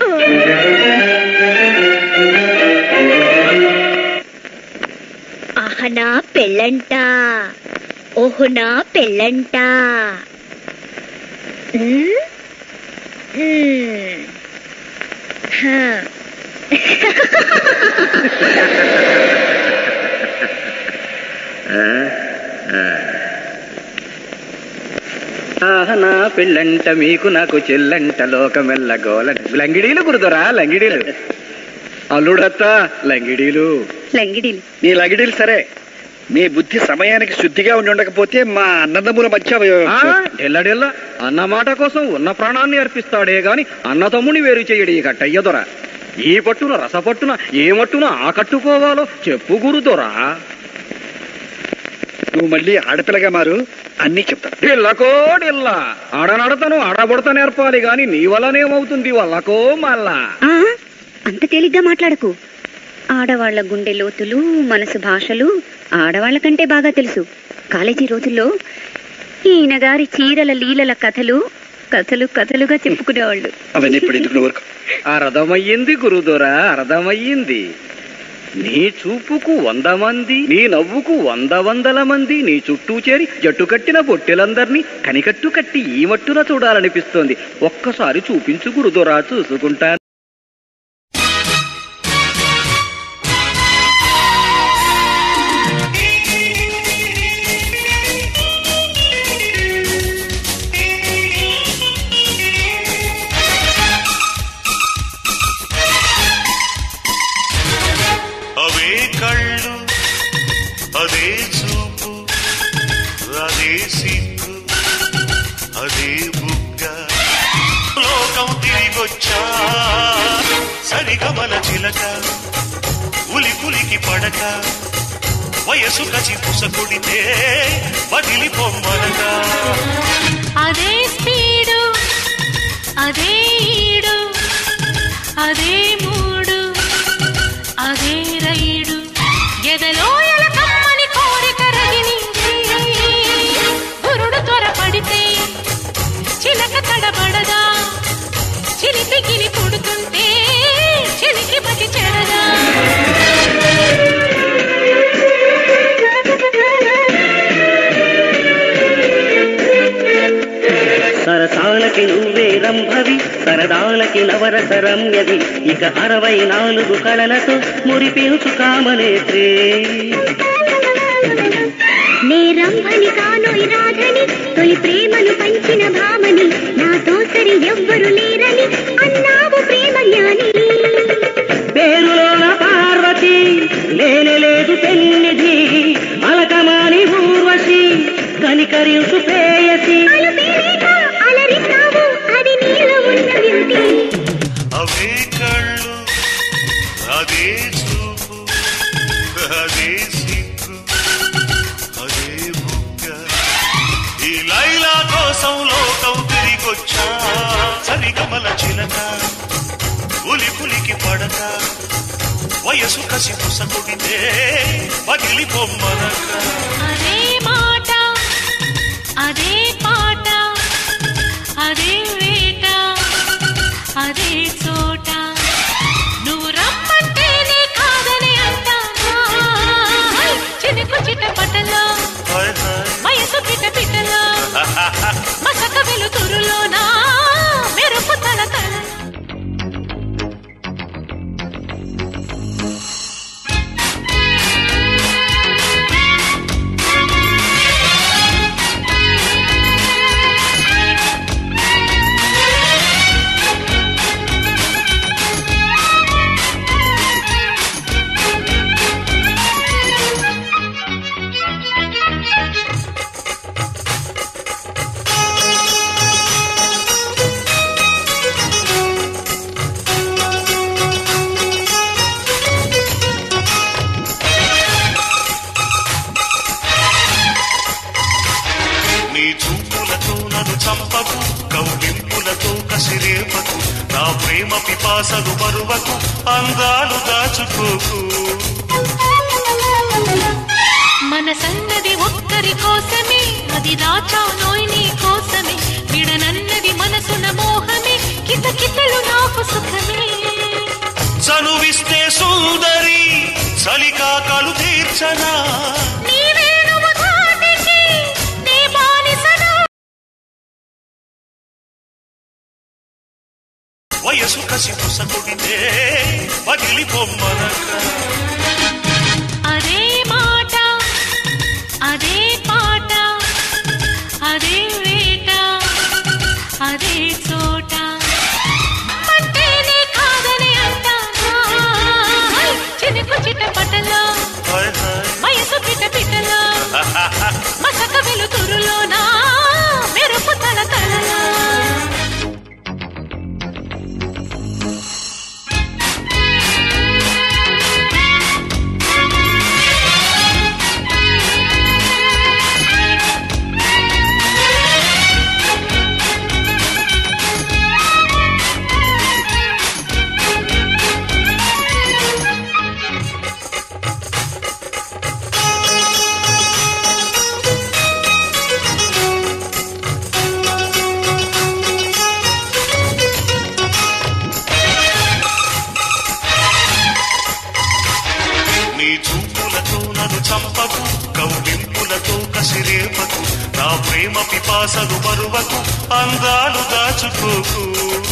అహనా పెళ్ళంట ఓహో నా పెళ్ళంట ఉమ్? ఉమ్. హా. ఆహ నా పెళ్ళంట మీకు నాకు చెల్లంట లోకమెల్ల గోలంట లంగిడీలు గురుదరా లంగిడీలు అల్లుడత్త లంగిడీలు లంగిడీలు నీ లగిడీలు సరే మీ బుద్ధి సమయానికి శుద్ధిగా ఉండి ఉండకపోతే మా అన్నదమ్ముల మధ్య ఆ, డెల్లడెల్ల అన్న మాట కోసం ఉన్న ప్రాణాన్ని అర్పిస్తాడే గాని అన్న తమ్ముని వేరు చేయడు ఈ కట్టయ్య దొర ఈ పట్టున రసపట్టున ఏ మట్టున ఆ కట్టుకోవాలో చెప్పు గురుదొరా నువ్వు మళ్ళీ ఆడపిల్లగా మారు అన్నీ చెప్తాను పిల్లకో డిల్ల ఆడనడతను ఆడబుడత నేర్పాలి గాని నీ వల్లనేమవుతుంది వల్లకో మళ్ళా ఆ, అంత తేలిగ్గా మాట్లాడకు ఆడవాళ్ల గుండె లోతులు మనసు భాషలు ఆడవాళ్ల కంటే బాగా తెలుసు కాలేజీ రోజుల్లో ఈయన గారి చీరల లీలల కథలు కథలు కథలుగా చెప్పుకునేవాళ్ళు అవన్నీ ఇప్పుడు ఎందుకు నువ్వు ఊరుకో. అర్థమయ్యింది గురుదొరా అర్థమయ్యింది నీ చూపుకు వంద మంది నీ నవ్వుకు వంద వందల మంది నీ చుట్టూ చేరి జట్టు కట్టిన బొట్టెలందరినీ కనికట్టు కట్టి ఈ మట్టున చూడాలనిపిస్తోంది ఒక్కసారి చూపించు గురుదొరా చూసుకుంటాను అవే కళ్ళు అదే చూపు అదే సిగ్గు అదే బుగ్గ లోకం తిరిగొచ్చా సరిగమల చిలక ఉలి పులికి పడక వయసు కసి పుసకుడితే వదిలి పొమ్మనగా అదే స్పీడు అదే ఈడు అదే మూడు అదే రైడు ఎదలో ఎలకమ్మని కోరిక రగిలించి గురుడు త్వరపడితే చిలక తడబడదా చిలిపి గిలి పుడుతుంటే చిలికి మతి చెడదా సరసాలకి నువ్వే రంభవి సరదాలకి నవరస రమ్యవి ఇక అరవై నాలుగు కళలతో మురిపించు కామనేత్రే నే రంభని కానోయ్ రాధని తొలి ప్రేమను పంచిన భామని నాతో సరి ఎవ్వరు లేరని అన్నావు ప్రేమ జ్ఞాని పేరులోన పార్వతి లేనే లేదు పెన్నిధి అలకమాని ఊర్వశి కనికరించు ప్రేయసి అలుపేలేక అలరిస్తావు అది నీలో ఉన్న బ్యూటీ అవే కళ్ళు అదే చూపు అదే సిగ్గు అదే బుగ్గ ఈ లైలా కోసం లోకం తిరిగొచ్చా సరిగమల చిలక ఉలి పులికి పడక వయసు కసి పుసకుడితే పగిలి పొమ్మనక అదే మాట అదే పాట అదే వేట అదే చోట నువ్వు రమ్మంటేనే కాదని అంటానా చినుకు చిట పటలో వయసు పిట పిటలో మసక వెలుతురులోనా మెరుపు తల తల నీ చూపులతో నన్ను చంపకు కౌలింపులతో కసిరేపకు నా ప్రేమ పిపాసలు మరువకు అందాలు దాచుకోకు మన సంగతి ఒక్కరి కోసమే అది దాచానోయ్ నీ కోసమే విడనన్నది మనసున మోహమే కిత కితలు నాకు సుఖమే చనువిస్తే సుందరి చలికాకలు తీర్చనా నీవే నువ్వు ధాటికి నీ బానిసను వయసు కసి పుసకుడితే పగిలి పొమ్మనక అదే మాట అదే పాట అదే వేట అదే చోట అంటేనే కాదని అంటానా చినుకు చిట పటలో వయసు పిట పిటలో మసక వెలుతురులోనా మెరుపు తల తలలో చంపకు కౌలింపులతో కసిరేపకు నా ప్రేమ పిపాసను మరువకు అందాలు దాచుకోకు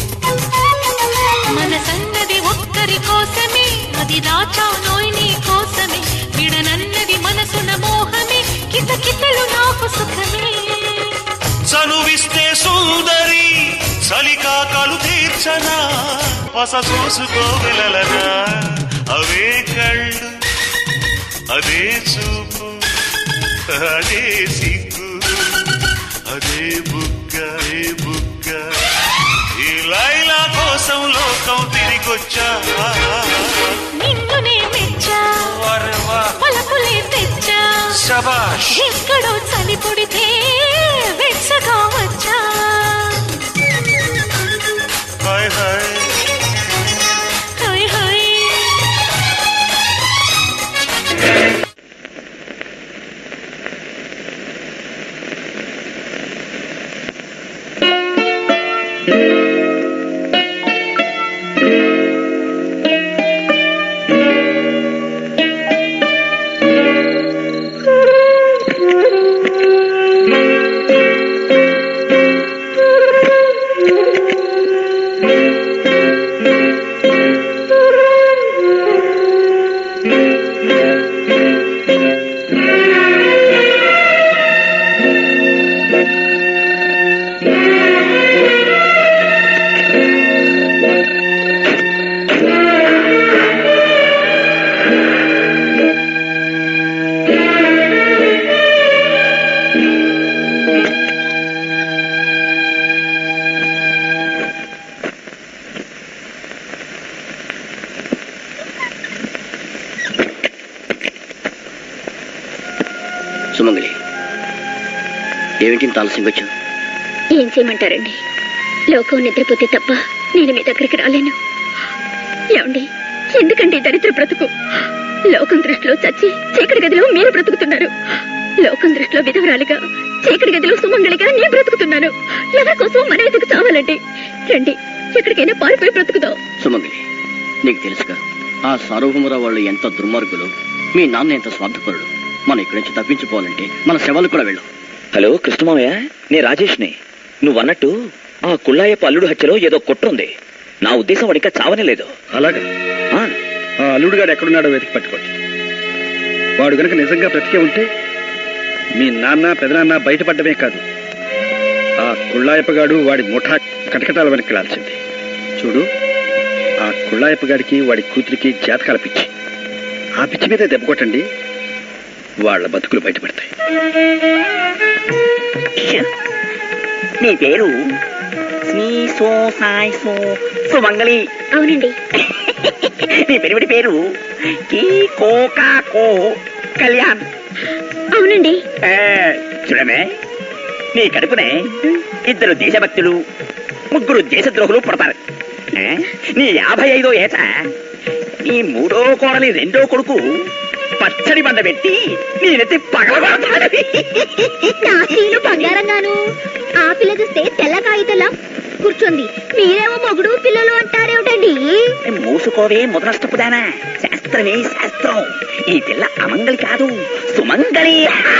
మనసన్నది ఒక్కరి కోసమే అది దాచానోయ్ నీ కోసమే విడనన్నది మనసున మోహమే కిత కితలు నాకు సుఖమే చనువిస్తే సుందరి చలికాకలు తీర్చనా పస చూసుకోగలనా అవే కళ్ళు అదే చూపు అదే సిగ్గు అదే బుగ్గ ఏ బుగ్గ ఈ లైలా కోసం లోకం తిరిగొచ్చా నిన్నునే మెచ్చా పలపులే తెచ్చా శబాష్ ఎక్కడో చలి పుడితే వెచ్చగా వచ్చా హాయ్ హాయ్ హాయ్ హాయ్ సుమంగళి ఏమిటి ఇంత ఆలస్యంగా వచ్చావు ఏం చేయమంటారండి లోకం నిద్రపోతే తప్ప నేను మీ దగ్గరికి రాలేను ఏమండి ఎందుకండి ఈ దరిద్ర బ్రతుకు లోకం దృష్టిలో చచ్చి చీకటి గదిలో మీరు బ్రతుకుతున్నారు లోకం దృష్టిలో విధవరాలిగా చీకటి గదిలో సుమంగళిగా నేను బ్రతుకుతున్నాను ఎవరి కోసం మన ఎదుగు చావాలండి రండి ఎక్కడికైనా పారిపోయి బ్రతుకుదాం సుమంగళి నీకు తెలుసుగా ఆ సార్వభౌమరావు వాళ్ళు ఎంత దుర్మార్గులు మీ నాన్న ఎంత స్వార్థపరుడు మనం ఇక్కడి నుంచి తప్పించిపోవాలంటే మన శవాలు కూడా వెళ్ళం హలో కృష్ణమామయ్య నే రాజేష్ని నువ్వు అన్నట్టు ఆ కుళ్ళాయప్ప అల్లుడు హత్యలో ఏదో కుట్ర ఉంది నా ఉద్దేశం వాడికా చావనే లేదు అలాగా ఆ అల్లుడుగాడు ఎక్కడున్నాడో వెతికి పట్టుకోండి వాడు గనక నిజంగా బ్రతికే ఉంటే మీ నాన్న పెదనాన్న బయటపడ్డమే కాదు ఆ కుళ్ళాయప్పగాడు వాడి ముఠా కటకటాల వెనక్కి వెళ్ళాల్సింది చూడు ఆ కుళ్ళాయప్పగాడికి వాడి కూతురికి జాతకాల పిచ్చి ఆ పిచ్చి మీదే దెబ్బ కొట్టండి వాళ్ళ బతుకులు బయటపడతాయి నీ పేరు నీ సో సాయ్ సో సుమంగళి అవునండి నీ పెరిమిడి పేరు కీ కోకా కో కళ్యాణ్ అవునండి ఏ, చూడమే నీ కడుపునే ఇద్దరు దేశభక్తులు ముగ్గురు దేశద్రోహులు పుడతారు ఏ, నీ యాభై ఐదో ఏట నీ మూడో కోడలి రెండో కొడుకు పచ్చడి బండ పెట్టి నీ నెత్తి పగలగొడతాడు నా స్త్రీలు బంగారంగాను ఆ పిల్ల చూస్తే తెల్ల కాగితలా కూర్చోంది మీరేమో మొగుడు పిల్లలు అంటారేమిటండి మూసుకోవే ముదనష్టపుదానా శాస్త్రమే శాస్త్రం ఈ పిల్ల అమంగళి కాదు సుమంగళి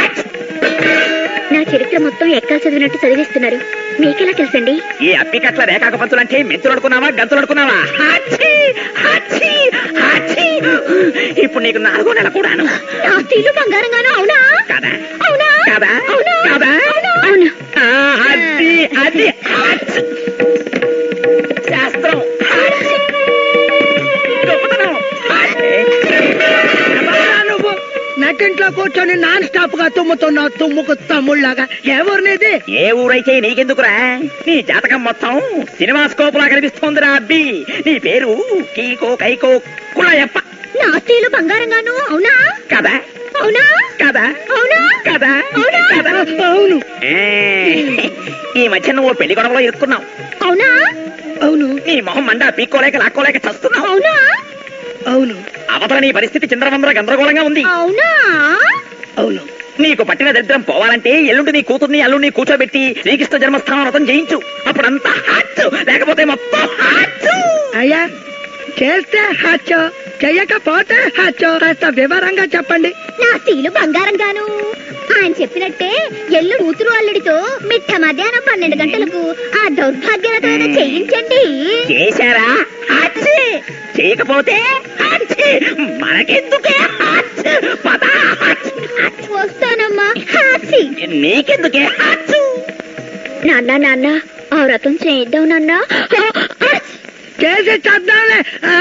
నా చరిత్ర మొత్తం ఎక్కా చదివినట్టు చదివిస్తున్నారు మీకెలా తెలుసండి ఈ అప్పికట్ల రేఖాక పంతులంటే మెంతులు అనుకున్నావా గంతులు అనుకున్నావా హాచీ! హాచీ! హాచీ! ఇప్పుడు నీకు నాలుగో నెల కూడాను నా స్త్రీలు బంగారంగాను అవునా కదా అవునా కదా అవునా కదా అవును ఆ, అది అది హాచీ! శాస్త్రం హాచీ! గొప్పతనం హాచీ! నువ్వు నటింట్లో కూర్చొని నాన్ స్టాప్ గా తుమ్ముతున్నావు తుమ్ముకు తమ్ముళ్ళగా ఎవరినిది ఏ ఊరైతే నీకెందుకురా నీ జాతకం మొత్తం సినిమా స్కోప్ లా కనిపిస్తోందిరా అబ్బి నీ పేరు కీకో కైకో కుళయప్ప నా స్త్రీలు బంగారంగాను అవునా కదా అవునా కదా అవునా కదా అవునా కదా అవును ఏ, ఈ మధ్య నువ్వు పెళ్లి గొడవలో ఇరుక్కున్నావు అవునా అవును నీ మొహం మండా పీక్కోలేక లాక్కోలేక చస్తున్నావు అవునా అవును అవతల నీ పరిస్థితి చిందరవందర గందరగోళంగా ఉంది అవునా అవును నీకు పట్టిన దరిద్రం పోవాలంటే ఎల్లుండి నీ కూతుర్ని అల్లుడిని కూర్చోబెట్టి శ్రీకృష్ణ జన్మస్థానం వ్రతం చేయించు అప్పుడంతా హాట్ లేకపోతే మొత్తం హాట్ అయ్యా చేస్తే హచ్చో చెయ్యకపోతే హచ్చో కాస్త వివరంగా చెప్పండి నా స్త్రీలు బంగారం గాను ఆయన చెప్పినట్టే ఎల్లు కూతురు అల్లుడితో మిట్ట మధ్యాహ్నం పన్నెండు గంటలకు ఆ దౌర్భాగ్యలతో ఏదో చేయించండి చేశారా హచ్చి చేయకపోతే హచ్చి మనకెందుకే హచ్చి పద వస్తానమ్మా హాసి నీకెందుకే హచ్చు నాన్న నాన్న ఆ వ్రతం చేయిద్దాం నాన్న చేసి చేద్దాంలే ఆ!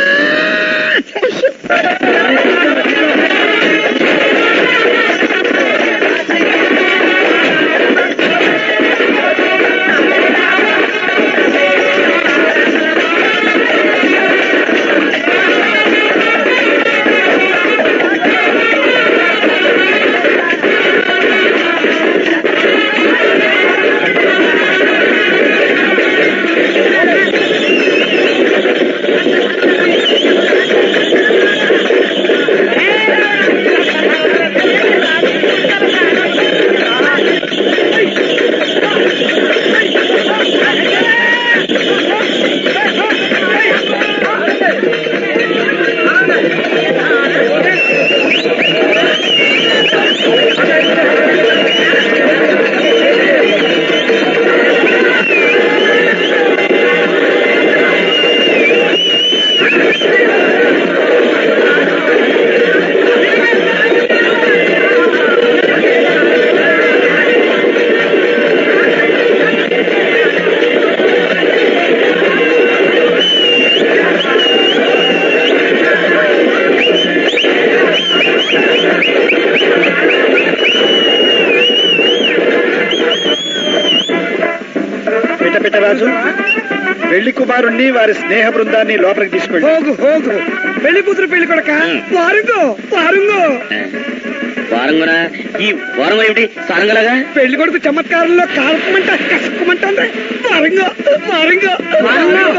పిట పిట రాజు పెళ్లి కుమారుణ్ణి వారి స్నేహ బృందాన్ని లోపలికి తీసుకెళ్ళి హోగు హోగు పెళ్లి కూతురు పెళ్లి కొడక వారుగో వారుగో వారంగున ఈ వారం ఏమిటి సారంగలాగా పెళ్లి కొడుకు చమత్కారంలో కాల్పమంట కసుకుమంటుంది వారుగో వారుగో వారుగో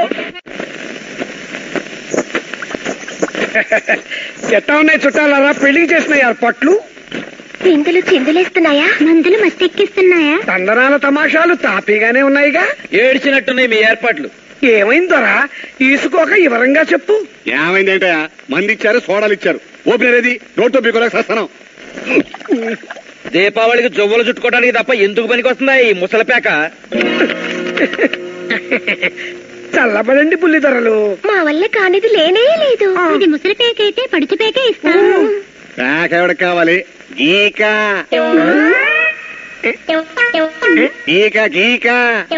ఎట్టా ఉన్నాయి చుట్టాలారా పెళ్లికి చేసిన ఏర్పాట్లు చిందులు చిందులేస్తున్నాయా మందులు మస్తెక్కిస్తున్నాయా తందనాల తమాషాలు తాపీగానే ఉన్నాయిగా ఏడ్చినట్టున్నాయి మీ ఏర్పాట్లు ఏమైందోరా తీసుకోక వివరంగా చెప్పు ఏమైందంటే మంది ఇచ్చారు సోడాలు ఇచ్చారు ఓపెనర్ ఏది నోట్తో పీకోలేక సస్తానం దీపావళికి జవ్వలు చుట్టుకోవడానికి తప్ప ఎందుకు పనికి వస్తుందా ఈ ముసలపేక చల్లబడండి పుల్లి ధరలు మా వల్ల కానిది లేనే లేదు ఇది ముసలి పేకైతే పడుచు పేకే ఇస్తాను ప్యాక్ ఎవడికి కావాలి గీక గీక గీక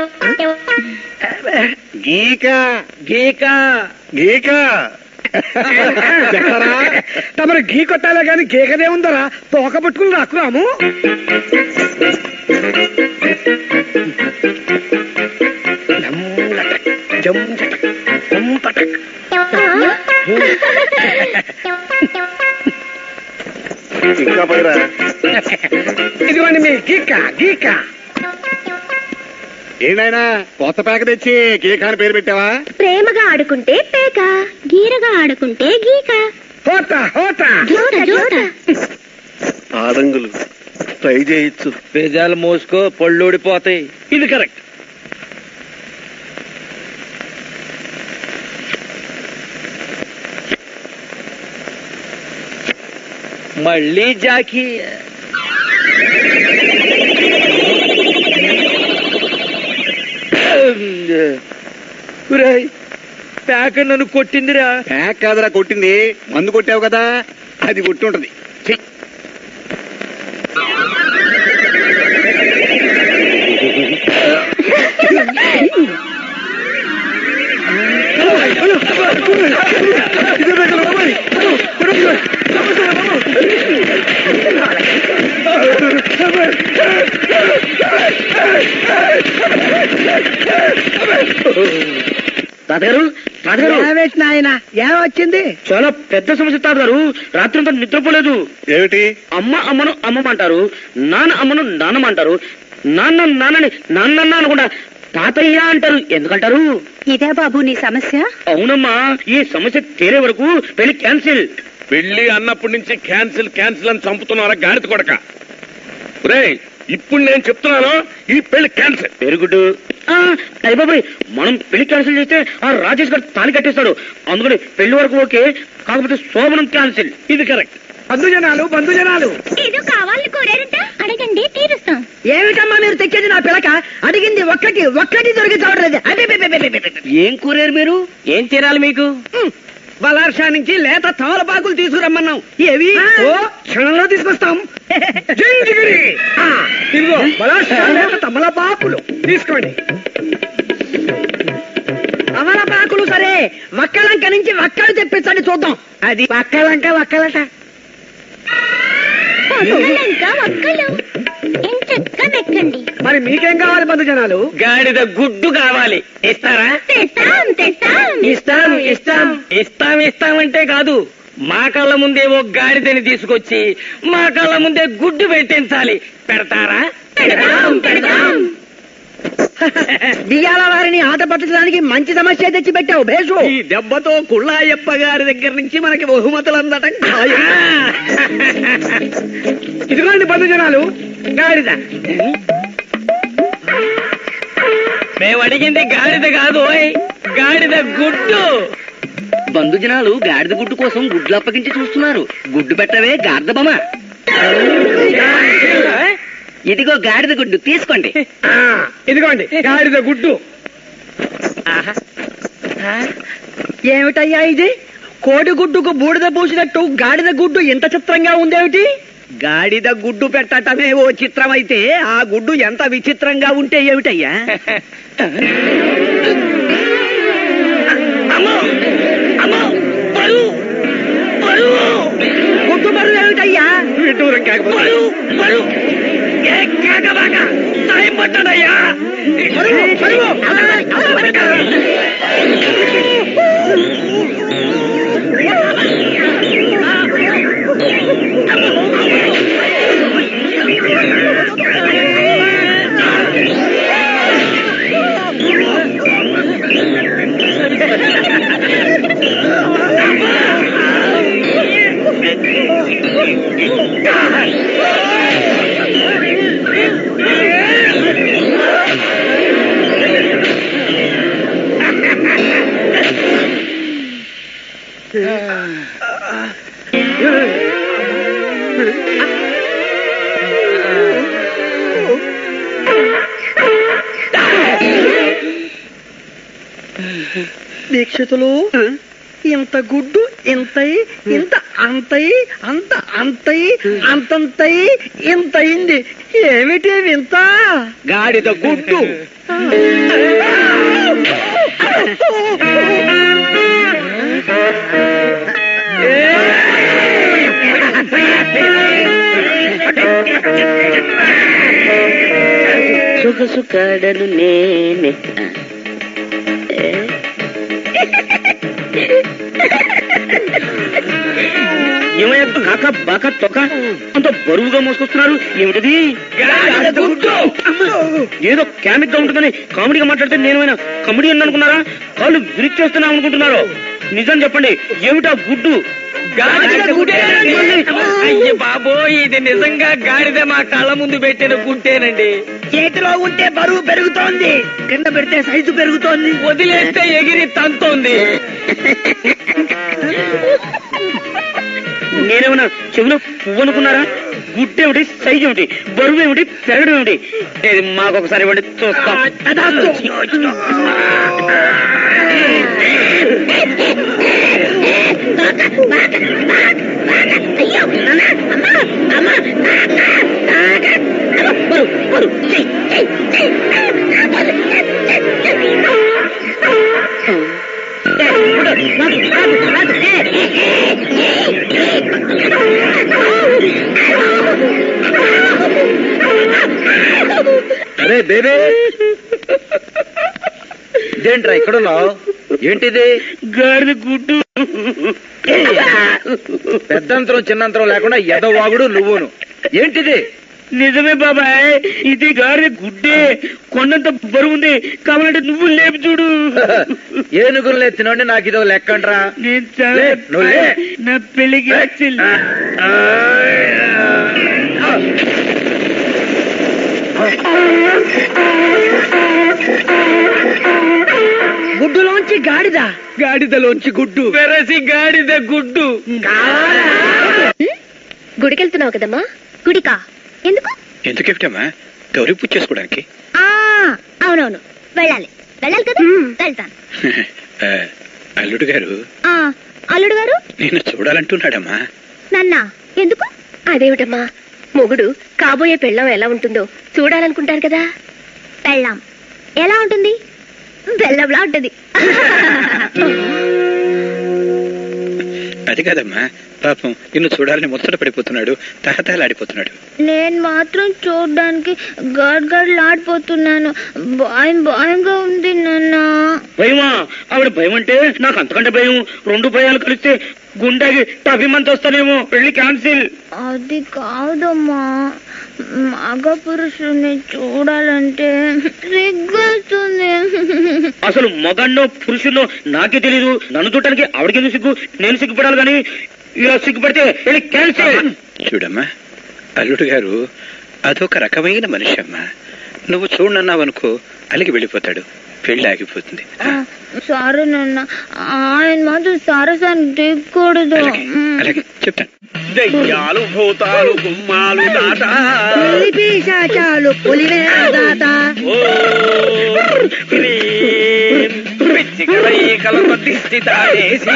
గీక గీక గీక చెప్తారా తమరు గీ కొట్టాలే గాని గీకదే ఉందరా తోక పట్టుకుని రాకురాము జమ్ జటక్, జమ్ పటక్. ఇంకా పోయిరా ఇదిగోండి మీ గీక గీక ఏంటైనా కొత్త ప్యాక్ తెచ్చి గీక అని పేరు పెట్టావా ప్రేమగా ఆడుకుంటే పేక గీరగా ఆడుకుంటే గీక హోత హోత జోట జోట ఆడంగులు ట్రై చేయొచ్చు పేజాలు మోసుకో పళ్ళు ఊడిపోతాయి ఇది కరెక్ట్ మళ్ళీ జాకీ ఒరేయ్, ప్యాక నన్ను కొట్టిందిరా ప్యాక్ కాదురా కొట్టింది మందు కొట్టావు కదా అది కొట్టి ఉంటది ఛీ. తాతగారు తాతగారు ఏవేటి నాయన ఏమొచ్చింది చాలా పెద్ద సమస్య తాతగారు రాత్రి అంతా నిద్రపోలేదు ఏమిటి అమ్మ అమ్మను అమ్మమంటారు నాన్న అమ్మను నాన్నమంటారు నాన్న నాన్నని నాన్న అనకుండా తాతయ్య అంటారు ఎందుకంటారు ఇదే బాబు నీ సమస్య అవునమ్మా ఈ సమస్య తీరే వరకు పెళ్లి క్యాన్సిల్ పెళ్లి అన్నప్పటి నుంచి క్యాన్సిల్ క్యాన్సిల్ అని చంపుతున్నారా గాడిత కొడక రే ఇప్పుడు నేను చెప్తున్నాను ఈ పెళ్లి క్యాన్సిల్ వెరీ గుడ్ అయ్య బాబాయ్ మనం పెళ్లి క్యాన్సిల్ చేస్తే ఆ రాజేష్ గారు తాళి కట్టేస్తాడు అందుకని పెళ్లి వరకు ఓకే కాకపోతే శోభనం క్యాన్సిల్ ఇది కరెక్ట్ బంధుజనాలు బంధుజనాలు ఏదో కావాలని కోరారంట అడగండి తీరుస్తాం ఏమిటమ్మా మీరు తెచ్చేది నా పిలక అడిగింది ఒక్కటి ఒక్కటి దొరికి చూడలేదు అదే ఏం కూరారు మీరు ఏం తినాలి మీకు బలార్షా నుంచి లేత తమలపాకులు తీసుకురమ్మన్నాం ఏవి ఓ క్షణంలో తీసుకొస్తాం జింజిగిరి ఆ, ఇదిగో బలార్షా లేత తమలపాకులు తీసుకోండి తమలపాకులు సరే వక్కలంక నుంచి వక్కలు తెప్పించండి చూద్దాం అది వక్కలంక వక్కలట ఒక్కలంక ఒక్కలు ఎంచక్క మెక్కండి మరి మీకేం కావాలి బంధుజనాలు గాడిద గుడ్డు కావాలి ఇస్తారా తెస్తాం తెస్తాం ఇస్తాం ఇస్తాం ఇస్తాం ఇస్తామంటే కాదు మా కళ్ళ ముందే ఓ గాడిదని తీసుకొచ్చి మా కళ్ళ ముందే గుడ్డు పెట్టించాలి పెడతారా పెడతాం పెడతాం బియ్యాల వారిని ఆట పట్టడానికి మంచి సమస్య తెచ్చి పెట్టావు భేషు ఈ దెబ్బతో కుళ్ళాయప్ప గారి దగ్గర నుంచి మనకి బహుమతులు అందటం ఖాయం. ఇదిగోండి బంధుజనాలు గాడిద మేము అడిగింది గాడిద కాదు ఓయ్. గాడిద గుడ్డు బంధుజనాలు గాడిద గుడ్డు కోసం గుడ్లు అప్పగించి చూస్తున్నారు గుడ్డు పెట్టవే గాడిద బొమ్మ ఇదిగో గాడిద గుడ్డు తీసుకోండి ఆ, ఇదిగోండి గాడిద గుడ్డు ఏమిటయ్యా ఇది కోడి గుడ్డుకు బూడిద పూసినట్టు గాడిద గుడ్డు ఇంత చిత్రంగా ఉందేమిటి గాడిద గుడ్డు పెట్టటమే ఓ చిత్రమైతే ఆ గుడ్డు ఎంత విచిత్రంగా ఉంటే ఏమిటయ్యా గుడ్డు బరువు ఏమిటయ్యా విడ్డూరం కాకపోతే టైం పట్టడయ్యా దీక్షితులు ఇంత గుడ్డు ఇంతై ఇంత అంతై అంత అంతై అంతంతై ఇంత అయింది ఏమిటి వింత గాడిద గుడ్డు సొగసు కాడను నేనే ఏమయ్యా కాక బాక తొక్క అంత బరువుగా మోసుకొస్తున్నారు ఏమిటిది ఏదో కామిక్ గా ఉంటుందని కామెడీగా మాట్లాడితే నేనేమైనా కామెడీ అని అనుకున్నారా కాళ్ళు విరిచేస్తున్నా అనుకుంటున్నారు నిజం చెప్పండి ఏమిటా గుడ్డు అయ్య బాబో ఇది నిజంగా గాడిద మా కళ్ళ ముందు పెట్టిన గుడ్డేనండి చేతిలో ఉంటే బరువు పెరుగుతోంది కింద పెడితే సైజు పెరుగుతోంది వదిలేస్తే ఎగిరి తంతోంది నేనేమన్నా చెవిలో పువ్వు అనుకున్నారా గుడ్డు ఏమిటి సైజు ఏమిటి బరువు ఏమిటి పెరగడం ఏమిటి ఇది మాకొకసారి ఇవ్వండి చూస్తాం అరే బేబీ ఇదేంట్రా ఇక్కడున్నావు ఏంటిది గాడిద గుడ్డు పెద్దంతరం చిన్నంతరం లేకుండా ఎదవాగుడు నువ్వును ఏంటిది నిజమే బాబాయ్ ఇది గాడిద గుడ్డే కొండంత బరువు ఉంది కావాలంటే నువ్వు లేపు చూడు ఏనుగులు ఎత్తినోండి నాకు ఇదో లెక్కండ్రా నేను చాలా లే, నువ్వు లే. నా పెళ్లికి చెల్లి. గుడ్డులోంచి గాడిద గాడిదలోంచి గుడ్డు వెరసి గాడిద గుడ్డు గుడికెళ్తున్నావు కదమ్మా గుడికా ఎందుకు ఎందుకేమిటమ్మా గౌరీ పూజ చేసుకోవడానికి ఆ అవునవును వెళ్ళాలి వెళ్ళాలి కదా వెళ్తాను ఆ, అల్లుడు గారు ఆ అల్లుడు గారు నేను చూడాలంటున్నాడమ్మా నన్న ఎందుకు అదేమిటమ్మా మొగుడు కాబోయే పెళ్ళం ఎలా ఉంటుందో చూడాలనుకుంటారు కదా పెళ్ళాం ఎలా ఉంటుంది బెల్లంలా ఉంటుంది అది కాదమ్మా పాపం నిన్ను చూడాలని ముచ్చట పడిపోతున్నాడు తహతహలాడిపోతున్నాడు నేను మాత్రం చూడడానికి గడ్ గడ్లాడిపోతున్నాను భయం భయంగా ఉంది నాన్న భయమా ఆవిడ భయం అంటే నాకు అంతకంటే భయం రెండు భయాలు కలిస్తే గుండెకి టభిమంత వస్తానేమో పెళ్లి క్యాన్సిల్ అది కాదమ్మా మగ పురుషుని చూడాలంటే సిగ్గేస్తుంది అసలు మగాన్నో పురుషున్నో నాకే తెలీదు నన్ను చూడటానికి ఆవిడకి ఎందుకు సిగ్గు నేను సిగ్గుపడాలి కానీ ఇలా సిగ్గుపడితే పెళ్లి క్యాన్సిల్ చూడమ్మా అల్లుడు గారు అదొక రకమైన మనిషి అమ్మా నువ్వు చూడన్నావనుకో అలిగి వెళ్ళిపోతాడు పెళ్లి ఆగిపోతుంది సరే నాన్న ఆయన మాత్రం సరసాన్ని దిగకూడదు అలాగే చెప్తాను దెయ్యాలు భూతాలు గుమ్మాలు దాట పిశాచాలు పులివేదాత పిచ్చికలైకలతో దిష్టి తాడేసి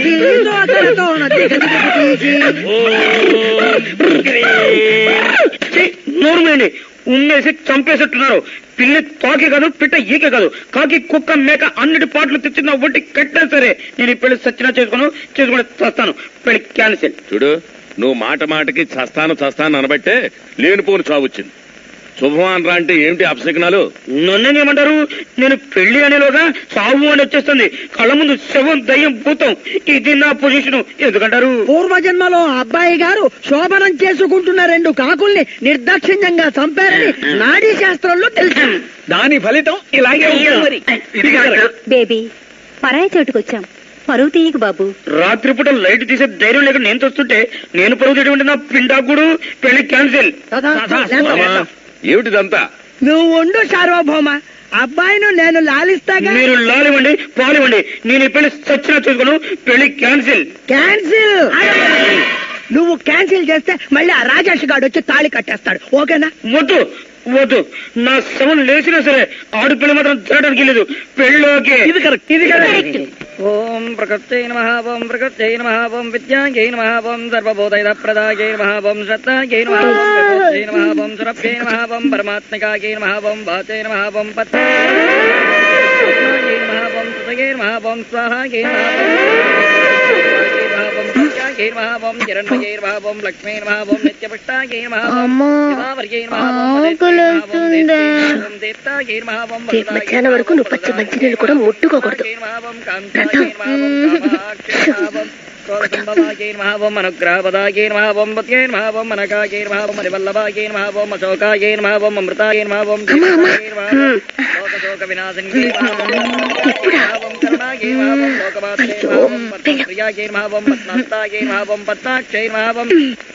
నోరు మేండి ఉమ్మేసి చంపేసేట్టున్నారు పిల్లి తోకే కాదు పిట్ట ఈకే కాదు కాకి కుక్క మేక అన్నిటి పాటలు తెచ్చి నా ఒంటి కట్టినా సరే నేను ఈ పెళ్లి సచ్చినా చేసుకోను చేసుకుని చస్తాను పెళ్లి క్యాన్సిల్ చూడు నువ్వు మాట మాటకి చస్తాను చస్తాను అనబట్టే లేనిపోని చావు వచ్చింది శుభమాన్ రా అంటే ఏమిటి అపశకునాలు నన్నేమంటారు నేను పెళ్లి అనేలోగా సాగు అని వచ్చేస్తుంది కళ్ళ ముందు శవం దయ్యం భూతం ఇది నా పొజిషన్ ఎందుకంటారు పూర్వజన్మలో అబ్బాయి గారు శోభనం చేసుకుంటున్న రెండు కాకుల్ని నిర్దాక్షిణ్యంగా చంపారని నాడీ శాస్త్రంలో తెలుసు దాని ఫలితం ఇలాగే ఉంటుంది మరి బేబీ పరాయి చోటుకొచ్చాం పరువు తీయకు బాబు రాత్రిపూట లైట్ తీసే ధైర్యం లేక నేను చూస్తుంటే నేను పరుగు తీయడం నా పిండాకుడు పెళ్లి క్యాన్సిల్ ఏమిటిదంతా నువ్వు ఉండు సార్వభౌమ అబ్బాయిను నేను లాలిస్తాగా మీరు లాలివ్వండి పాలివ్వండి నేను ఈ పెళ్లి సచ్చినా చూసుకోను పెళ్లి క్యాన్సిల్ క్యాన్సిల్ నువ్వు క్యాన్సిల్ చేస్తే మళ్ళీ ఆ రాజేష్ గాడు వచ్చి తాళి కట్టేస్తాడు ఓకేనా వద్దు వద్దు నా శవం లేచినా సరే ఆడు పెళ్లి మాత్రం జరగడానికి లేదు పెళ్ళోకే ఇది కరెక్ట్ ఇది కరెక్ట్ ఓం ప్రకృత్యై నమ ఓం ప్రకృత్యై నమ ఓం విద్యాయై నమ ఓం సర్వబోధైద ప్రదాయై నమ ఓం శ్రద్ధాయై నమ ఓం విభూత్యై నమ ఓం సురభ్యై నమ ఓం పరమాత్మికాయై నమ ఓం వాచై నమ ఓం పత్రాయై నమ ఓం సుతయై నమ ఓం స్వాహాయై నమ ఓం సత్యాయై నమ ఓం హిరణ్మయై నమ ఓం లక్ష్మీ నమ ఓం నిత్యపుష్టాయై నమ ఓం అమ్మా శివావర్యై నమ ఓం ఆకలేస్తుంది దేవతాయై నమ ఓం రేపు మధ్యాహ్నం వరకు నువ్వు పచ్చి మంచినీళ్ళు కూడా ముట్టుకోకూడదు అనుగ్రహపదాయే నమోం పత్యే నమోం మనకాయే నమోం మరివల్లభాయే నమోం అశోకాయే నమోం అమృతాయే నమోం లోకశోక వినాశిన్యే నమోం కరుణాయే నమోం లోకమాత్రే నమోం పద్మప్రియాయే నమోం పద్మాస్తాయే నమోం పద్మాక్షే నమోం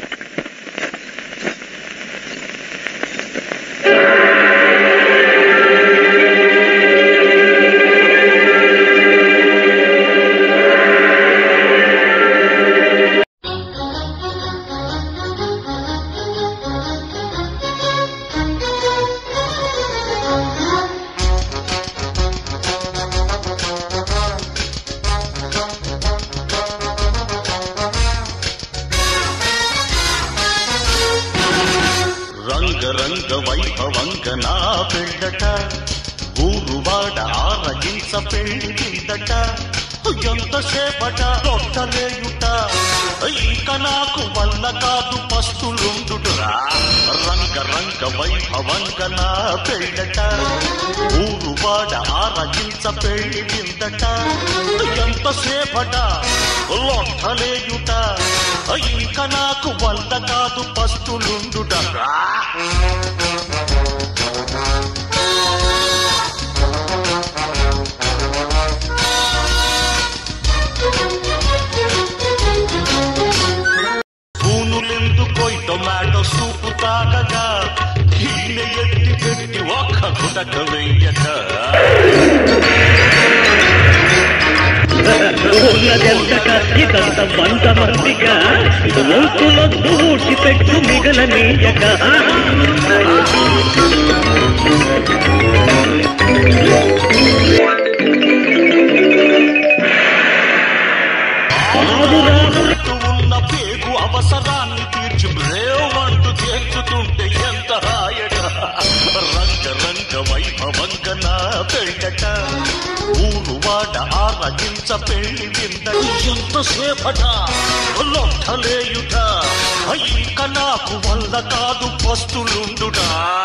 రంగ రంగ వైభవంగ నా పెళ్ళట ఊరువాడ ఆరగించ పెళ్లి కిందట ఎంతసేపట కొట్టలేయుట ఇక నాకు వల్ల కాదు పస్తులుండురా రంగ రంగ వైభవంగ నా పెళ్ళట ఊరువాడ ఆరగించ పెళ్లి కిందట ఎంతసేపట లొట్టలేయుట ఇక నాకు వల్ల కాదు పస్తులుండుట పూనులెందుకోయ్ టొమాటో సూపు తాగగా ఈయన ఎత్తి పెట్టి పెట్టి ఒక్క గుటక వెయ్యక ఉన్నదెంతక ఇదంత వంద మందిగా వంతులో దూచి పెట్టు మిగలనీయక ఆవురావుతూ ఉన్న పేగు అవసరాన్ని తీర్చి బ్రేవ్ అంటూ తేల్చుతుంటే ఎంత హాయట రంగ రంగ వైభవంగ నా పెళ్ళట ఊరు వాడ ఆరగించ పెళ్లి విందట ఎంత సేపట లొట్టలేయుట ఇంక నాకు వల్ల కాదు పస్తులుండుట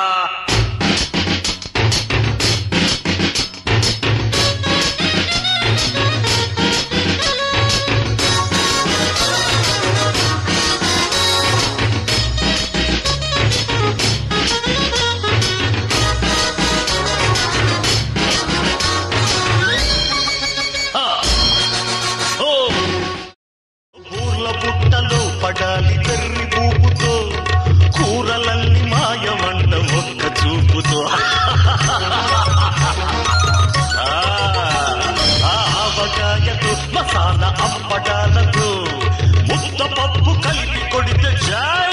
ఓ ఊర్ల బుట్టలో పడాలి కర్రి బూపుతో కూరలన్నీ మాయమంట ఒక్క చూపుతో ఆ, ఆ ఆవకాయతో మసాలా అప్పడాలతో ముద్ద పప్పు కలిపి కొడితే జాయ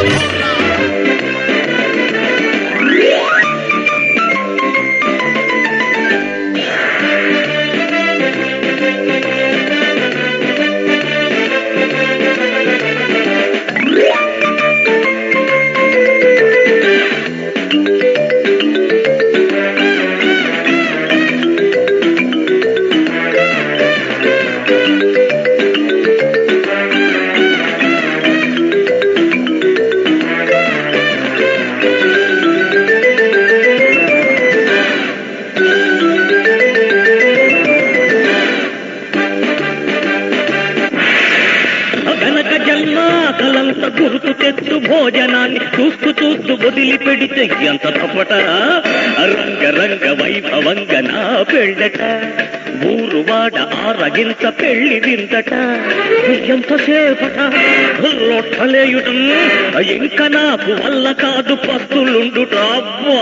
గనక జన్మ కలంత గుర్తు తెచ్చు భోజనాన్ని చూస్తూ చూస్తూ వదిలిపెడితే ఎంత తప్పటరా రంగ రంగ వైభవంగ నా పెళ్ళట ఊరు వాడ ఆరగింత పెళ్లి విందట ఎంతసేపట లొట్టలేయుటం ఇంక నాకు వల్ల కాదు పస్తులుండుట అబ్బా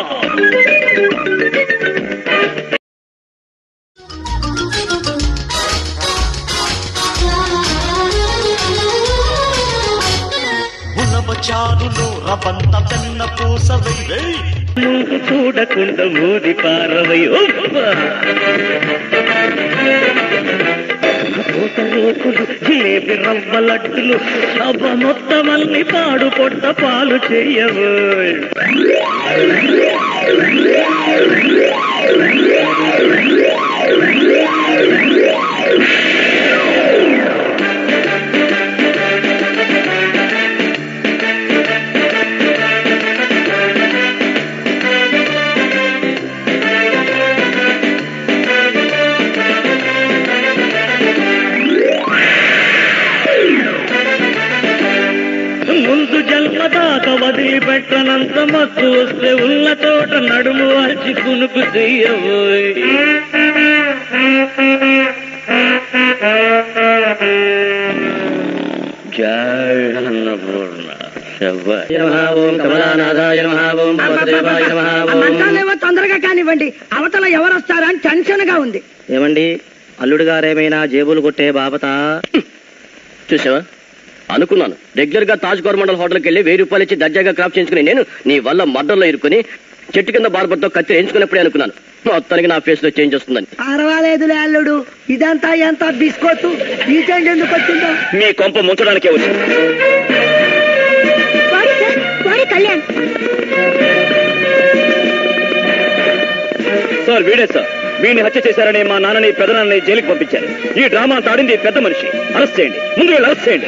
ఉలవచారులో రబంత వెన్న పూసవై వేయ్ నువ్వు చూడకుండా ఊది పారవై రేకులు జిలేబి రవ్వ లడ్డులు సభ మొత్తం అల్లి పాడు పొట్ట పాలు చెయ్యవు ముందు జన్మ దాకా వదిలిపెట్టనంత మత్తు వస్తే ఉన్న చోట నడుము వాల్చి కునుకు చెయ్యవు జయ అన్నపూర్ణ శవ్వాయ నమః ఓం కమలానాథాయ నమః ఓం భవదేవాయ నమః ఓం మంచాలేమో తొందరగా కానివ్వండి అవతల ఎవరు వస్తారా అని టెన్షన్ గా ఉంది ఏమండి అల్లుడు గారేమైనా జేబులు కొట్టే బాబతా చూసావా అనుకున్నాను రెగ్యులర్ గా తాజ్ గవర్నమెంట్ హోటల్కి వెళ్ళి వెయ్యి రూపాయలు ఇచ్చి దర్జాగా క్రాప్ చేయించుకుని నేను నీ వల్ల మర్డర్లో ఇరుకుని చెట్టు కింద బార్బర్తో కత్తి వేయించుకున్నప్పుడే అనుకున్నాను మొత్తానికి నా ఫేస్ లో చేంజ్ వస్తుందని పర్వాలేదులే అల్లుడు ఇదంతా ఎంత బిస్కోత్ ఈ చేంజ్ ఎందుకు వచ్చిందో మీ కొంప ముంచడానికే వచ్చింది వాడే సార్ వాడే కళ్యాణ్ సార్ వీడే సార్ వీడిని హత్య చేశారని మా నాన్నని పెదనాన్నని జైలుకి పంపించారు ఈ డ్రామా అంతా ఆడింది పెద్ద మనిషి అరెస్ట్ చేయండి ముందు వీళ్ళు అరెస్ట్ చేయండి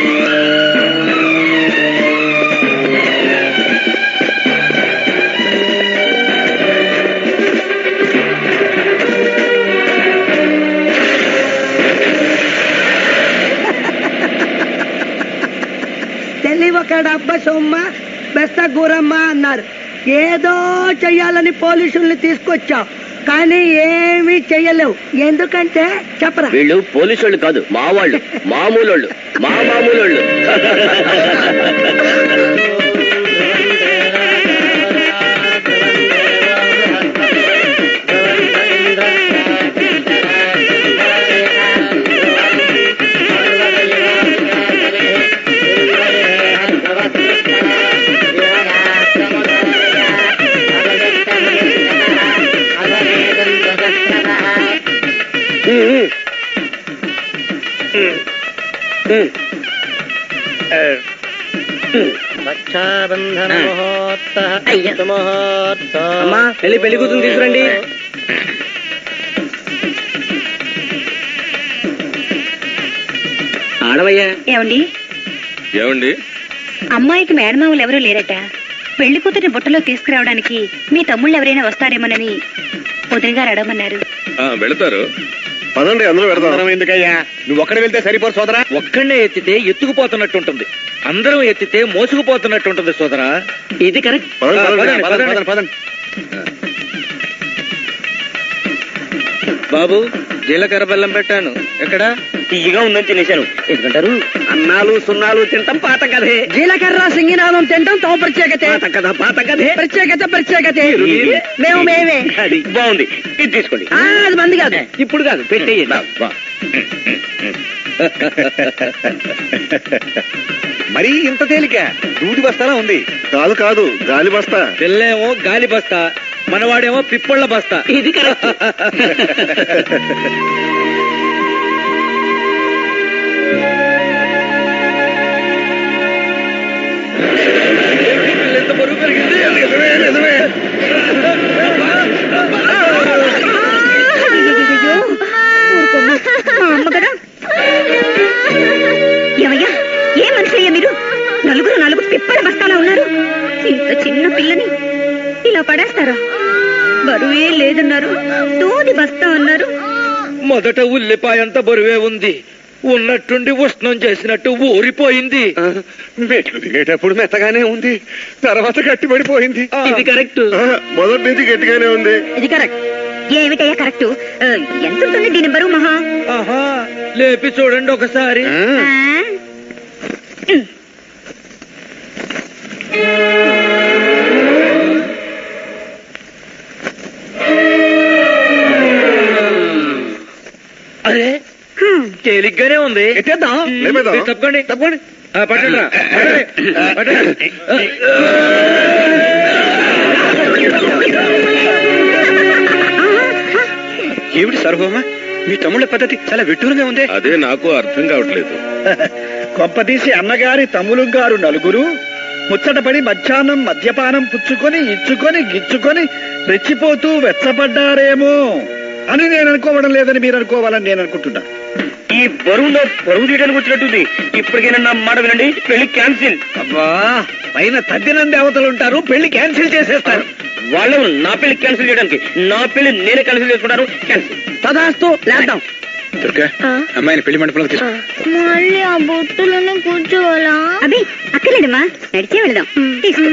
తెలివి ఒక డబ్బ సొమ్మ బెస్త గురమ్మ అన్నారు ఏదో చెయ్యాలని పోలీసుల్ని తీసుకొచ్చావు కానీ ఏమీ చెయ్యలేవు ఎందుకంటే చెప్పరా వీళ్ళు పోలీసు వాళ్ళు కాదు మా వాళ్ళు మామూలు వాళ్ళు మా మామూలు వాళ్ళు రక్షాబంధన ముహూర్త ముహూర్త అమ్మా పెళ్లి పెళ్లి కూతురు తీసుకురండి ఆడవయ్యా ఏమండి ఏమండి అమ్మాయికి మేనమావులు ఎవరూ లేరట పెళ్లి కూతురిని బుట్టలో తీసుకురావడానికి మీ తమ్ముళ్ళు ఎవరైనా వస్తారేమోనని వదిన గారు అడగమన్నారు ఆ, వెళతారు పదండి అందరూ పెడతాం ఎందుకయ్యా నువ్వు ఒక్కడ వెళ్తే సరిపోరు సోదరా ఒక్కడే ఎత్తితే ఎత్తుకుపోతున్నట్టుంటుంది అందరం ఎత్తితే మోసుకుపోతున్నట్టుంటుంది సోదరా ఇది కరెక్ట్ పదండి, పదండి, పదండి, పదండి. బాబు జీలకర్ర బెల్లం పెట్టాను ఎక్కడ తీయగా ఉందని తినేశాను ఎందుకంటారు అన్నాలు సున్నాలు తింటాం పాత కథే జీలకర్ర సింగినాదం తింటాం తో ప్రత్యేకతే పాత కథ పాత కథే ప్రత్యేకత ప్రత్యేకతే మేము మేమే అది బాగుంది ఇది తీసుకోండి ఆ, అది మంది కాదు ఇప్పుడు కాదు పెట్టేయండి మరీ ఇంత తేలిక దూది బస్తాలా ఉంది కాదు కాదు గాలి బస్తా తెల్లేమో గాలి బస్తా మనవాడేమో పిప్పళ్ళ బస్తా ఇది కరెక్ట్ ఎంత బరువు పెరిగింది నిజమే నిజమే మా అమ్మ కదా ఏమయ్యా ఏ మనుషులయ్యా మీరు నలుగురు నలుగురు పిప్పల బస్తాలా ఉన్నారు ఇంత చిన్న పిల్లని ఇలా పడేస్తారా బరువే లేదన్నారు దూది బస్తా అన్నారు మొదట ఉల్లిపాయ అంత బరువే ఉంది ఉన్నట్టుండి ఉష్ణం చేసినట్టు ఊరిపోయింది మెట్లు దిగేటప్పుడు మెత్తగానే ఉంది తర్వాత గట్టిపడిపోయింది ఇది కరెక్ట్ మొదటి నుంచి గట్టిగానే ఉంది ఇది కరెక్ట్ ఏమిటయ్యా కరెక్ట్ ఎంత ఉంటుంది దీని బరువు మహా ఆహా లేపి చూడండి ఒకసారి ఆ? అరే తేలిగ్గానే ఉంది ఎత్తేద్దాం. లేపేద్దాం. మీరు తప్పకండి తప్పకండి ఆ, పట్టండి రా. పట్టండి. పట్టండి. ఏమిటి సర్వమ్మ మీ తమ్ముళ్ళ పద్ధతి చాలా విడ్డూరంగా ఉంది అదే నాకు అర్థం కావట్లేదు కొంపదీసి అన్నగారి తమ్ములు గారు నలుగురు ముచ్చటపడి మధ్యాహ్నం మద్యపానం పుచ్చుకొని ఇచ్చుకొని గిచ్చుకొని రెచ్చిపోతూ వెచ్చపడ్డారేమో అని నేను అనుకోవడం లేదని మీరు అనుకోవాలని నేను అనుకుంటున్నా ఈ బరువులో బరువు తీయడానికి వచ్చినట్టుంది ఇప్పటికైనా నా మాట వినండి పెళ్లి క్యాన్సిల్ అబ్బా పైన తద్దినం దేవతలు ఉంటారు పెళ్లి క్యాన్సిల్ చేసేస్తారు వాళ్ళు నా పెళ్లి క్యాన్సిల్ చేయడానికి నా పెళ్లి నేనే క్యాన్సిల్ చేసుకుంటాను క్యాన్సిల్ తదాస్తు లేద్దాం దుర్గా అమ్మాయిని పెళ్లి మండపంలో తీసుకో మళ్ళీ ఆ బొట్టులోనే కూర్చోవాలా అభి అక్కర్లేదమ్మా నడిచే వెళదాం తీసుకో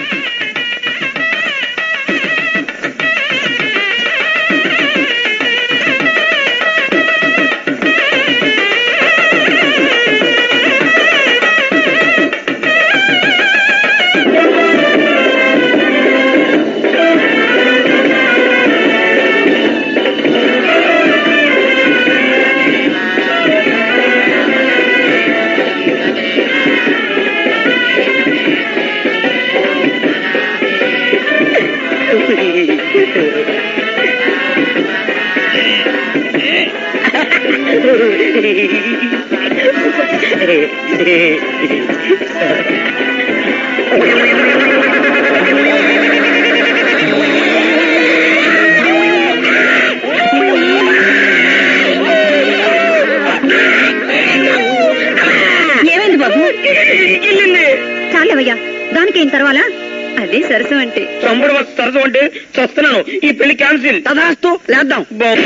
ఏమైంది బాబు చాలేవయ్యా దానికి ఏం తర్వాలా అదే సరసం అంటే చంపడం సరసం అంటే చస్తున్నాను ఈ పెళ్లి క్యాన్సిల్ తదాస్తు లేద్దాం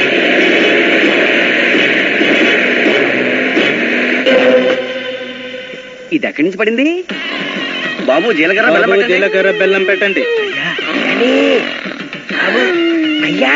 ఇది ఎక్కడి నుంచి పడింది బాబు జీలకర్ర బెల్లం బాబు, పెట్టండి. జీలకర్ర బెల్లం పెట్టండి అయ్యా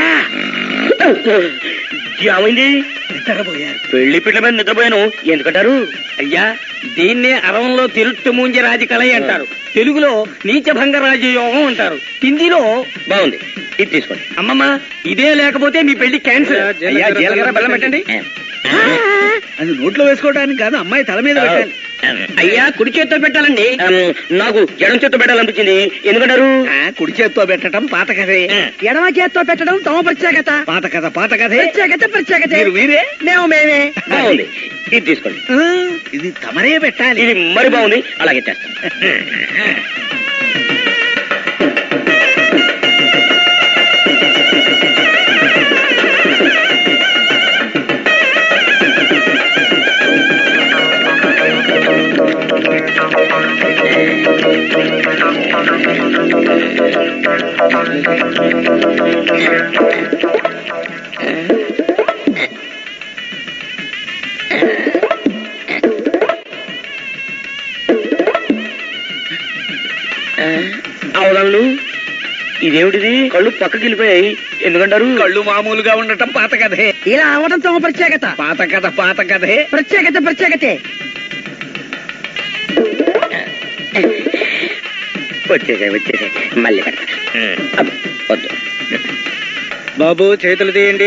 ఏమైంది పెళ్లి పిట్ల మీద నిద్రపోయాను ఎందుకంటారు అయ్యా దీన్నే అరంలో తిరుట్టు మూంజ రాజకళయ అంటారు తెలుగులో నీచభంగ రాజయోగం అంటారు హిందీలో బాగుంది ఇది తీసుకోండి అమ్మమ్మ ఇదే లేకపోతే మీ పెళ్లి క్యాన్సిల్ అయ్యా జీలకర్ర బెల్లం పెట్టండి అది నోట్లో వేసుకోవడానికి కాదు అమ్మాయి తల మీద పెట్టాలి అయ్యా కుడి చేత్తో పెట్టాలండి నాకు ఎడం చేత్తో పెట్టాలనిపించింది ఎందుకంటారు కుడి చేత్తో పెట్టడం పాత కథే ఎడమ చేత్తో పెట్టడం తమ ప్రత్యేకత పాత కథ పాత కథే ప్రత్యేకత ప్రత్యేకత మీరు వీరే మేము మేమే బాగుంది ఇది తీసుకోండి ఇది తమరే పెట్టాలి ఇది మరి బాగుంది అలాగే చేస్తాను అవదాలు ఇదేమిటిది కళ్ళు పక్కకి వెళ్ళిపోయాయి ఎందుకంటారు కళ్ళు మామూలుగా ఉండటం పాత కథే ఇలా అవడం తమ ప్రత్యేకత పాత కథ పాత కథే ప్రత్యేకత ప్రత్యేకతే వచ్చేసాయి వచ్చేసాయి మళ్ళీ పెడతా అబ్బ, వద్దు బాబు చేతులు తీయండి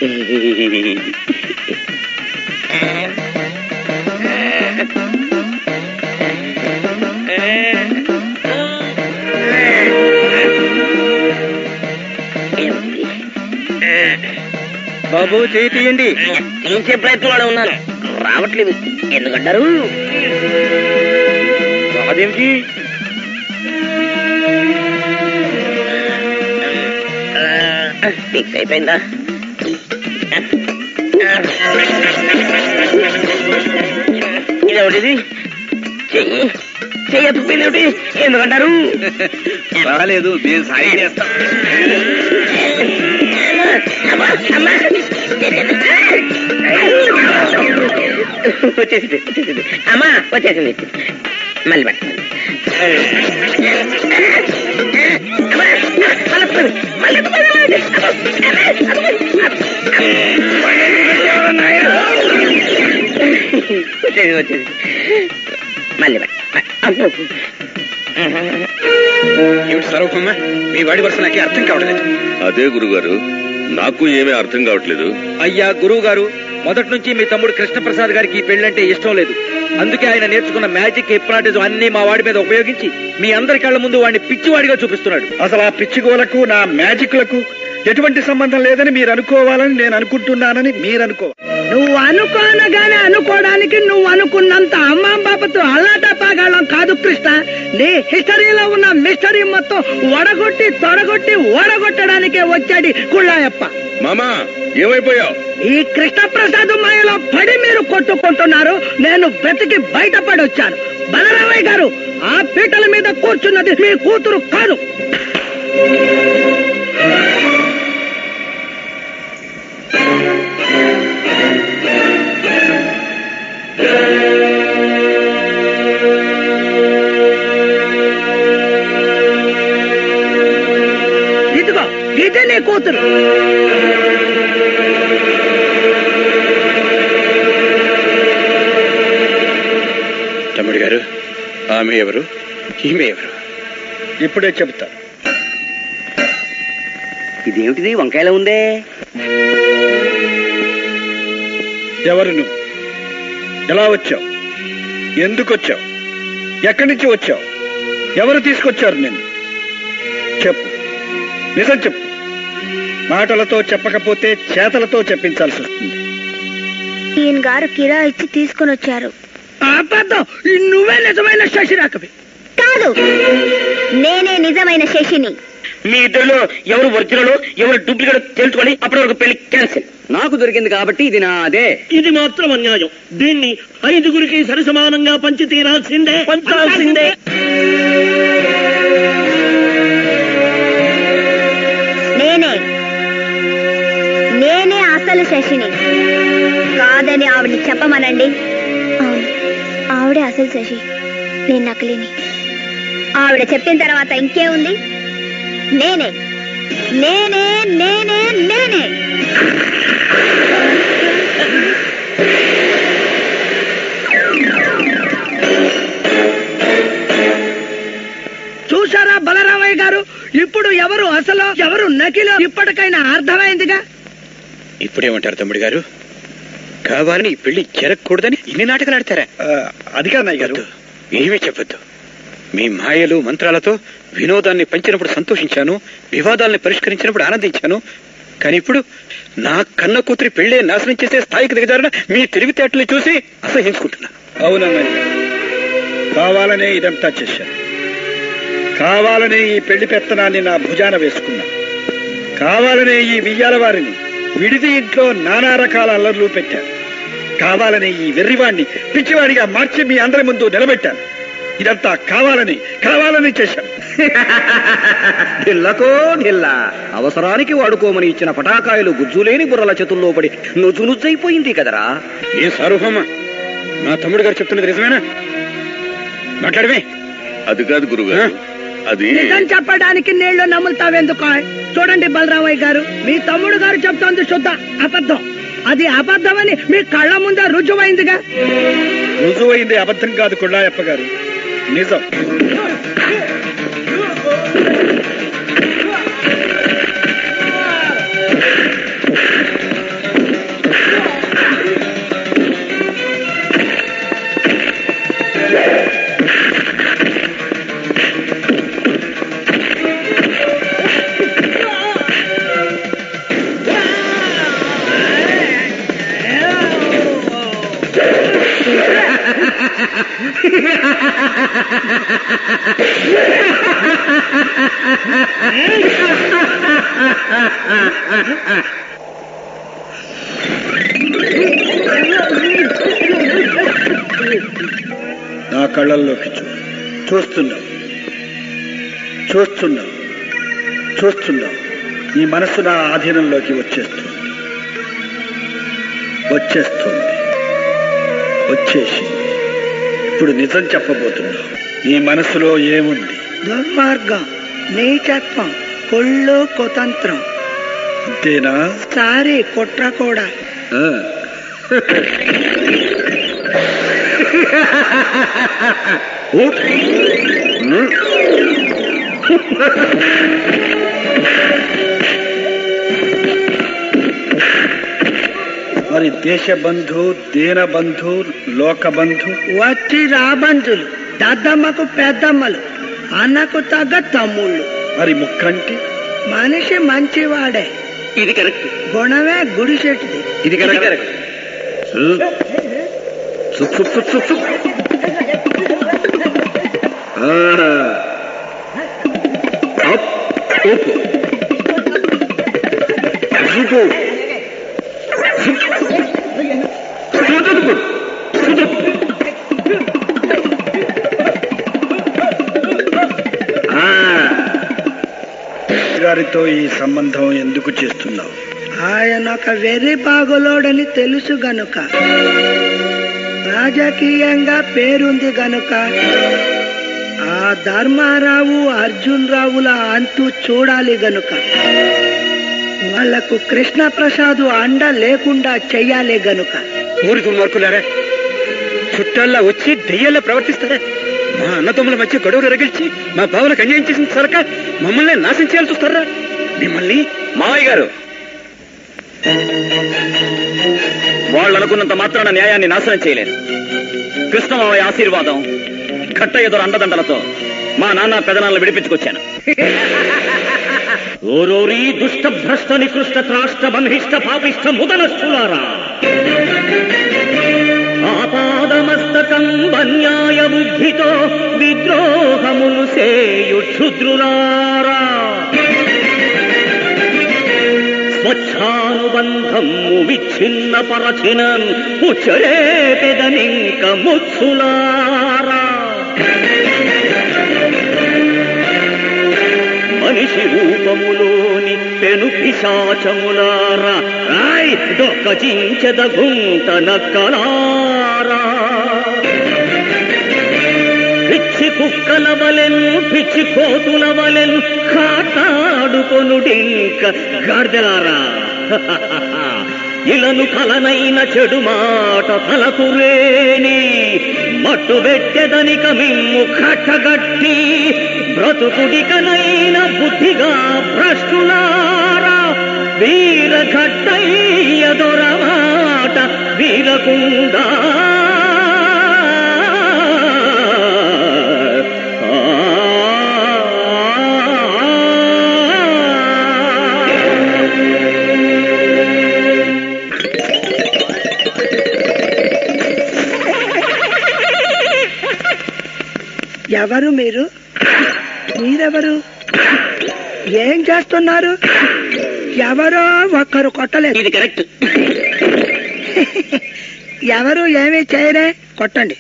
బాబు చేయి తీయండి తీసే ప్రయత్నంలో ఉన్నాను రావట్లేదు ఎందుకంటారు అదేమిటి ఫిక్స్ అయిపోయిందా ఇదేమిటిది చెయ్యి చెయ్యి ఎత్తుకుపోయింది ఎందుకంటారు రాలేదు నేను సాయం చేస్తాం వచ్చేసింది వచ్చేసింది అమ్మా వచ్చేసింది మళ్ళీ పెట్టండి వచ్చేది వచ్చేది మళ్ళీ ఏమిటి సర్వభౌమ మీ వాడి వరుస నాకే అర్థం కావట్లేదు అదే గురుగారు నాకు ఏమీ అర్థం కావట్లేదు అయ్యా గురువు గారు మొదటి నుంచి మీ తమ్ముడు కృష్ణప్రసాద్ గారికి ఈ పెళ్ళంటే ఇష్టం లేదు అందుకే ఆయన నేర్చుకున్న మ్యాజిక్ హిప్నాటిజం అన్ని మా వాడి మీద ఉపయోగించి మీ అందరి కళ్ళ ముందు వాడిని పిచ్చివాడిగా చూపిస్తున్నాడు అసలు ఆ పిచ్చిగోలకు నా మ్యాజిక్లకు ఎటువంటి సంబంధం లేదని మీరు అనుకోవాలని నేను అనుకుంటున్నానని మీరు అనుకోవాలి నువ్వు అనుకోనగానే అనుకోవడానికి నువ్వు అనుకున్నంత అమ్మా బాపతో అల్లాటపాగాళ్ళం కాదు కృష్ణ నీ హిస్టరీలో ఉన్న మిస్టరీ మొత్తం వడగొట్టి తొడగొట్టి ఓడగొట్టడానికే వచ్చాడు ఈ కుళ్ళాయప్ప మామా ఏమైపోయావు ఈ కృష్ణప్రసాద్ మాయలో పడి మీరు కొట్టుకుంటున్నారు నేను బ్రతికి బయటపడి వచ్చాను బలరామయ్య గారు ఆ పీటల మీద కూర్చున్నది మీ కూతురు కాదు ఇదిగో ఇదే నీ కూతురు తమ్ముడు గారు ఆమె ఎవరు ఈమె ఎవరు ఇప్పుడే చెబుతా ఇదేమిటిది వంకాయలో ఉందే ఎవరు నువ్వు ఎలా వచ్చావు ఎందుకు వచ్చావు ఎక్కడి నుంచి వచ్చావు ఎవరు తీసుకొచ్చారు నిన్ను చెప్పు నిజం చెప్పు మాటలతో చెప్పకపోతే చేతలతో చెప్పించాల్సి వస్తుంది ఈయన గారు కిరా ఇచ్చి తీసుకొని వచ్చారు అబద్ధం ఈ నువ్వే నిజమైన శశిరాకవి కాదు నేనే నిజమైన శశిని మీ ఇద్దరిలో ఎవరు ఒరిజినల్ ఎవరు డూప్లికేట్ తెలుసుకొని అప్పటి వరకు పెళ్లి క్యాన్సిల్ నాకు దొరికింది కాబట్టి ఇది నాదే ఇది మాత్రం అన్యాయం దీన్ని ఐదుగురికి సరిసమానంగా పంచి తీరాల్సిందే పంచాల్సిందే నేనే నేనే అసలు శశిని కాదని ఆవిడని చెప్పమనండి అవును ఆవిడే అసలు శశి నేను నకిలీని ఆవిడ చెప్పిన తర్వాత ఇంకేముంది నేనే నేనే నేనే నేనే చూసారా బలరామయ్య గారు ఇప్పుడు ఎవరు అసలు ఎవరు నకిలో ఇప్పటికైనా అర్థమైందిగా ఇప్పుడేమంటారు తమ్ముడు గారు కావాలని ఈ పెళ్లి జరగకూడదని ఇన్ని నాటకాలు ఆడతారా అది కాదయ్య గారు ఏమీ చెప్పొద్దు మీ మాయలు మంత్రాలతో వినోదాన్ని పెంచినప్పుడు సంతోషించాను వివాదాల్ని పరిష్కరించినప్పుడు ఆనందించాను కానీ ఇప్పుడు నా కన్న కూతురి పెళ్లి నాశనం చేసే స్థాయికి దిగజారిన మీ తెలివితేటలు చూసి అసహించుకుంటున్నా అవునన్నయ్య కావాలనే ఇదంతా చేశాను కావాలనే ఈ పెళ్లి పెత్తనాన్ని నా భుజాన వేసుకున్నా కావాలనే ఈ వియ్యాల వారిని విడిది ఇంట్లో నానా రకాల అల్లర్లు పెట్టాను కావాలనే ఈ వెర్రివాణ్ణి పిచ్చివాడిగా మార్చి మీ అందరి ముందు నిలబెట్టాను ఇదంతా కావాలని కావాలని చేశాను ఢిల్లకో ఢిల్లా అవసరానికి వాడుకోమని ఇచ్చిన పటాకాయలు గుజ్జులేని బుర్రల చేతుల్లో పడి నుజ్జు నుజ్జైపోయింది కదరా ఏ సార్వభౌమ నా తమ్ముడు గారు చెప్తున్నది నిజమేనా మాట్లాడమే అది కాదు గురుగారు అది నిజం చెప్పడానికి నీళ్లు నమ్ముతావెందుకు చూడండి బలరామయ్య గారు మీ తమ్ముడు గారు చెప్తోంది శుద్ధ అబద్ధం అది అబద్ధమని మీ కళ్ళ ముందే రుజువైందిగా రుజువైంది అబద్ధం కాదు కొళ్ళాయప్ప గారు నిజం నా కళ్ళల్లోకి చూ చూస్తున్నావు చూస్తున్నావు చూస్తున్నావు నీ మనసు నా ఆధీనంలోకి వచ్చేస్తుంది వచ్చేస్తుంది వచ్చేసింది ఇప్పుడు నిజం చెప్పబోతున్నావు నీ మనసులో ఏముంది దుర్మార్గం నీచత్వం కొళ్ళు కుతంత్రం అంతేనా సారీ కుట్ర కూడా ఆ. ఊట్. ఉమ్. మరి దేశబంధు దీనబంధు లోకబంధు వచ్చి రాబంజులు దద్దమ్మకు పెద్దమ్మలు అన్నకు తగ్గ తమ్ముళ్ళు మరి ముక్కంటి మనిషి మంచివాడే ఇది కరెక్ట్ గుణమే గుడిసెట్టిది ఇది కరెక్ట్ సుక్ సుక్ సుక్ సుక్ సుక్ ఆ. అప్ ఉప్ సుపు గారితో ఈ సంబంధం ఎందుకు చేస్తున్నావు ఆయన ఒక వెర్రి పాగులోడని తెలుసు గనుక రాజకీయంగా పేరుంది గనుక ఆ ధర్మారావు అర్జున్ రావుల అంతు చూడాలి గనుక వాళ్లకు కృష్ణ ప్రసాద్ అండ లేకుండా చెయ్యాలి గనుక ఊరి దుర్మార్కులారా చుట్టాల్లా వచ్చి దెయ్యాల్లా ప్రవర్తిస్తారా మా అన్నదమ్ముల మధ్య గొడవలు రగిల్చి మా బావులకు అన్యాయం చేసిన సరక మమ్మల్ని నాశనం చేయాల్సి చూస్తారా మిమ్మల్ని మావయ్య గారు వాళ్ళు అనుకున్నంత మాత్రాన న్యాయాన్ని నాశనం చేయలేరు కృష్ణమావయ్య ఆశీర్వాదం కట్ట ఎదురు అండదండలతో మా నాన్న పెదనాలను విడిపించుకొచ్చాను ఓరోరి దుష్ట భ్రష్ట నికృష్ట త్రాష్ట బంధిష్ట పాపిష్ట ముదనష్టులారా ఆపాదమస్తకం వన్యాయ బుద్ధితో విద్రోహములు సేయు క్షుద్రులారా స్వచ్ఛానుబంధము విచ్ఛిన్న పరచినన్ ఉచ్చరే పెదనింక ముత్సులారా మనిషి రూపములోని పెను పిశాచములారా రాయ్ దొక్క చించద గుంట నక్కలారా పిచ్చి కుక్కల వలెన్ పిచ్చి కోతుల వలెన్ కాటాడుకొనుడింక గాడిదలారా ఇలను కలనైన చెడు మాట తలకురేని మట్టు పెట్టెదనిక మిమ్ము కట్టగట్టి బ్రతుకుడికనైన బుద్ధిగా భ్రష్టులారా వీర ఘట్టయ్య దొరమాట మాట వీరకుండా ఎవరు మీరు మీరెవరు ఏం చేస్తున్నారు ఎవరో ఒక్కరు కొట్టలేదు ఇది కరెక్ట్ ఎవరు ఏమీ చేయరే కొట్టండి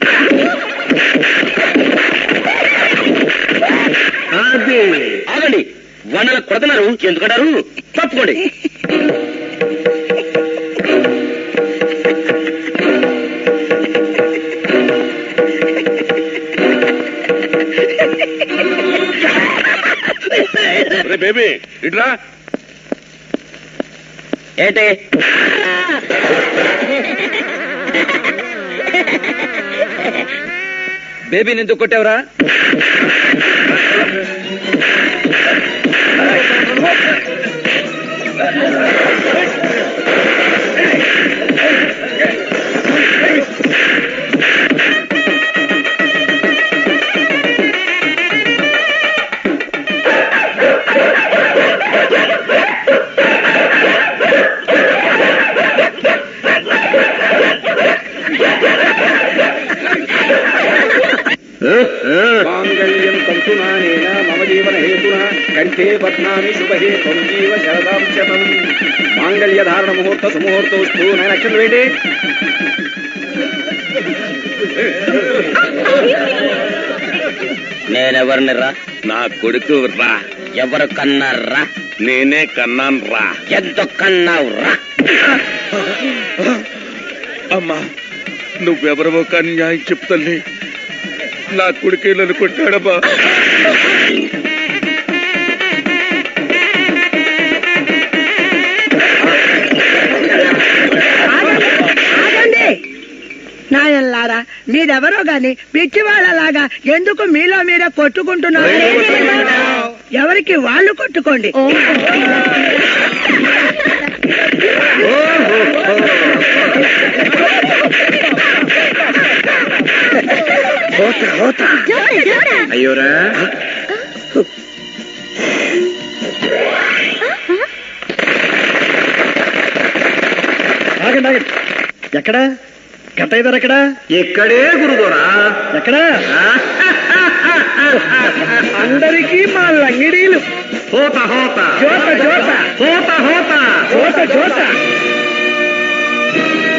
ఆగండి వండల కొడుతున్నారు ఎందుకంటారు తప్పుకోండి రే బేబీ ఇట్రా ఏంటి బేబీని ఎందుకు కొట్టావురా మాంగళ్యం కంసునానేన మమ జీవన హేతున కంఠే పద్నామి శుభహే త్వం జీవ శరదాం శతం మాంగళ్య ధారణ ముహూర్త సుముహూర్తోస్తు నేను అక్షరం వేండి నేనెవరిని రా నా కొడుకు రా ఎవరు కన్నారా నేనే కన్నాను రా ఎంత కన్నావు రా అమ్మా నువ్వెవరవో కానీ న్యాయం చెప్తల్లి నా కొడుకే నన్ను కొట్టాడమ్మా ఆగండి నాయన్లారా మీరెవరో గాని పిచ్చి వాళ్ళలాగా ఎందుకు మీలో మీరే కొట్టుకుంటున్నారు ఎవరికి వాళ్ళు కొట్టుకోండి అయ్యోరా ఆగండి ఆగండి ఎక్కడ కట్టయిదారు ఎక్కడ ఇక్కడే గురుదోరా ఎక్కడ అందరికీ మా లంగిడీలు హోత హోత జోత జోత హోత హోత జోత జోత